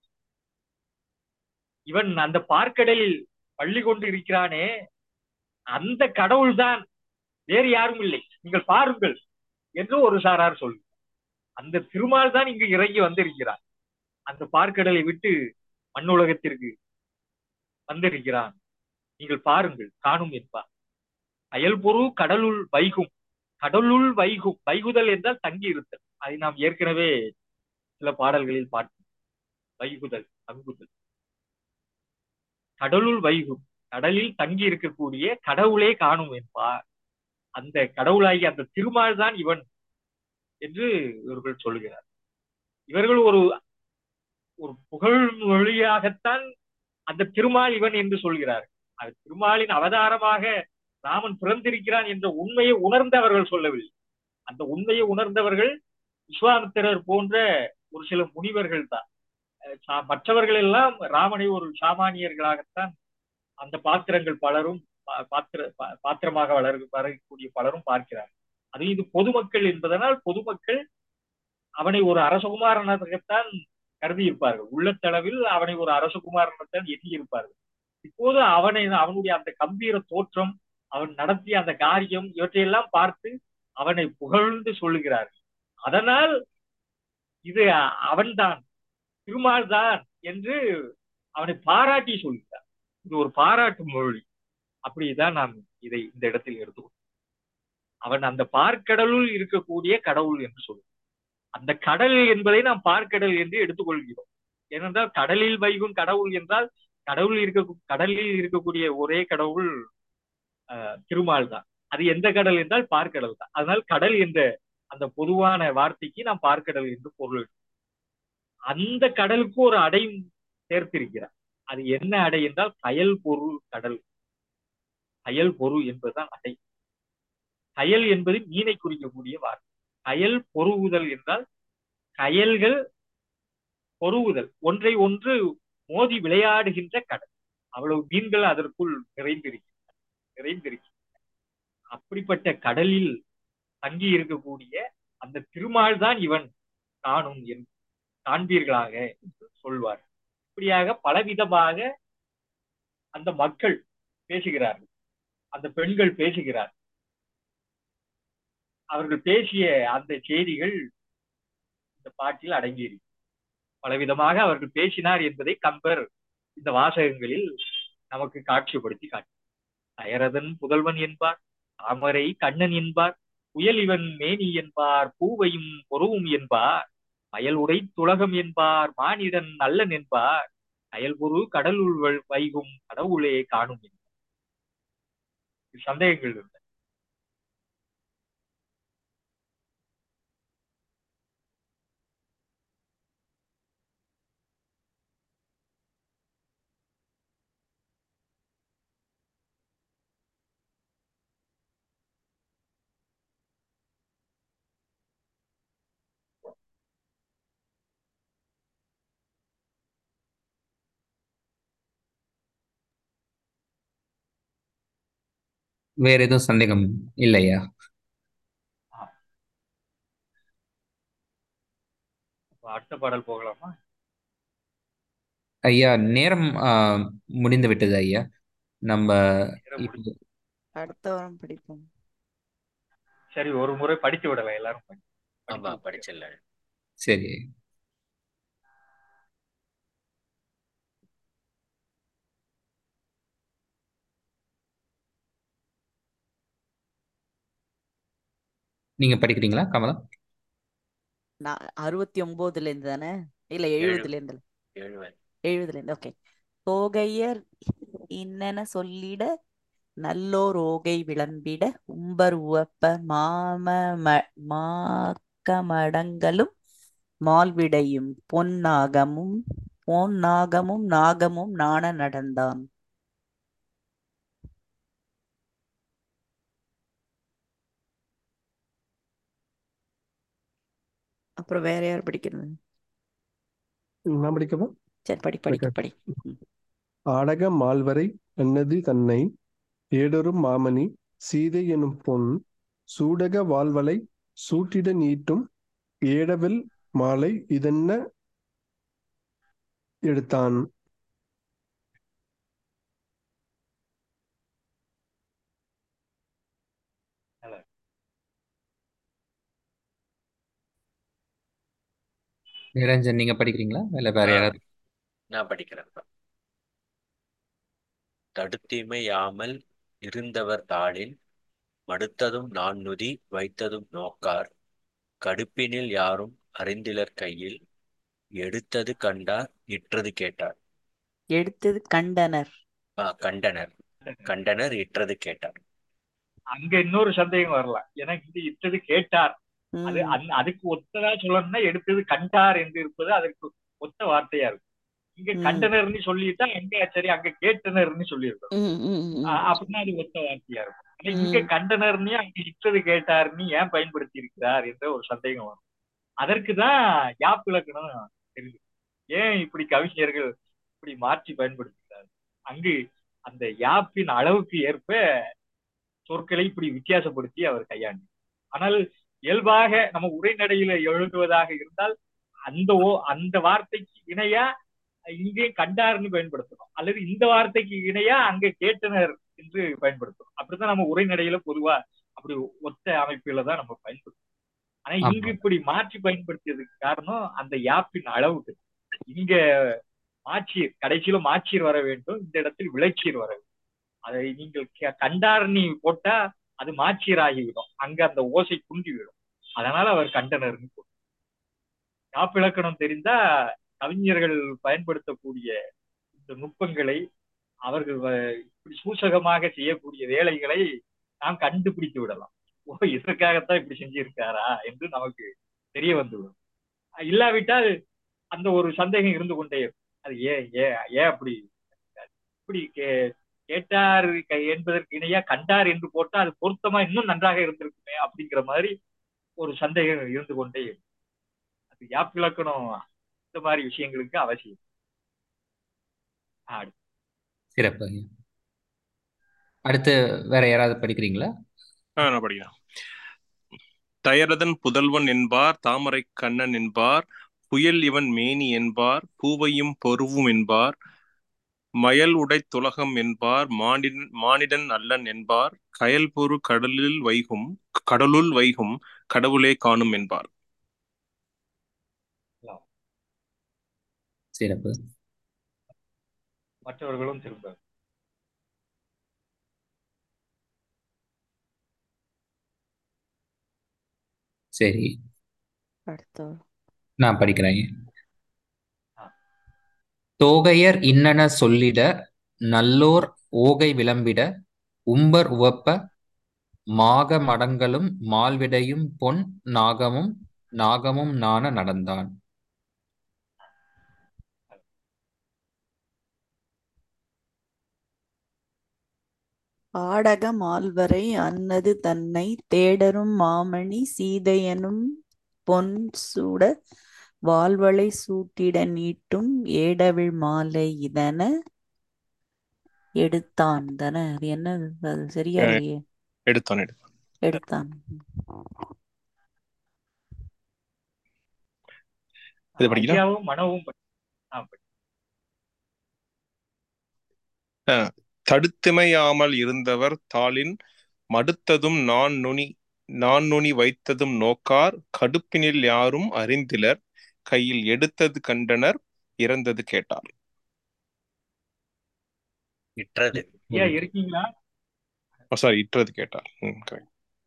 இவன் அந்த பார்க்கடலில் பள்ளி கொண்டு இருக்கிறானே அந்த கடவுள்தான் வேறு யாரும் இல்லை நீங்கள் பாருங்கள் என்று ஒரு சாரார் சொல்லு அந்த திருமால் தான் இங்கு இறங்கி வந்திருக்கிறான் அந்த பார்க்கடலை விட்டு மண்ணுலகத்திற்கு வந்திருக்கிறான் நீங்கள் பாருங்கள் காணும் என்பார் அயல்பொரு கடலுள் வைகும் கடலுள் வைகும் வைகுதல் என்றால் தங்கி இருத்தல் அதை நாம் ஏற்கனவே சில பாடல்களில் பார்த்தோம் வைகுதல் தங்குதல் கடலுள் வைகும் கடலில் தங்கி இருக்கக்கூடிய கடவுளே காணும் என்பார் அந்த கடவுளாகி அந்த திருமால் தான் இவன் என்று இவர்கள் சொல்லுகிறார் இவர்கள் ஒரு ஒரு புகழ் மொழியாகத்தான் அந்த திருமால் இவன் என்று சொல்கிறார் அது திருமாலின் அவதாரமாக ராமன் பிறந்திருக்கிறான் என்ற உண்மையை உணர்ந்தவர்கள் சொல்லவில்லை அந்த உண்மையை உணர்ந்தவர்கள் விஸ்வாமித்திரர் போன்ற ஒரு சில முனிவர்கள் தான் அஹ் சா- மற்றவர்கள் எல்லாம் ராமனை ஒரு சாமானியர்களாகத்தான் அந்த பாத்திரங்கள் பலரும் பா- பாத்திர பா- பாத்திரமாக வளர் வரக்கூடிய பலரும் பார்க்கிறார் அது இது பொதுமக்கள் என்பதனால் பொதுமக்கள் அவனை ஒரு அரசகுமாரனாகத்தான் கருதி இருப்பார்கள் உள்ளத்தளவில் அவனை ஒரு அரசகுமாரனாகத்தான் எண்ணி இருப்பார்கள் இப்போது அவனை அவனுடைய அந்த கம்பீர தோற்றம் அவன் நடத்திய அந்த காரியம் இவற்றையெல்லாம் பார்த்து அவனை புகழ்ந்து சொல்லுகிறார்கள் அதனால் இது அவன்தான் திருமால் தான் என்று அவனை பாராட்டி சொல்கிறார் இது ஒரு பாராட்டு மொழி அப்படிதான் நாம் இதை இந்த இடத்தில் எடுத்துக்கொள்வோம் அவன் அந்த பார்க்கடலுள் இருக்கக்கூடிய கடவுள் என்று சொல்லுவோம் அந்த கடல் என்பதை நாம் பார்க்கடல் என்று எடுத்துக்கொள்கிறோம் ஏனென்றால் கடலில் வைகும் கடவுள் என்றால் கடவுள் இருக்க கடலில் இருக்கக்கூடிய ஒரே கடவுள் ஆஹ், திருமால் தான் அது எந்த கடல் என்றால் பார்க்கடல் தான் அதனால் கடல் என்ற அந்த பொதுவான வார்த்தைக்கு நாம் பார்க்கடல் என்று பொருள் அந்த கடலுக்கு ஒரு அடையும் சேர்த்திருக்கிறார் அது என்ன அடை என்றால் கயல் பொருள் கடல் கயல் பொருள் என்பதுதான் அடை கயல் என்பது மீனை குறிக்கக்கூடிய வார்த்தை கயல் பொருவுதல் என்றால் கயல்கள் பொருவுதல் ஒன்றை ஒன்று மோதி விளையாடுகின்ற கடல் அவ்வளவு மீன்கள் அதற்குள் நிறைந்திருக்கின்றன நிறைந்திருக்கின்றன அப்படிப்பட்ட கடலில் தங்கி இருக்கக்கூடிய அந்த திருமால் தான் இவன் காணும் என் காண்பீர்களாக என்று சொல்வார் இப்படியாக பலவிதமாக அந்த மக்கள் பேசுகிறார்கள் அந்த பெண்கள் பேசுகிறார்கள் அவர்கள் பேசிய அந்த செய்திகள் இந்த பாட்டில் அடங்கியிருக்கு பலவிதமாக அவர்கள் பேசினார் என்பதை கம்பர் இந்த வாசகங்களில் நமக்கு காட்சிப்படுத்தி காட்டி அயரதன் புதல்வன் என்பார் தாமரை கண்ணன் என்பார் புயல் இவன் மேனி என்பார் பூவையும் பொருவும் என்பார் மயல் உடை துலகம் என்பார் மானிடன் நல்லன் என்பார் அயல்பொரு கடலுள் வ- வைகும் கடவுளே காணும் என்பார் இது சந்தேகங்கள் இருந்தன வேற எதுவும் சந்தேகம் இல்லையா அப்ப அடுத்த பாடல் போகலாமா ஐயா நேரம் ஆ, முடிந்து விட்டது ஐயா நம்ம நேரம் இப்போ முடிஞ்சு. அடுத்த வாரம் படிப்போம் சரி ஒரு முறை படித்து விடலாம் எல்லாரும் படி- ஆமா படித்து விட்டு. படிச்சிடலாம் சரி நீங்க படிக்கிறீங்களா கமலா நான் அறுபத்தி ஒன்பதுல இருந்து தானே இல்ல ஏழு எழுபதுல இருந்து ஏழு வரை. எழுபதுல இருந்து ஓகே தோகையர் இன்னென சொல்லிட நல்லோர் ஓகை விளம்பிட உம்பர் உவப்ப மாம ம- மாக்கமடங்களும் மால்விடையும் பொன்னாகமும் பொன்னாகமும் நாகமும் நாண நடந்தான் அப்புறம் வேற யார் படிக்கிறது நான் படிக்கவா சரி படி படிக்க Okay. படி ம். ஆடக மால்வரை அன்னது தன்னை ஏடொரும் மாமணி சீதை எனும் பொன் சூடக வாழ்வலை சூட்டிட நீட்டும் ஏடவில் மாலை இதென்ன எடுத்தான் நல்லா. நிரஞ்சன் நீங்க படிக்கிறீங்களா இல்ல வேற ஆ, யாராவது நான் படிக்கிறேன் தடுத்திமையாமல் இருந்தவர் தாளின் மடுத்ததும் நான்நுதி வைத்ததும் நோக்கார் கடுப்பினில் யாரும் அறிந்திலர் கையில் எடுத்தது கண்டார் இற்றது கேட்டார் எடுத்தது கண்டனர் ஆ, கண்டனர் கண்டனர் இற்றது கேட்டார் அங்க இன்னொரு சந்தேகம் வரலாம் எனக்கு இது இட்டது கேட்டார் அது ம் அந்த- அதுக்கு ஒத்ததா சொல்லணும்னா எடுத்தது கண்டார் என்று இருப்பது அதற்கு ஒத்த வார்த்தையா இருக்கும் இங்க ம். கண்டனர்னு சொல்லிட்டா அங்க சரி அங்க கேட்டனர்னு சொல்லியிருக்கோம் ம் ம் ம் அ- அப்படின்னா அது ஒத்த வார்த்தையா இருக்கும் ஆனா இங்க ம் கண்டனர்னு அங்க இட்டது கேட்டார்னு ஏன் பயன்படுத்தி இருக்கிறார் என்ற ஒரு சந்தேகம் வரும் அதற்கு தான் யாப் இலக்கணம் தெரியுது ஏன் இப்படி கவிஞர்கள் இப்படி மாற்றி பயன்படுத்துகிறார் அங்கு அந்த யாப்பின் அளவுக்கு ஏற்ப சொற்களை இப்படி வித்தியாசப்படுத்தி அவர் கையாண்டு ஆனால் இயல்பாக நம்ம உரைநடையில எழுதுவதாக இருந்தால் அந்த ஓ அந்த வார்த்தைக்கு இணையா இங்கே கண்டார்னு பயன்படுத்தணும் அல்லது இந்த வார்த்தைக்கு இணையா அங்க கேட்டனர் என்று பயன்படுத்தணும் அப்படித்தான் நம்ம உரைநடையில பொதுவா அப்படி ஒத்த அமைப்புல தான் நம்ம பயன்படுத்தணும் ஆனா இங்கு ஆமா இப்படி மாற்றி பயன்படுத்தியதுக்கு காரணம் அந்த யாப்பின் அளவுக்கு இங்க மாச்சீர் கடைசியில மாச்சீர் வர வேண்டும் இந்த இடத்தில் விளைச்சீர் வர வேண்டும் அதை நீங்கள் க- கண்டாரணி போட்டா அது மாச்சீர் ஆகிவிடும் அங்க அந்த ஓசை குன்றிவிடும் அதனால அவர் கண்டனர்னு போட்டார். யாப்பிலக்கணம் தெரிந்தா கவிஞர்கள் பயன்படுத்தக்கூடிய இந்த நுட்பங்களை அவர்கள் வ- இப்படி சூசகமாக செய்யக்கூடிய வேலைகளை நாம் கண்டுபிடித்து விடலாம் ஓ இதற்காகத்தான் இப்படி செஞ்சிருக்காரா என்று நமக்கு தெரிய வந்துவிடும் இல்லாவிட்டால் அந்த ஒரு சந்தேகம் இருந்து கொண்டே இருக்கும். அது ஏன் ஏன் ஏன் அப்படி இப்படி கே- கேட்டார் க- என்பதற்கு இணையா கண்டார் என்று போட்டால் அது பொருத்தமா இன்னும் நன்றாக இருந்திருக்குமே அப்படிங்கிற மாதிரி ஒரு சந்தேகம் இருந்து கொண்டே இருக்கும் அது யாப்பிலக்கணம் இந்த மாதிரி விஷயங்களுக்கு அவசியம் ஆ, சிறப்பு ஐயா அடுத்து வேற யாராவது படிக்கிறீங்களா ஆ நான் படிக்கிறேன் தயரதன் புதல்வன் என்பார் தாமரை கண்ணன் என்பார் புயல் இவன் மேனி என்பார் பூவையும் பொருவும் என்பார் மயல் உடைத் துலகம் என்பார் மானிடன் மானிடன் அல்லன் என்பார் கயல்பொரு கடலில் வைகும் கடலுள் வைகும் கடவுளே காணும் என்பார் சிறப்பு மற்றவர்களும் திரும்ப சரி அடுத்து நான் படிக்கிறேன் ஐயா. தோகையர் இன்னன சொல்லிட நல்லோர் ஓகை விளம்பிட உம்பர் உவப்ப மாக மடங்களும் மால்விடையும் பொன் நாகமும் நாகமும் நாண நடந்தான் ஆடக மால்வரை அன்னது தன்னை தேடரும் மாமணி சீதையனும் பொன் சூட வாழ்வளை சூட்டிட நீட்டும் ஏடவிழ் மாலை இதன எடுத்தான் தானே அது என்னது அது சரியா அஹ் இல்லையே எடுத்தான் எடுத்தான் எடுத்தான் இது படிக்கலாம் ஐயாவும் மனவும் படி- ஆ, படி. அஹ் தடுத்துமையாமல் இருந்தவர் தாளின் மடுத்ததும் நான் நுனி நான் நுனி வைத்ததும் நோக்கார் கடுப்பினில் யாரும் அறிந்திலர் கையில் எடுத்தது கண்டனர் இறந்தது கேட்டார் இற்றது ஐயா இருக்கீங்களா சாரி இற்றது கேட்டார் ம் correct.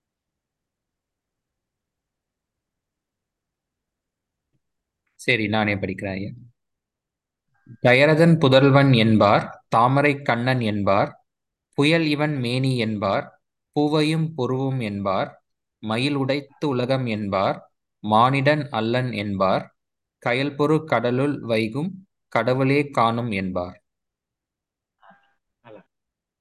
சரி நானே படிக்கிறேன் ஐயா தயரதன் புதல்வன் என்பார் தாமரை கண்ணன் என்பார் புயல் இவன் மேனி என்பார் பூவையும் பொருவும் என்பார் மயில் உடைத்து உலகம் என்பார் மானிடன் அல்லன் என்பார் கயல்பொரு கடலுள் வைகும் கடவுளே காணும் என்பார் நல்லா.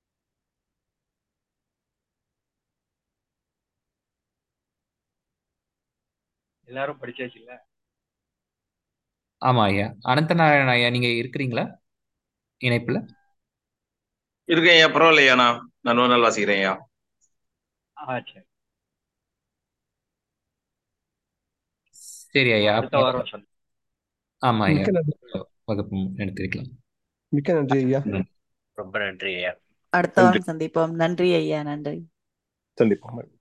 எல்லாரும் படிச்சாச்சு இல்ல ஆமா ஐயா அனந்தநாராயண ஐயா நீங்க இருக்கிறீங்களா இணைப்புல இருக்கேன் ஐயா பரவாயில்லையா நான் நான் நூறு நாள் வாசிக்கிறேன் ஐயா ஆ சரி சரி ஐயா அடுத்த வாரம் சொல்லு ஆமா ஐயா மிக்க நன்றி வகுப்பு எடுத்திருக்கலாம் மிக்க நன்றி ஐயா ரொம்ப நன்றி ஐயா அடுத்த நன்றி வாரம் சந்திப்போம் நன்றி ஐயா நன்றி சந்திப்போம்